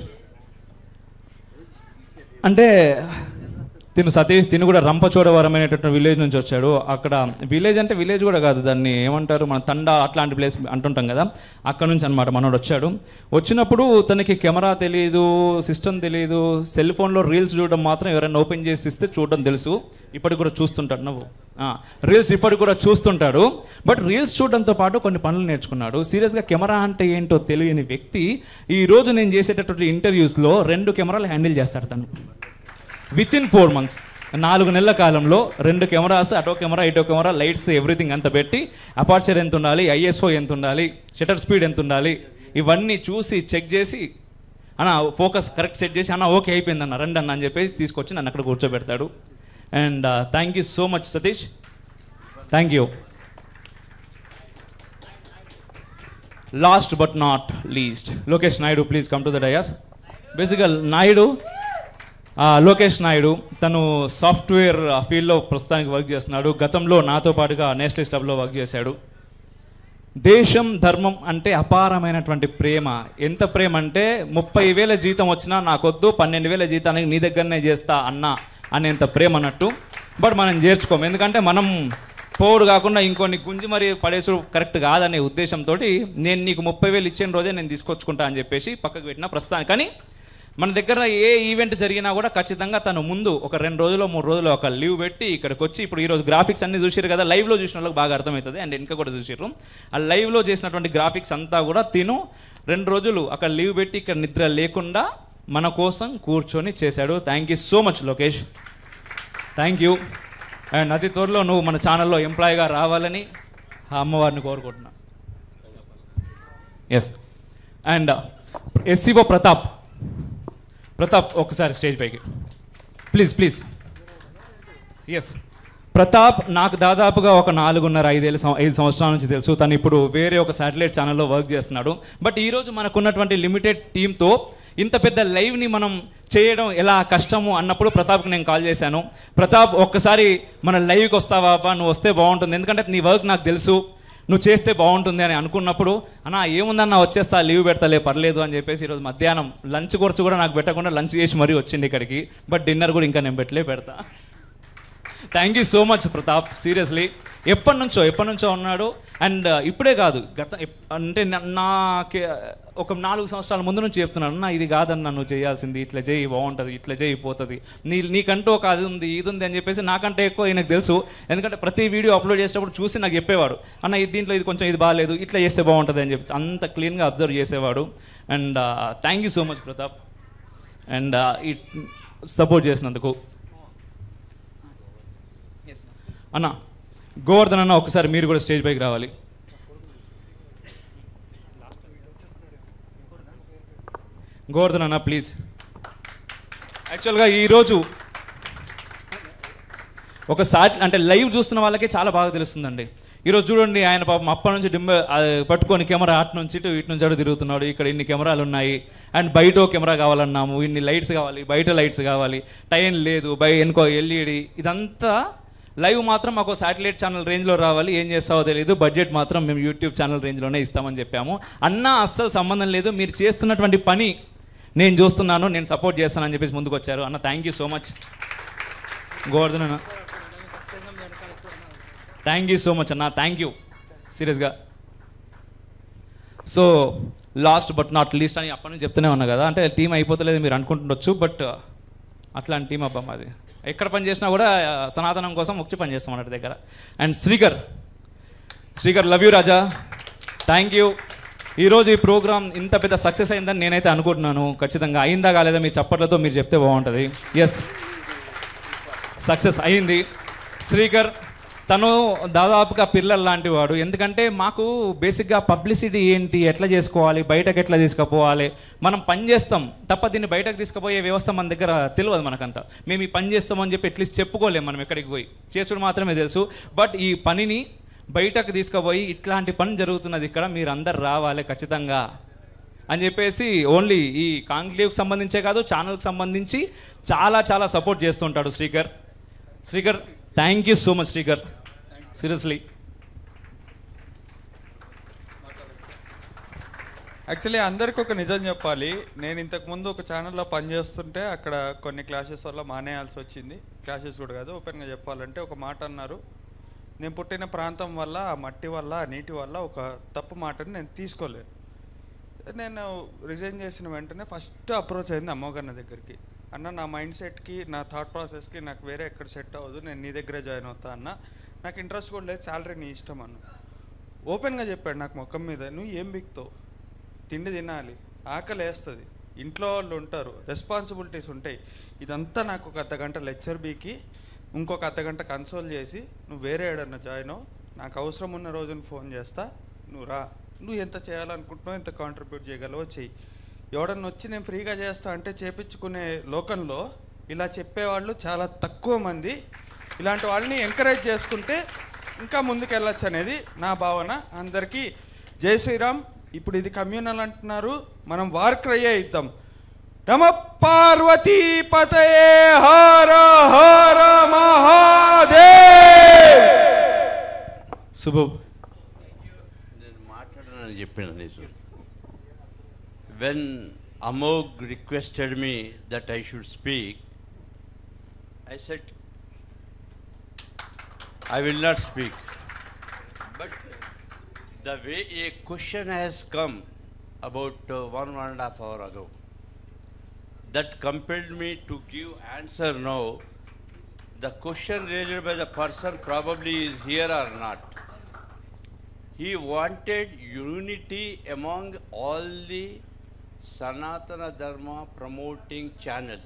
అంటే తిను సతీష్ తిను కూడా రంపచోడవరం అనేటటువంటి విలేజ్ నుంచి వచ్చాడు అక్కడ విలేజ్ అంటే విలేజ్ కూడా కాదు దాన్ని ఏమంటారు మన తండా అట్లాంటి ప్లేస్ అంటుంటాం కదా అక్కడ నుంచి అనమాట మనోడు వచ్చాడు వచ్చినప్పుడు తనకి కెమెరా తెలియదు సిస్టమ్ తెలియదు సెల్ ఫోన్లో రీల్స్ చూడడం మాత్రం ఎవరైనా ఓపెన్ చేసి ఇస్తే చూడడం తెలుసు ఇప్పటికి కూడా చూస్తుంటాడు నువ్వు రీల్స్ ఇప్పటికి కూడా చూస్తుంటాడు బట్ రీల్స్ చూడడంతో పాటు కొన్ని పనులు నేర్చుకున్నాడు సీరియస్గా కెమెరా అంటే ఏంటో తెలియని వ్యక్తి ఈ రోజు నేను చేసేటటువంటి ఇంటర్వ్యూస్లో రెండు కెమెరాలు హ్యాండిల్ చేస్తాడు తను విత్ ఇన్ ఫోర్ మంత్స్ నాలుగు నెలల కాలంలో రెండు కెమెరాస్ అటో కెమెరా ఇటో కెమెరా లైట్స్ ఎవ్రీథింగ్ అంత పెట్టి అపార్చర్ ఎంత ఉండాలి ఐఎస్ఓ ఎంత ఉండాలి షటర్ స్పీడ్ ఎంత ఉండాలి ఇవన్నీ చూసి చెక్ చేసి అన్న ఫోకస్ కరెక్ట్ సెట్ చేసి అన్న ఓకే అయిపోయింది అన్న రండి అన్న అని చెప్పేసి తీసుకొచ్చి నన్ను అక్కడ కూర్చోబెడతాడు and thank you so much Satish thank you last but not least Lokesh Naidu please come to the dais బేసికల్ నాయుడు ఆ, లోకేష్ నాయుడు తను సాఫ్ట్వేర్ ఫీల్డ్లో ప్రస్తుతానికి వర్క్ చేస్తున్నాడు గతంలో నాతో పాటుగా నేషనల్ స్టబ్లో వర్క్ చేశాడు దేశం ధర్మం అంటే అపారమైనటువంటి ప్రేమ ఎంత ప్రేమ అంటే ముప్పై వేల జీతం వచ్చినా నాకొద్దు పన్నెండు వేల జీతానికి నీ దగ్గరనే చేస్తా అన్నా అనేంత ప్రేమ అన్నట్టు బట్ మనం చేర్చుకోము ఎందుకంటే మనం పోవుడు కాకుండా ఇంకొన్ని గుంజి మరి పడేసుడు కరెక్ట్ కాదనే ఉద్దేశంతో నేను నీకు ముప్పై వేలు ఇచ్చిన రోజే నేను తీసుకొచ్చుకుంటా అని చెప్పేసి పక్కకు పెట్టిన ప్రస్తుతానికి కానీ మన దగ్గర ఏ ఈవెంట్ జరిగినా కూడా ఖచ్చితంగా తను ముందు ఒక రెండు రోజులు మూడు రోజులు ఒక లీవ్ పెట్టి ఇక్కడికి వచ్చి ఇప్పుడు ఈరోజు గ్రాఫిక్స్ అన్ని చూసారు కదా లైవ్లో చూసిన వాళ్ళకి బాగా అర్థమవుతుంది అండ్ ఇంకా కూడా చూసారు ఆ లైవ్లో చేసినటువంటి గ్రాఫిక్స్ అంతా కూడా తిను రెండు రోజులు అక్కడ లీవ్ పెట్టి ఇక్కడ నిద్ర లేకుండా మన కోసం కూర్చొని చేశాడు thank you so much Lokesh thank you and అతి త్వరలో నువ్వు మన ఛానల్లో ఎంప్లాయీగా రావాలని ఆ అమ్మవారిని కోరుకుంటున్నా S and SCO Pratap Pratap ఒకసారి స్టేజ్ పైకి ప్లీజ్ ప్లీజ్ ఎస్ ప్రతాప్ నాకు దాదాపుగా ఒక నాలుగున్నర ఐదేళ్ళ సం- ఐదు సంవత్సరాల నుంచి తెలుసు తను ఇప్పుడు వేరే ఒక శాటిలైట్ ఛానల్లో వర్క్ చేస్తున్నాడు బట్ ఈరోజు మనకున్నటువంటి లిమిటెడ్ టీంతో ఇంత పెద్ద లైవ్ని మనం చేయడం ఎలా కష్టము అన్నప్పుడు ప్రతాప్కి నేను కాల్ చేశాను ప్రతాప్ ఒక్కసారి మన లైవ్కి వస్తావా బా నువ్వు వస్తే బాగుంటుంది ఎందుకంటే నీ వర్క్ నాకు తెలుసు నువ్వు చేస్తే బాగుంటుంది అని అనుకున్నప్పుడు అన్న ఏముందన్న వచ్చేస్తా లీవ్ పెడతలే పర్లేదు అని చెప్పేసి ఈరోజు మధ్యాహ్నం లంచ్ కొరచు కూడా నాకు పెట్టకుండా లంచ్ చేసి మరీ వచ్చింది ఇక్కడికి బట్ డిన్నర్ కూడా ఇంకా నేను పెట్టలే పెడతా thank you so much Pratap seriously ఎప్పటి నుంచో ఎప్పటి నుంచో ఉన్నాడు అండ్ ఇప్పుడే కాదు గత ఎప్- అంటే నా- నాకే ఒక నాలుగు సంవత్సరాల ముందు నుంచి చెప్తున్నాను నా ఇది కాదన్న నువ్వు చేయాల్సింది ఇట్లా చేయి బాగుంటుంది ఇట్లా చేయి పోతుంది నీ నీకంటూ ఒక అది ఉంది ఇది ఉంది అని చెప్పేసి నాకంటే ఎక్కువ ఈయనకు తెలుసు ఎందుకంటే ప్రతి వీడియో అప్లోడ్ చేసేటప్పుడు చూసి నాకు చెప్పేవాడు అన్న ఇది దీంట్లో ఇది కొంచెం ఇది బాగాలేదు ఇట్లా చేస్తే బాగుంటుంది అని చెప్పి అంత క్లీన్గా అబ్జర్వ్ చేసేవాడు and thank you so much Pratap and ఈ సపోర్ట్ చేసినందుకు అన్న గోవర్ధన్ అన్న ఒకసారి మీరు కూడా స్టేజ్ పైకి రావాలి గోవర్ధన్ అన్న ప్లీజ్ యాక్చువల్గా ఈరోజు ఒక సాట్ అంటే లైవ్ చూస్తున్న వాళ్ళకే చాలా బాగా తెలుస్తుందండి ఈరోజు చూడండి ఆయన పాపం అప్పటి నుంచి డింబ ఆ, పట్టుకొని కెమెరా అటు నుంచి ఇటు ఇటు నుంచి అటు తిరుగుతున్నాడు ఇక్కడ ఇన్ని కెమెరాలు ఉన్నాయి అండ్ బయట ఓ కెమెరా కావాలన్నాము ఇన్ని లైట్స్ కావాలి బయట లైట్స్ కావాలి టైం లేదు బయ ఎనుకో ఎల్ఈడి ఇదంతా లైవ్ మాత్రం మాకు శాటిలైట్ ఛానల్ రేంజ్లో రావాలి ఏం చేస్తావో తెలియదు బడ్జెట్ మాత్రం మేము యూట్యూబ్ ఛానల్ రేంజ్లోనే ఇస్తామని చెప్పాము అన్న అస్సలు సంబంధం లేదు మీరు చేస్తున్నటువంటి పని నేను చూస్తున్నాను నేను సపోర్ట్ చేస్తానని చెప్పేసి ముందుకు వచ్చారు అన్న thank you so much Govardhan అన్న థ్యాంక్ యూ సో మచ్ అన్న థ్యాంక్ యూ సీరియస్గా so last but not least అని అప్పటి నుంచి చెప్తూనే ఉన్నా కదా అంటే టీం అయిపోతలేదు మీరు అనుకుంటుండొచ్చు బట్ అట్లాంటి టీం అబ్బా మాది ఎక్కడ పని చేసినా కూడా ఆ, సనాతనం కోసం ముఖ్య పని చేస్తాం అన్నట్టు దగ్గర and Srikar Srikar love you రాజా థ్యాంక్ యూ ఈరోజు ఈ ప్రోగ్రామ్ ఇంత పెద్ద సక్సెస్ అయిందని నేనైతే అనుకుంటున్నాను ఖచ్చితంగా అయిందా కాలేదా మీ చప్పట్లతో మీరు చెప్తే బాగుంటుంది ఎస్ సక్సెస్ అయింది శ్రీకర్ తను దాదాపుగా పిల్లలు లాంటి వాడు ఎందుకంటే మాకు బేసిక్గా పబ్లిసిటీ ఏంటి ఎట్లా చేసుకోవాలి బయటకు ఎట్లా తీసుకుపోవాలి మనం పని చేస్తాం తప్ప దీన్ని బయటకు తీసుకుపోయే వ్యవస్థ మన దగ్గర తెలియదు మనకంతా మేము ఈ పని చేస్తామని చెప్పి అట్లీస్ట్ చెప్పుకోలేం మనం ఎక్కడికి పోయి చేసుడు మాత్రమే తెలుసు బట్ ఈ పనిని బయటకు తీసుకుపోయి ఇట్లాంటి పని జరుగుతున్నది ఇక్కడ మీరు అందరు రావాలి ఖచ్చితంగా అని చెప్పేసి ఓన్లీ ఈ కాంక్లేవ్కి సంబంధించే కాదు ఛానల్కి సంబంధించి చాలా చాలా సపోర్ట్ చేస్తుంటాడు Srikar Srikar thank you so much Srikar seriously actually అందరికి ఒక నిజం చెప్పాలి నేను ఇంతకు ముందు ఒక ఛానల్లో పనిచేస్తుంటే అక్కడ కొన్ని క్లాసెస్ వల్ల మానేయాల్సి వచ్చింది క్లాసెస్ కూడా కాదు ఓపెన్గా చెప్పాలంటే ఒక మాట అన్నారు నేను పుట్టిన ప్రాంతం వల్ల ఆ మట్టి వల్ల ఆ నీటి వల్ల ఒక తప్పు మాటని నేను తీసుకోలేను నేను రిజైన్ చేసిన వెంటనే ఫస్ట్ అప్రోచ్ అయింది అమ్మగన్న దగ్గరికి అన్న నా మైండ్ సెట్కి నా థాట్ ప్రాసెస్కి నాకు వేరే ఎక్కడ సెట్ అవ్వదు నేను నీ దగ్గరే జాయిన్ అవుతా అన్న నాకు ఇంట్రెస్ట్ కూడా లేదు శాలరీ నీ ఇష్టం అన్న ఓపెన్గా చెప్పాడు నాకు ముఖం మీద నువ్వు ఏం బిక్తావు తిండి తినాలి ఆకలి వేస్తుంది ఇంట్లో వాళ్ళు ఉంటారు రెస్పాన్సిబిలిటీస్ ఉంటాయి ఇదంతా నాకు ఒక అర్ధగంట లెక్చర్ బీకి ఇంకొక అర్ధగంట కన్సోల్ చేసి నువ్వు వేరే ఏడన్నా జాయిన్ అవ్వు నాకు అవసరం ఉన్న రోజున ఫోన్ చేస్తా నువ్వు రా నువ్వు ఎంత చేయాలనుకుంటున్నావు ఎంత కాంట్రిబ్యూట్ చేయగలవో చెయ్యి ఎవడన్నా వచ్చి నేను ఫ్రీగా చేస్తా అంటే చేపించుకునే లోకంలో ఇలా చెప్పేవాళ్ళు చాలా తక్కువ మంది ఇలాంటి వాళ్ళని ఎంకరేజ్ చేసుకుంటే ఇంకా ముందుకు వెళ్ళొచ్చు అనేది నా భావన అందరికీ జై శ్రీరామ్ ఇప్పుడు ఇది కమ్యూనల్ అంటున్నారు మనం వార్ క్రయ్యే ఇద్దాం నమ పార్వతీ పతయే హర హర మహాదేవ్ శుభం నేను మాట్లాడనని చెప్పాను నిజం when Amogh requested me that I should speak I said I will not speak but the way a question has come about one one and half hour ago that compelled me to give answer now. The question raised by the person probably is here or not. He wanted unity among all the Sanatana Dharma promoting channels.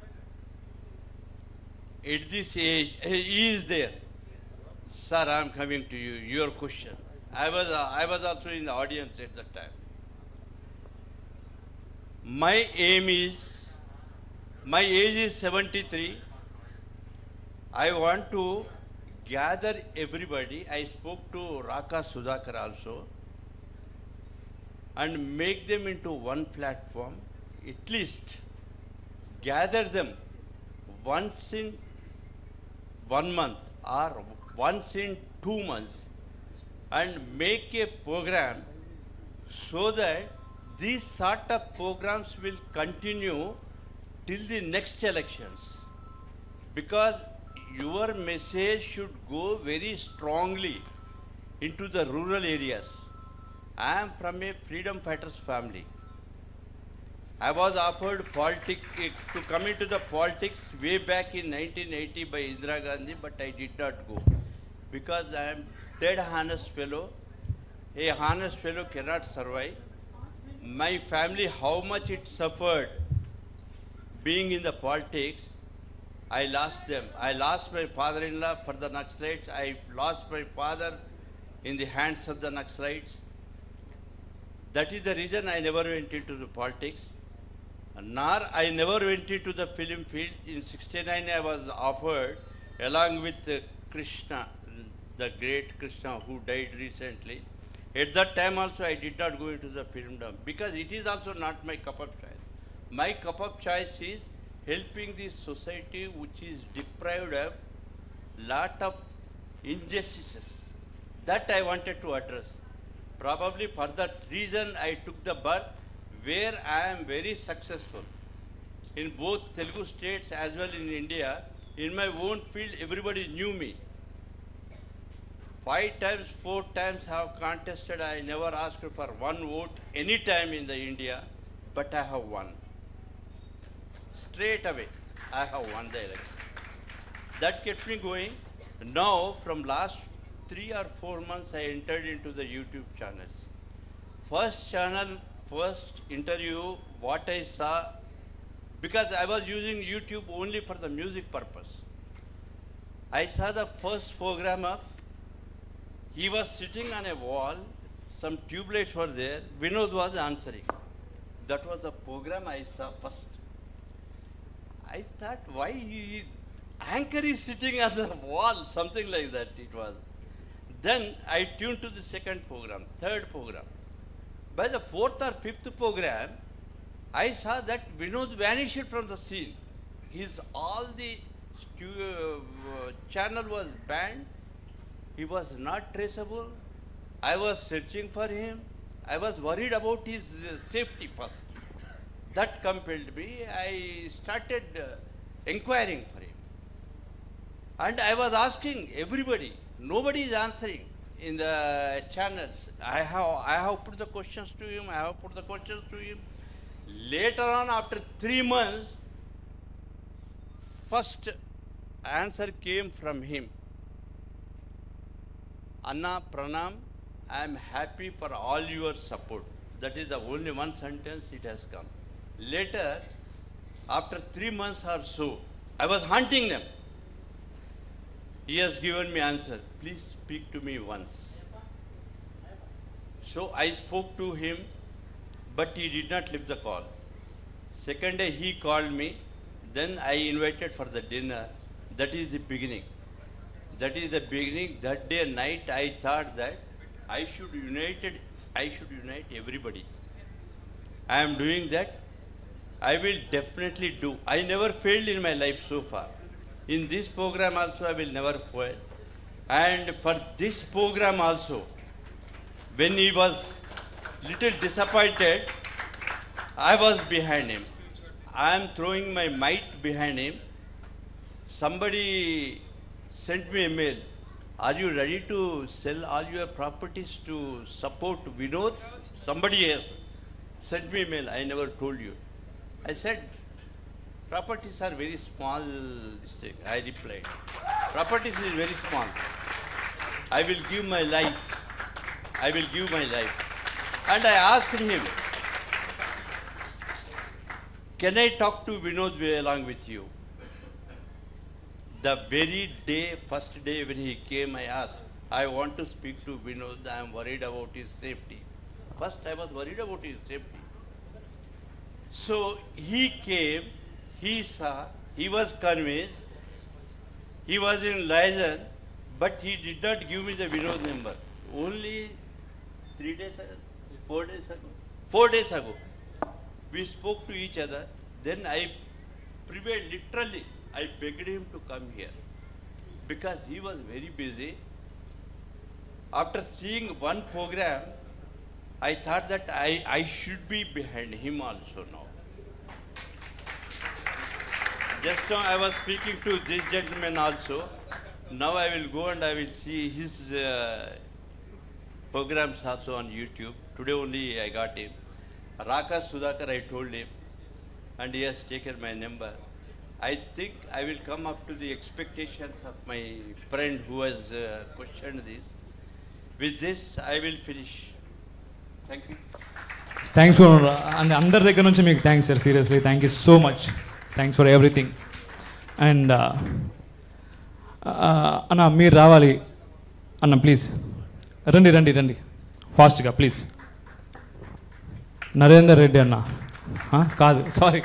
At this age, he is there. Sir, I am coming to you. Your question. I was, uh, I was also in the audience at that time. My aim is My age is 73. I want to gather everybody. I spoke to Raka Sudhakar also and make them into one platform. At least gather them once in one month or once in two months and make a program so that these sort of programs will continue till the next elections because your message should go very strongly into the rural areas. I am from a freedom fighters family. I was offered politics to come into the politics way back in 1980 by Indira Gandhi, but I did not go because I am dead honest fellow. A honest fellow cannot survive. My family, how much it suffered being in the politics, I lost them. I lost my father-in-law for the Naxalites. I lost my father in the hands of the Naxalites. That is the reason I never went into the politics. Nor I never went into the film field. In 69 I was offered along with uh, Krishna, the great Krishna who died recently. At that time also I did not go into the filmdom because it is also not my cup of choice. My cup of choice is helping the society which is deprived of lot of injustices. That I wanted to address. Probably for that reason I took the birth where I am very successful. In both Telugu states as well in India, in my own field everybody knew me. Five times, four times I have contested, I never asked for one vote any time in the India, but I have won. Straight away, I have won the election. That kept me going. Now, from last three or four months, I entered into the YouTube channels. First channel, first interview, what I saw, because I was using YouTube only for the music purpose. I saw the first program of, he was sitting on a wall, some tube lights were there, Vinod was answering. That was the program I saw first. I thought, why he, anchor is sitting on the wall, something like that it was. Then I tuned to the second program, third program. By the fourth or fifth program, I saw that Vinod vanished from the scene. His all the stu- uh, channel was banned. He was not traceable. I was searching for him. I was worried about his uh, safety first. That compelled me. I started uh, inquiring for him. And I was asking everybody. Nobody is answering in the channels. I have, I have put the questions to him. I have put the questions to him. Later on, after three months, first answer came from him. Anna Pranam, I am happy for all your support. That is the only one sentence it has come. Later, after three months or so, I was hunting them. He has given me answer. Please speak to me once. So I spoke to him, but he did not leave the call. Second day he called me. Then I invited for the dinner. That is the beginning. That is the beginning. That day night I thought that I should united. I should unite everybody. I am doing that. I will definitely do. I never failed in my life so far. In this program also I will never fail. And for this program also, when he was little disappointed, I was behind him. I am throwing my might behind him. Somebody sent me a mail. Are you ready to sell all your properties to support Vinod? Somebody has sent me a mail. I never told you. I said, properties are very small. This thing. I replied, properties is very small. I will give my life. I will give my life. And I asked him, can I talk to Vinod along with you? The very day, first day when he came, I asked, I want to speak to Vinod. I am worried about his safety. First, I was worried about his safety. So he came, he saw, he was convinced, he was in liaison, but he did not give me the Vinod number. Only three days, ago, four days ago, four days ago, we spoke to each other. Then I prevailed, literally, I begged him to come here because he was very busy. After seeing one program, I thought that I, I should be behind him also now. Just now I was speaking to this gentleman also. Now I will go and I will see his uh, programs also on YouTube. Today only I got him. Raka Sudhakar I told him and he has taken my number. I think I will come up to the expectations of my friend who has uh, questioned this. With this I will finish. Thank you. Thanks for and అందరి దగ్గర నుంచి మీకు thanks sir seriously thank you so much thanks for everything and అన్న మీరు రావాలి అన్న please రండి రండి రండి ఫాస్ట్గా ప్లీజ్ నరేందర్ రెడ్డి అన్న ఆ, కాదు సారీ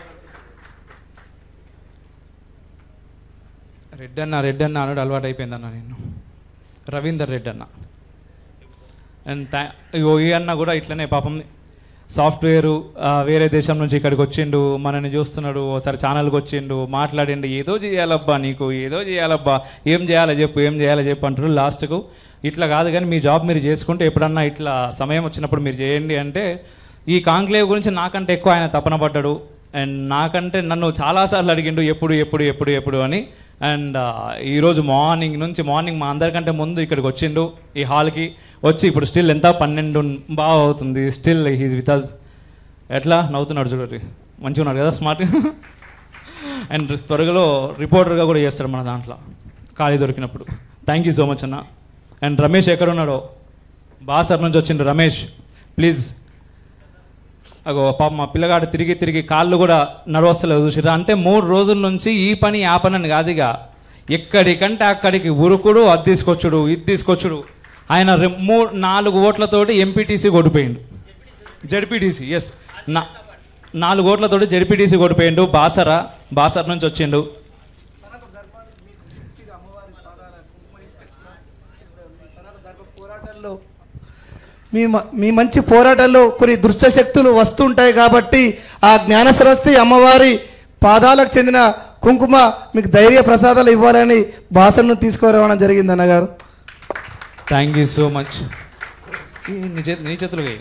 రెడ్డి అన్న రెడ్డి అన్న అన్నాడు అలవాటు అయిపోయిందన్న నేను రవీందర్ రెడ్డి అన్న అండ్ థ్యా ఇగో ఈ అన్న కూడా ఇట్లనే పాపం సాఫ్ట్వేరు ఆ, వేరే దేశం నుంచి ఇక్కడికి వచ్చిండు మనని చూస్తున్నాడు ఒకసారి ఛానల్కి వచ్చిండు మాట్లాడిండు ఏదో చేయాలబ్బా నీకు ఏదో చేయాలబ్బా ఏం చేయాలో చెప్పు ఏం చేయాలో చెప్పు అంటారు లాస్ట్కు ఇట్లా కాదు కానీ మీ జాబ్ మీరు చేసుకుంటే ఎప్పుడన్నా ఇట్లా సమయం వచ్చినప్పుడు మీరు చేయండి అంటే ఈ కాంక్లేవ్ గురించి నాకంటే ఎక్కువ ఆయన తపన పడ్డాడు అండ్ నాకంటే నన్ను చాలాసార్లు అడిగిండు ఎప్పుడు ఎప్పుడు ఎప్పుడు ఎప్పుడు అని అండ్ ఈరోజు మార్నింగ్ నుంచి మార్నింగ్ మా అందరికంటే ముందు ఇక్కడికి వచ్చిండు ఈ హాల్కి వచ్చి ఇప్పుడు స్టిల్ ఎంత పన్నెండు బాగా అవుతుంది స్టిల్ హీస్ విత్ అస్ ఎట్లా నవ్వుతున్నాడు చూడండి మంచిగా ఉన్నాడు కదా స్మార్ట్ అండ్ త్వరలో రిపోర్టర్గా కూడా చేస్తాడు మన దాంట్లో ఖాళీ దొరికినప్పుడు థ్యాంక్ యూ సో మచ్ అన్న అండ్ రమేష్ ఎక్కడ ఉన్నాడో బాసర్ నుంచి వచ్చిండు రమేష్ ప్లీజ్ అగో పాప మా పిల్లగాడు తిరిగి తిరిగి కాళ్ళు కూడా నడవస్తలేదు చూసిరా అంటే మూడు రోజుల నుంచి ఈ పని ఆ పని అని కాదుగా ఎక్కడికంటే అక్కడికి ఉరుకుడు అది తీసుకొచ్చుడు ఇది తీసుకొచ్చుడు ఆయన రె- మూ నాలుగు ఓట్లతోటి ఎంపీటీసీ కొడిపోయిండు జడ్పీటీసీ ఎస్ నా నాలుగు ఓట్లతోటి జడ్పీటీసీ కొడిపోయిండు బాసరా బాసర్ నుంచి వచ్చిండు పోరాటాల్లో మీ మ- మీ మంచి పోరాటాల్లో కొన్ని దుష్ట శక్తులు వస్తుంటాయి కాబట్టి ఆ జ్ఞాన సరస్వతి అమ్మవారి పాదాలకు చెందిన కుంకుమ మీకు ధైర్య ప్రసాదాలు ఇవ్వాలని భాషను తీసుకురావడం జరిగింది అన్నగారు థ్యాంక్ యూ సో మచ్ నీ చేతి నీ చేతులు వేయి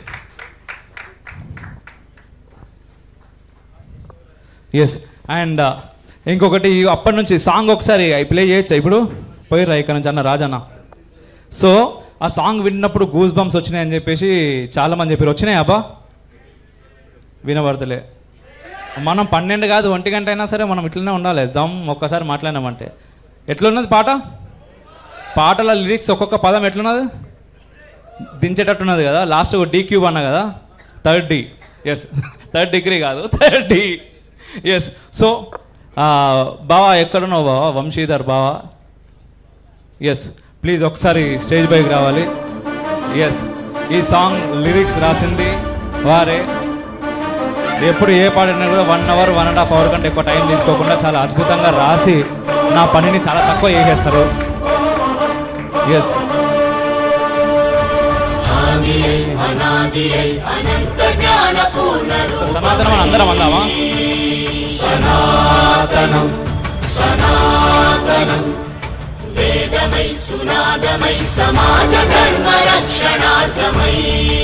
ఎస్ అండ్ ఇంకొకటి అప్పటి నుంచి సాంగ్ ఒకసారి ప్లే చేయొచ్చా ఇప్పుడు పోయిరా ఇక్కడ నుంచి అన్న రాజన్న సో ఆ సాంగ్ విన్నప్పుడు గూస్ బంప్స్ వచ్చినాయని చెప్పేసి చాలామంది చెప్పారు వచ్చినాయి అబ్బా వినబడతలే మనం పన్నెండు కాదు ఒంటి గంట అయినా సరే మనం ఇట్లనే ఉండాలి జమ్ ఒక్కసారి మాట్లాడినామంటే ఎట్లున్నది పాట పాటల లిరిక్స్ ఒక్కొక్క పదం ఎట్లున్నది దించేటట్టున్నది కదా లాస్ట్ డీ క్యూబ్ అన్న కదా third D S third degree కాదు థర్డ్ డి ఎస్ సో బావా ఎక్కడున్నావు బావా వంశీధర్ బావా ఎస్ ప్లీజ్ ఒకసారి స్టేజ్ పైకి రావాలి ఎస్ ఈ సాంగ్ లిరిక్స్ రాసింది వారే ఎప్పుడు ఏ పాడినా కూడా one hour one and half hour కంటే ఎక్కువ టైం తీసుకోకుండా చాలా అద్భుతంగా రాసి నా పనిని చాలా తక్కువ చేసేస్తారు ఎస్ ఆదియై అనాదియై అనంత జ్ఞానపూర్ణ సనాతనం అని అందరం అందామా సనాతనం సనాతనం వేదమై సునాదమై సమాజ ధర్మ రక్షణార్థమై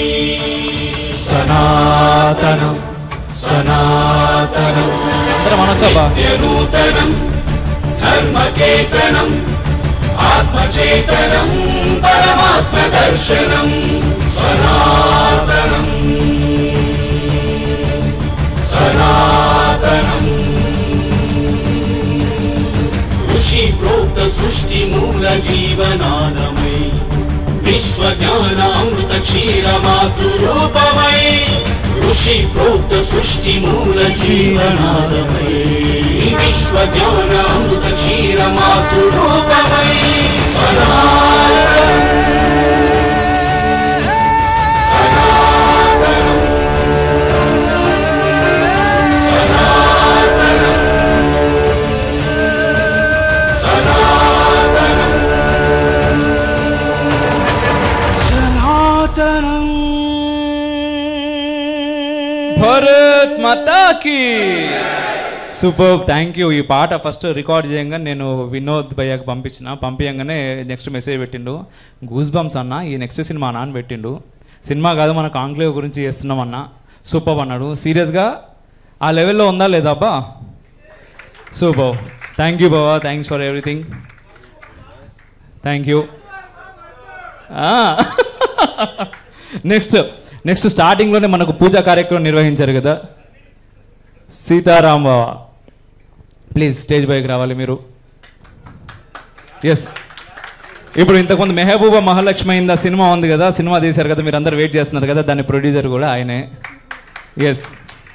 సనాతనం సనాతనం అందరం అనొచ్చబ్బా నిత్యనూతనం ధర్మకేతనం ఆత్మచేతనం పరమాత్మ దర్శనం సనాతనం సనాతనం ఋషి ప్రోక్త సృష్టి మూల జీవనాదమై విశ్వ జ్ఞాన అమృత క్షీర మాతృరూపమై ఋషి ప్రోక్త సృష్టి మూల జీవనాదమై విశ్వ జ్ఞాన అమృత క్షీర మాతృరూపమై సనాతనం సనాతనం సనాతనం భరత్ మాతాకి సూపర్ థ్యాంక్ యూ ఈ పాట ఫస్ట్ రికార్డ్ చేయంగా నేను వినోద్ భయ్యకి పంపించిన పంపించగానే నెక్స్ట్ మెసేజ్ పెట్టిండు గూస్ బంప్స్ అన్న ఈ నెక్స్ట్ సినిమా నాన్న పెట్టిండు సినిమా కాదు మన కాంక్లేవ్ గురించి చేస్తున్నాం అన్న సూపర్ అన్నాడు సీరియస్గా ఆ లెవెల్లో ఉందా లేదా అబ్బా సూపర్ థ్యాంక్ యూ బాబా thanks for everything thank you next next స్టార్టింగ్లోనే మనకు పూజా కార్యక్రమం నిర్వహించారు కదా సీతారాం బావ ప్లీజ్ స్టేజ్ పైకి రావాలి మీరు ఎస్ ఇప్పుడు ఇంతకుముందు మెహబూబా మహాలక్ష్మి అయిందా సినిమా ఉంది కదా సినిమా తీశారు కదా మీరు అందరు వెయిట్ చేస్తున్నారు కదా దాని ప్రొడ్యూసర్ కూడా ఆయనే ఎస్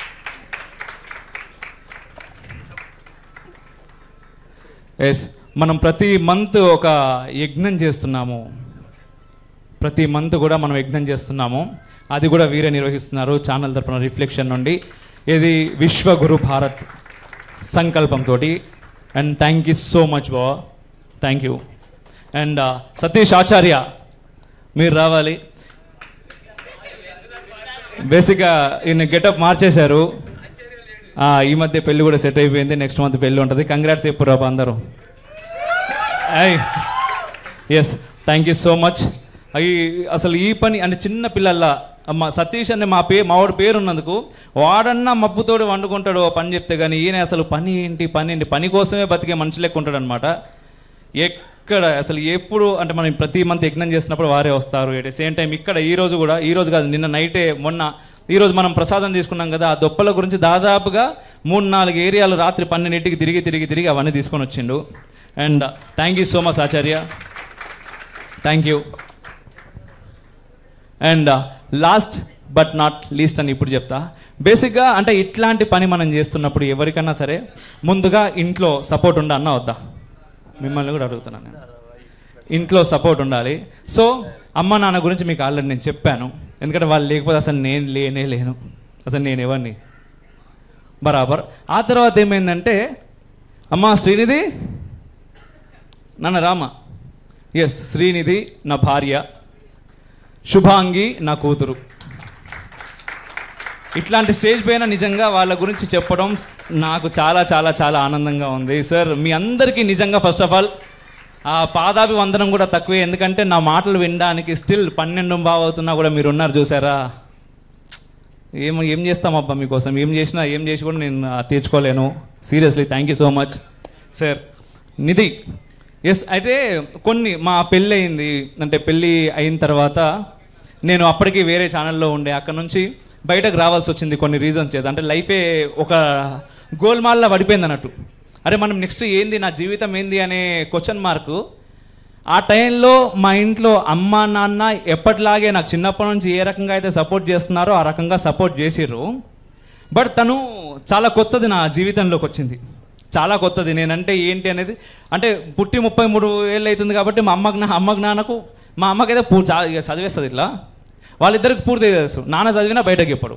ఎస్ మనం ప్రతి మంత్ ఒక యజ్ఞం చేస్తున్నాము ప్రతి మంత్ కూడా మనం యజ్ఞం చేస్తున్నాము అది కూడా వీరే నిర్వహిస్తున్నారు ఛానల్ తరపున రిఫ్లెక్షన్ నుండి ఇది విశ్వగురు భారత్ సంకల్పంతో and thank you so much బావా thank you and Satish Acharya మీరు రావాలి బేసిక్గా ఈయన గెటప్ మార్చేశారు ఆ, ఈ మధ్య పెళ్ళి కూడా సెట్ అయిపోయింది నెక్స్ట్ మంత్ పెళ్ళి ఉంటుంది కంగ్రాట్స్ చెప్పు రాబా అందరూ yes thank you so much అవి అసలు ఈ పని అంటే చిన్న పిల్లల్లా మా సతీష్ అనే మా పే మావాడు పేరు ఉన్నందుకు వాడన్నా మబ్బుతోడు వండుకుంటాడు ఓ పని చెప్తే కానీ ఈయన అసలు పని ఏంటి పని ఏంటి పని కోసమే బతికే మనిషి లెక్క ఉంటాడు అనమాట ఎక్కడ అసలు ఎప్పుడు అంటే మనం ప్రతి మంత్ యజ్ఞం చేసినప్పుడు వారే వస్తారు ఎట్ సేమ్ టైం ఇక్కడ ఈ రోజు కూడా ఈ రోజు కాదు నిన్న నైటే మొన్న ఈ రోజు మనం ప్రసాదం తీసుకున్నాం కదా ఆ దొప్పల గురించి దాదాపుగా మూడు నాలుగు ఏరియాలు రాత్రి పన్నెండింటికి తిరిగి తిరిగి తిరిగి అవన్నీ తీసుకొని వచ్చిండు and thank you so much Acharya thank you and last but not least అని ఇప్పుడు చెప్తా బేసిక్గా అంటే ఇట్లాంటి పని మనం చేస్తున్నప్పుడు ఎవరికైనా సరే ముందుగా ఇంట్లో సపోర్ట్ ఉండ అన్న వద్దా మిమ్మల్ని కూడా అడుగుతున్నాను నేను ఇంట్లో సపోర్ట్ ఉండాలి సో అమ్మ నాన్న గురించి మీకు ఆల్రెడీ నేను చెప్పాను ఎందుకంటే వాళ్ళు లేకపోతే అసలు నేను లేనే లేను అసలు నేను ఎవరిని బరాబర్ ఆ తర్వాత ఏమైందంటే అమ్మ శ్రీనిధి నాన్న రామ ఎస్ శ్రీనిధి నా భార్య శుభాంగి నా కూతురు ఇట్లాంటి స్టేజ్ పైన నిజంగా వాళ్ళ గురించి చెప్పడం స్- నాకు చాలా చాలా చాలా ఆనందంగా ఉంది సార్ మీ అందరికీ నిజంగా ఫస్ట్ ఆఫ్ ఆల్ ఆ పాదాభి వందనం కూడా తక్కువే ఎందుకంటే నా మాటలు వినడానికి స్టిల్ పన్నెండు బావ అవుతున్నా కూడా మీరు ఉన్నారు చూసారా ఏం ఏం చేస్తాం అబ్బా మీకోసం ఏం చేసినా ఏం చేసి కూడా నేను ఆ, తీర్చుకోలేను seriously thank you so much sir Nidhi yes అయితే కొన్ని మా పెళ్ళి అయింది అంటే పెళ్ళి అయిన తర్వాత నేను అప్పటికి వేరే ఛానల్లో ఉండే అక్కడ నుంచి బయటకు రావాల్సి వచ్చింది కొన్ని రీజన్స్ చేత అంటే లైఫే ఒక గోల్మాల్లా పడిపోయింది అన్నట్టు అరే మనం నెక్స్ట్ ఏంది నా జీవితం ఏంది అనే క్వశ్చన్ మార్కు ఆ టైంలో మా ఇంట్లో అమ్మ నాన్న ఎప్పటిలాగే నాకు చిన్నప్పటి నుంచి ఏ రకంగా అయితే సపోర్ట్ చేస్తున్నారో ఆ రకంగా సపోర్ట్ చేసిర్రు బట్ తను చాలా కొత్తది నా జీవితంలోకి వచ్చింది చాలా కొత్తది నేనంటే ఏంటి అనేది అంటే పుట్టి ముప్పై మూడు ఏళ్ళు అవుతుంది కాబట్టి మా అమ్మకి నా అమ్మకి నాన్నకు మా అమ్మకైతే పూ చా ఇక చదివేస్తుంది ఇట్లా వాళ్ళిద్దరికి పూర్తి తెలుసు నాన్న చదివినా బయటకు చెప్పడు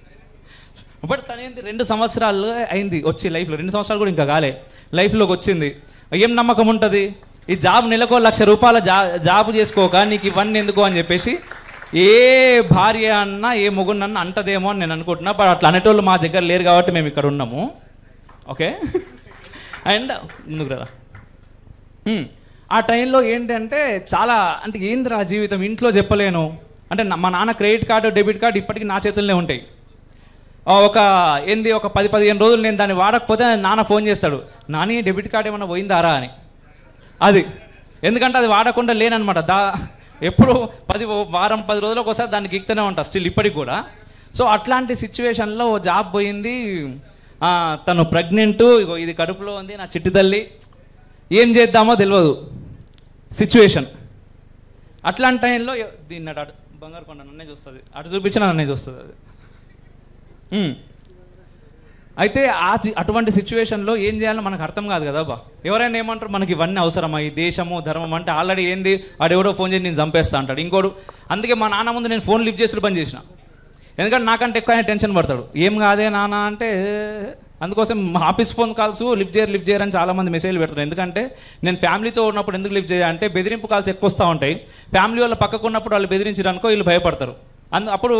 బట్ తనేంటి రెండు సంవత్సరాలు అయింది వచ్చి లైఫ్లో రెండు సంవత్సరాలు కూడా ఇంకా కాలే లైఫ్లోకి వచ్చింది ఏం నమ్మకం ఉంటుంది ఈ జాబ్ నెలకో లక్ష రూపాయల జా జాబ్ చేసుకోక నీకు ఇవన్నీ ఎందుకు అని చెప్పేసి ఏ భార్య అన్నా ఏ మొగుడినన్నా అంటదేమో అని నేను అనుకుంటున్నా బట్ అట్లా అనేటోళ్ళు మా దగ్గర లేరు కాబట్టి మేము ఇక్కడ ఉన్నాము ఓకే అండ్ ముందుకు రా మ్మ్. ఆ టైంలో ఏంటంటే చాలా అంటే ఏందిరా జీవితం ఇంట్లో చెప్పలేను అంటే నా- మా నాన్న క్రెడిట్ కార్డు డెబిట్ కార్డు ఇప్పటికీ నా చేతుల్లోనే ఉంటాయి ఆ, ఒక ఏంది ఒక పది పదిహేను రోజులు నేను దాన్ని వాడకపోతే నాన్న ఫోన్ చేస్తాడు నాని డెబిట్ కార్డ్ ఏమైనా పోయిందారా అని అది ఎందుకంటే అది వాడకుండా లేననమాట దా ఎప్పుడు పది వారం పది రోజులకు ఒకసారి దాన్ని గీక్తూనే ఉంటా స్టిల్ ఇప్పటికి కూడా సో అట్లాంటి సిచ్యువేషన్లో ఓ జాబ్ పోయింది ఆ, తను ప్రెగ్నెంట్ ఇగో ఇది కడుపులో ఉంది నా చిట్టి తల్లి ఏం చేద్దామో తెలియదు సిచ్యువేషన్ అట్లాంటి టైంలో ఎ- దీన్ని అటు అటు- బంగారు కొండ నన్నే చూస్తుంది అటు చూపించిన నన్నే చూస్తుంది అది మ్మ్. అయితే ఆ సి- అటువంటి సిచ్యువేషన్లో ఏం చేయాలో మనకు అర్థం కాదు కదా బా ఎవరైనా ఏమంటారు మనకి ఇవన్నీ అవసరమా ఈ దేశము ధర్మం అంటే ఆల్రెడీ ఏంది ఆడెవడో ఫోన్ చేసి నేను చంపేస్తా అంటాడు ఇంకోడు అందుకే మా నాన్న ముందు నేను ఫోన్ లిఫ్ట్ చేసుడు పని చేసిన ఎందుకంటే నాకంటే ఎక్కువ ఆయన టెన్షన్ పడతాడు ఏం కాదే నాన్న అంటే అందుకోసం మా ఆఫీస్ ఫోన్ కాల్స్ లిఫ్ట్ చేయరు లిఫ్ట్ చేయరు అని చాలామంది మెసేజ్లు పెడతారు ఎందుకంటే నేను ఫ్యామిలీతో ఉన్నప్పుడు ఎందుకు లిఫ్ట్ చేయాలంటే బెదిరింపు కాల్స్ ఎక్కువ వస్తూ ఉంటాయి ఫ్యామిలీ వాళ్ళు పక్కకు ఉన్నప్పుడు వాళ్ళు బెదిరించారు అనుకో వీళ్ళు భయపడతారు అందు అప్పుడు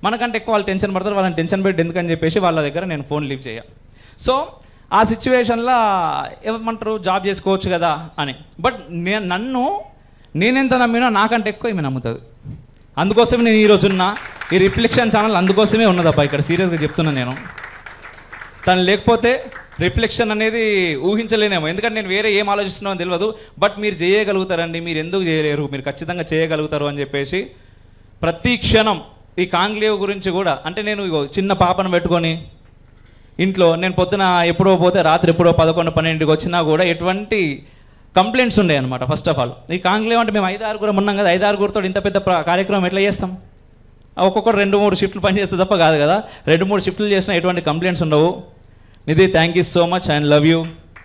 మనకంటే ఎక్కువ వాళ్ళు టెన్షన్ పడతారు వాళ్ళని టెన్షన్ పెట్టి ఎందుకని చెప్పేసి వాళ్ళ దగ్గర నేను ఫోన్ లీవ్ చేయ సో ఆ సిచ్యువేషన్లో ఏమంటారు జాబ్ చేసుకోవచ్చు కదా అని బట్ నేను నన్ను నేనెంత నమ్మినా నాకంటే ఎక్కువ ఈమె నమ్ముతుంది అందుకోసమే నేను ఈరోజు ఉన్నా ఈ రిఫ్లెక్షన్ ఛానల్ అందుకోసమే ఉన్నదబ్బా ఇక్కడ సీరియస్గా చెప్తున్నా నేను తను లేకపోతే రిఫ్లెక్షన్ అనేది ఊహించలేనేమో ఎందుకంటే నేను వేరే ఏం ఆలోచిస్తున్నానో తెలియదు బట్ మీరు చేయగలుగుతారండి మీరు ఎందుకు చేయలేరు మీరు ఖచ్చితంగా చేయగలుగుతారు అని చెప్పేసి ప్రతి క్షణం ఈ కాంగ్లేవ్ గురించి కూడా అంటే నేను ఇగో చిన్న పాపను పెట్టుకొని ఇంట్లో నేను పొద్దున ఎప్పుడో పోతే రాత్రి ఎప్పుడో పదకొండు పన్నెండుకి వచ్చినా కూడా ఎటువంటి కంప్లైంట్స్ ఉండే అనమాట ఫస్ట్ ఆఫ్ ఆల్ ఈ కాంగ్లేవ్ అంటే మేము ఐదు ఆరుగురం ఉన్నాం కదా ఐదు ఆరుగురితో ఇంత పెద్ద ప్ర- కార్యక్రమం ఎట్లా చేస్తాం ఒక్కొక్కరు రెండు మూడు షిఫ్ట్లు పనిచేస్తే తప్ప కాదు కదా రెండు మూడు షిఫ్ట్లు చేసినా ఎటువంటి కంప్లైంట్స్ ఉండవు Nidhi thank you so much and love you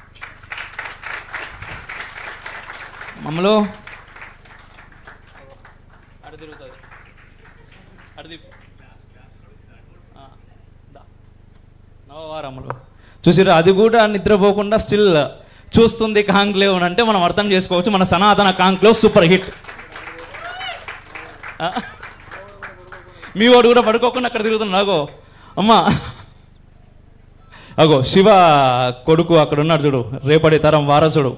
మమ్మలో అటు తిరుగుతుంది అటు తిప్పు. ఆ, దా. నవవారములు చూసిరా అది కూడా నిద్రపోకుండా స్టిల్ చూస్తుంది కాంక్లేవ్ అని అంటే మనం అర్థం చేసుకోవచ్చు మన సనాతన కాంక్లేవ్ సూపర్ హిట్ ఆ? మీ వాడు కూడా పడుకోకుండా అక్కడ తిరుగుతున్నాడు అగో అమ్మా అగో శివ కొడుకు అక్కడ ఉన్నాడు చూడు రేపటి తరం వారసుడు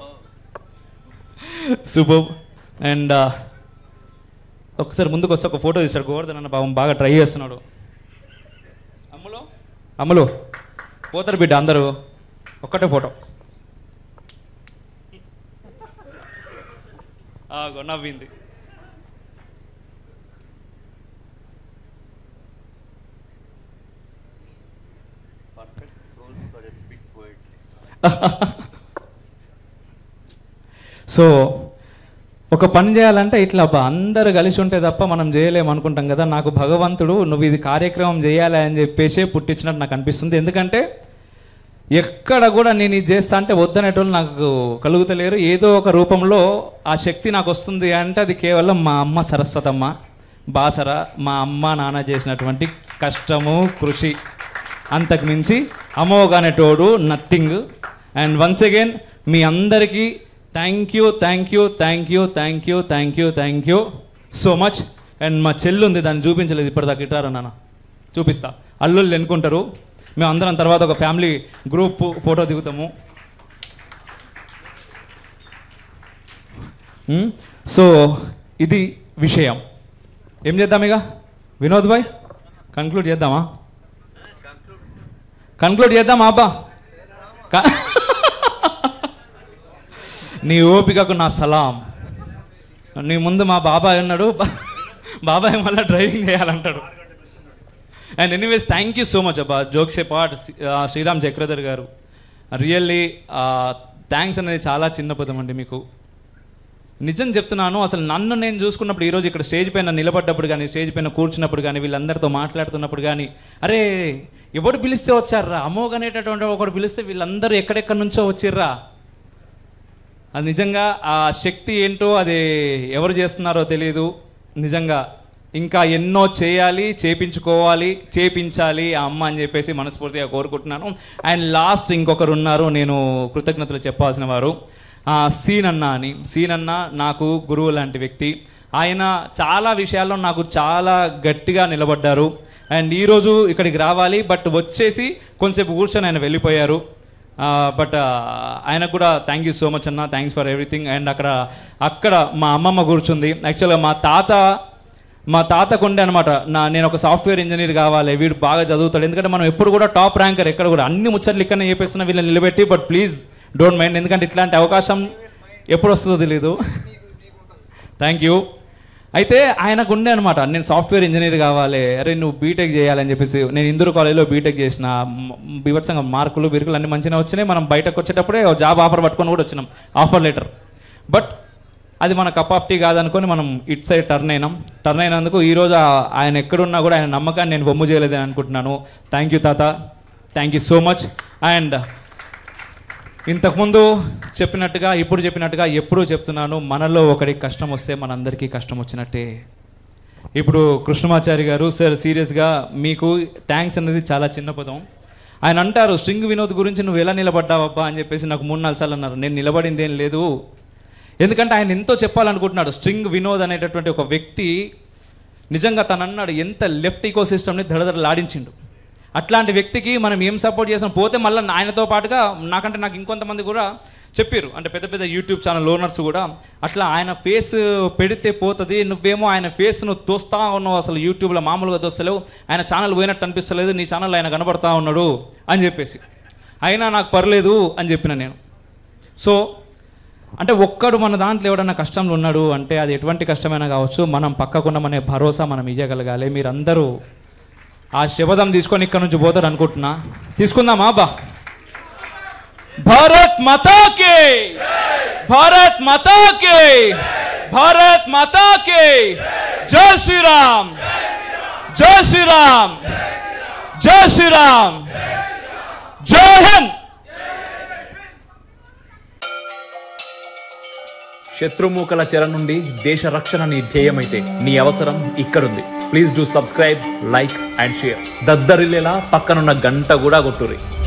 సూపర్ అండ్ ఒకసారి ముందుకు వస్తే ఒక ఫోటో తీశాడు గోవర్ధన్ అన్న పాపం బాగా ట్రై చేస్తున్నాడు అమ్ములు అమ్ములు పోతారు బిడ్డ అందరూ ఒక్కటే ఫోటో ఆగో నవ్వింది సో ఒక పని చేయాలంటే ఇట్లా అబ్బా అందరు కలిసి ఉంటే తప్ప మనం చేయలేము అనుకుంటాం కదా నాకు భగవంతుడు నువ్వు ఇది కార్యక్రమం చేయాలి అని చెప్పేసే పుట్టించినట్టు నాకు అనిపిస్తుంది ఎందుకంటే ఎక్కడ కూడా నేను ఇది చేస్తా అంటే వద్దనేటోళ్ళు నాకు కలుగుతలేరు ఏదో ఒక రూపంలో ఆ శక్తి నాకు వస్తుంది అంటే అది కేవలం మా అమ్మ సరస్వతమ్మ బాసర మా అమ్మ నాన్న చేసినటువంటి కష్టము కృషి అంతకు మించి అమోగానేటోడు నథింగ్ అండ్ వన్స్ అగైన్ మీ అందరికీ thank you thank you thank you thank you thank you thank you so much and మా చెల్లి ఉంది దాన్ని చూపించలేదు ఇప్పటిదాకా ఇటారా నాన్న చూపిస్తా అల్లుళ్ళు ఎన్నుకుంటారు మేము అందరం తర్వాత ఒక ఫ్యామిలీ గ్రూప్ ఫోటో దిగుతాము మ్, సో ఇది విషయం ఏం చేద్దాం ఇక వినోద్ భాయ్ కంక్లూడ్ చేద్దామా కంక్లూడ్ చేద్దామా అబ్బా క- నీ ఓపికకు నా సలాం నీ ముందు మా బాబాయ్ ఉన్నాడు బా- బాబాయ్ మళ్ళీ డ్రైవింగ్ చేయాలంటాడు and anyways thank you so much అబ్బా jokes apart Sriram Chakradhar garu really thanks అనేది చాలా చిన్న పదం అండి మీకు నిజం చెప్తున్నాను అసలు నన్ను నేను చూసుకున్నప్పుడు ఈరోజు ఇక్కడ స్టేజ్ పైన నిలబడ్డప్పుడు కానీ స్టేజ్ పైన కూర్చున్నప్పుడు కానీ వీళ్ళందరితో మాట్లాడుతున్నప్పుడు కానీ అరే ఎవడు పిలిస్తే వచ్చారా అమోఘ్ అనేటటువంటి ఒకడు పిలిస్తే వీళ్ళందరూ ఎక్కడెక్కడి నుంచో వచ్చిర్రా అది నిజంగా ఆ శక్తి ఏంటో అది ఎవరు చేస్తున్నారో తెలియదు నిజంగా ఇంకా ఎన్నో చేయాలి చేపించుకోవాలి చేపించాలి ఆ అమ్మ అని చెప్పేసి మనస్ఫూర్తిగా కోరుకుంటున్నాను అండ్ లాస్ట్ ఇంకొకరు ఉన్నారు నేను కృతజ్ఞతలు చెప్పాల్సిన వారు ఆ, సీన్ అన్న అని సీన్ అన్న నాకు గురువు లాంటి వ్యక్తి ఆయన చాలా విషయాల్లో నాకు చాలా గట్టిగా నిలబడ్డారు అండ్ ఈరోజు ఇక్కడికి రావాలి బట్ వచ్చేసి కొంచెంసేపు కూర్చొని ఆయన వెళ్ళిపోయారు బట్ ఆయనకు కూడా థ్యాంక్ యూ సో మచ్ అన్న థ్యాంక్స్ ఫర్ ఎవ్రీథింగ్ అండ్ అక్కడ అక్కడ మా అమ్మమ్మ కూర్చుంది యాక్చువల్గా మా తాత మా తాతకు ఉండే అనమాట నా నేను ఒక సాఫ్ట్వేర్ ఇంజనీర్ కావాలి వీడు బాగా చదువుతాడు ఎందుకంటే మనం ఎప్పుడు కూడా టాప్ ర్యాంకర్ ఎక్కడ కూడా అన్ని ముచ్చట్లు ఇక్కడనే చెప్పేస్తున్నా వీళ్ళని నిలబెట్టి బట్ ప్లీజ్ డోంట్ మైండ్ ఎందుకంటే ఇట్లాంటి అవకాశం ఎప్పుడు వస్తుందో తెలీదు థ్యాంక్ యూ అయితే ఆయనకు ఉండే అనమాట నేను సాఫ్ట్వేర్ ఇంజనీర్ కావాలి అరే నువ్వు బీటెక్ చేయాలని చెప్పేసి నేను ఇందూరు కాలేజ్లో బీటెక్ చేసిన మ- బీభత్సంగా మార్కులు బిరుకులు అన్ని మంచిగా వచ్చినాయి మనం బయటకు వచ్చేటప్పుడే జాబ్ ఆఫర్ పట్టుకొని కూడా వచ్చినాం ఆఫర్ లెటర్ బట్ అది మన కప్ ఆఫ్ టీ కాదనుకొని మనం ఇట్ సైడ్ టర్న్ అయినాం టర్న్ అయినందుకు ఈరోజు ఆ- ఆయన ఎక్కడున్నా కూడా ఆయన నమ్మకాన్ని నేను బొమ్ము చేయలేదని అనుకుంటున్నాను థ్యాంక్ యూ తాత thank you so much and ఇంతకుముందు చెప్పినట్టుగా ఇప్పుడు చెప్పినట్టుగా ఎప్పుడూ చెప్తున్నాను మనలో ఒకరికి కష్టం వస్తే మనందరికీ కష్టం వచ్చినట్టే ఇప్పుడు కృష్ణమాచారి గారు సార్ సీరియస్గా మీకు థ్యాంక్స్ అనేది చాలా చిన్న పదం ఆయన అంటారు స్ట్రింగ్ వినోద్ గురించి నువ్వు ఎలా నిలబడ్డావబ్బా అని చెప్పేసి నాకు మూడు నాలుగు సార్లు అన్నారు నేను నిలబడింది ఏం లేదు ఎందుకంటే ఆయన ఎంతో చెప్పాలనుకుంటున్నాడు స్ట్రింగ్ వినోద్ అనేటటువంటి ఒక వ్యక్తి నిజంగా తను అన్నాడు ఎంత లెఫ్ట్ ఈకో సిస్టమ్ని దడదడలాడించిండు అట్లాంటి వ్యక్తికి మనం ఏం సపోర్ట్ చేసాం పోతే మళ్ళీ ఆయనతో పాటుగా నాకంటే నాకు ఇంకొంతమంది కూడా చెప్పారు అంటే పెద్ద పెద్ద యూట్యూబ్ ఛానల్ ఓనర్స్ కూడా అట్లా ఆయన ఫేస్ పెడితే పోతుంది నువ్వేమో ఆయన ఫేస్ నువ్వు తోస్తా ఉన్నావు అసలు యూట్యూబ్లో మామూలుగా తోస్తలేవు ఆయన ఛానల్ పోయినట్టు అనిపిస్తలేదు నీ ఛానల్ ఆయన కనబడతా ఉన్నాడు అని చెప్పేసి అయినా నాకు పర్లేదు అని చెప్పిన నేను సో అంటే ఒక్కడు మన దాంట్లో ఎవడన్నా కష్టంలో ఉన్నాడు అంటే అది ఎటువంటి కష్టమైనా కావచ్చు మనం పక్కకున్నామనే భరోసా మనం ఇవ్వగలగాలి మీరందరూ ఆ శబదం తీసుకొని ఇక్కడ నుంచి పోతారు అనుకుంటున్నా తీసుకుందామా బా భారత్ మాతా కే భారత్ మాతా కే భారత్ మాతా కే జై శ్రీరామ్ జై శ్రీరామ్ జై శ్రీరామ్ జై హింద్ శత్రుమూకల చెర నుండి దేశ రక్షణ నీ ధ్యేయమైతే నీ అవసరం ఇక్కడుంది please do subscribe like and share దద్దరిల్లేలా పక్కనున్న గంట కూడా కొట్టురి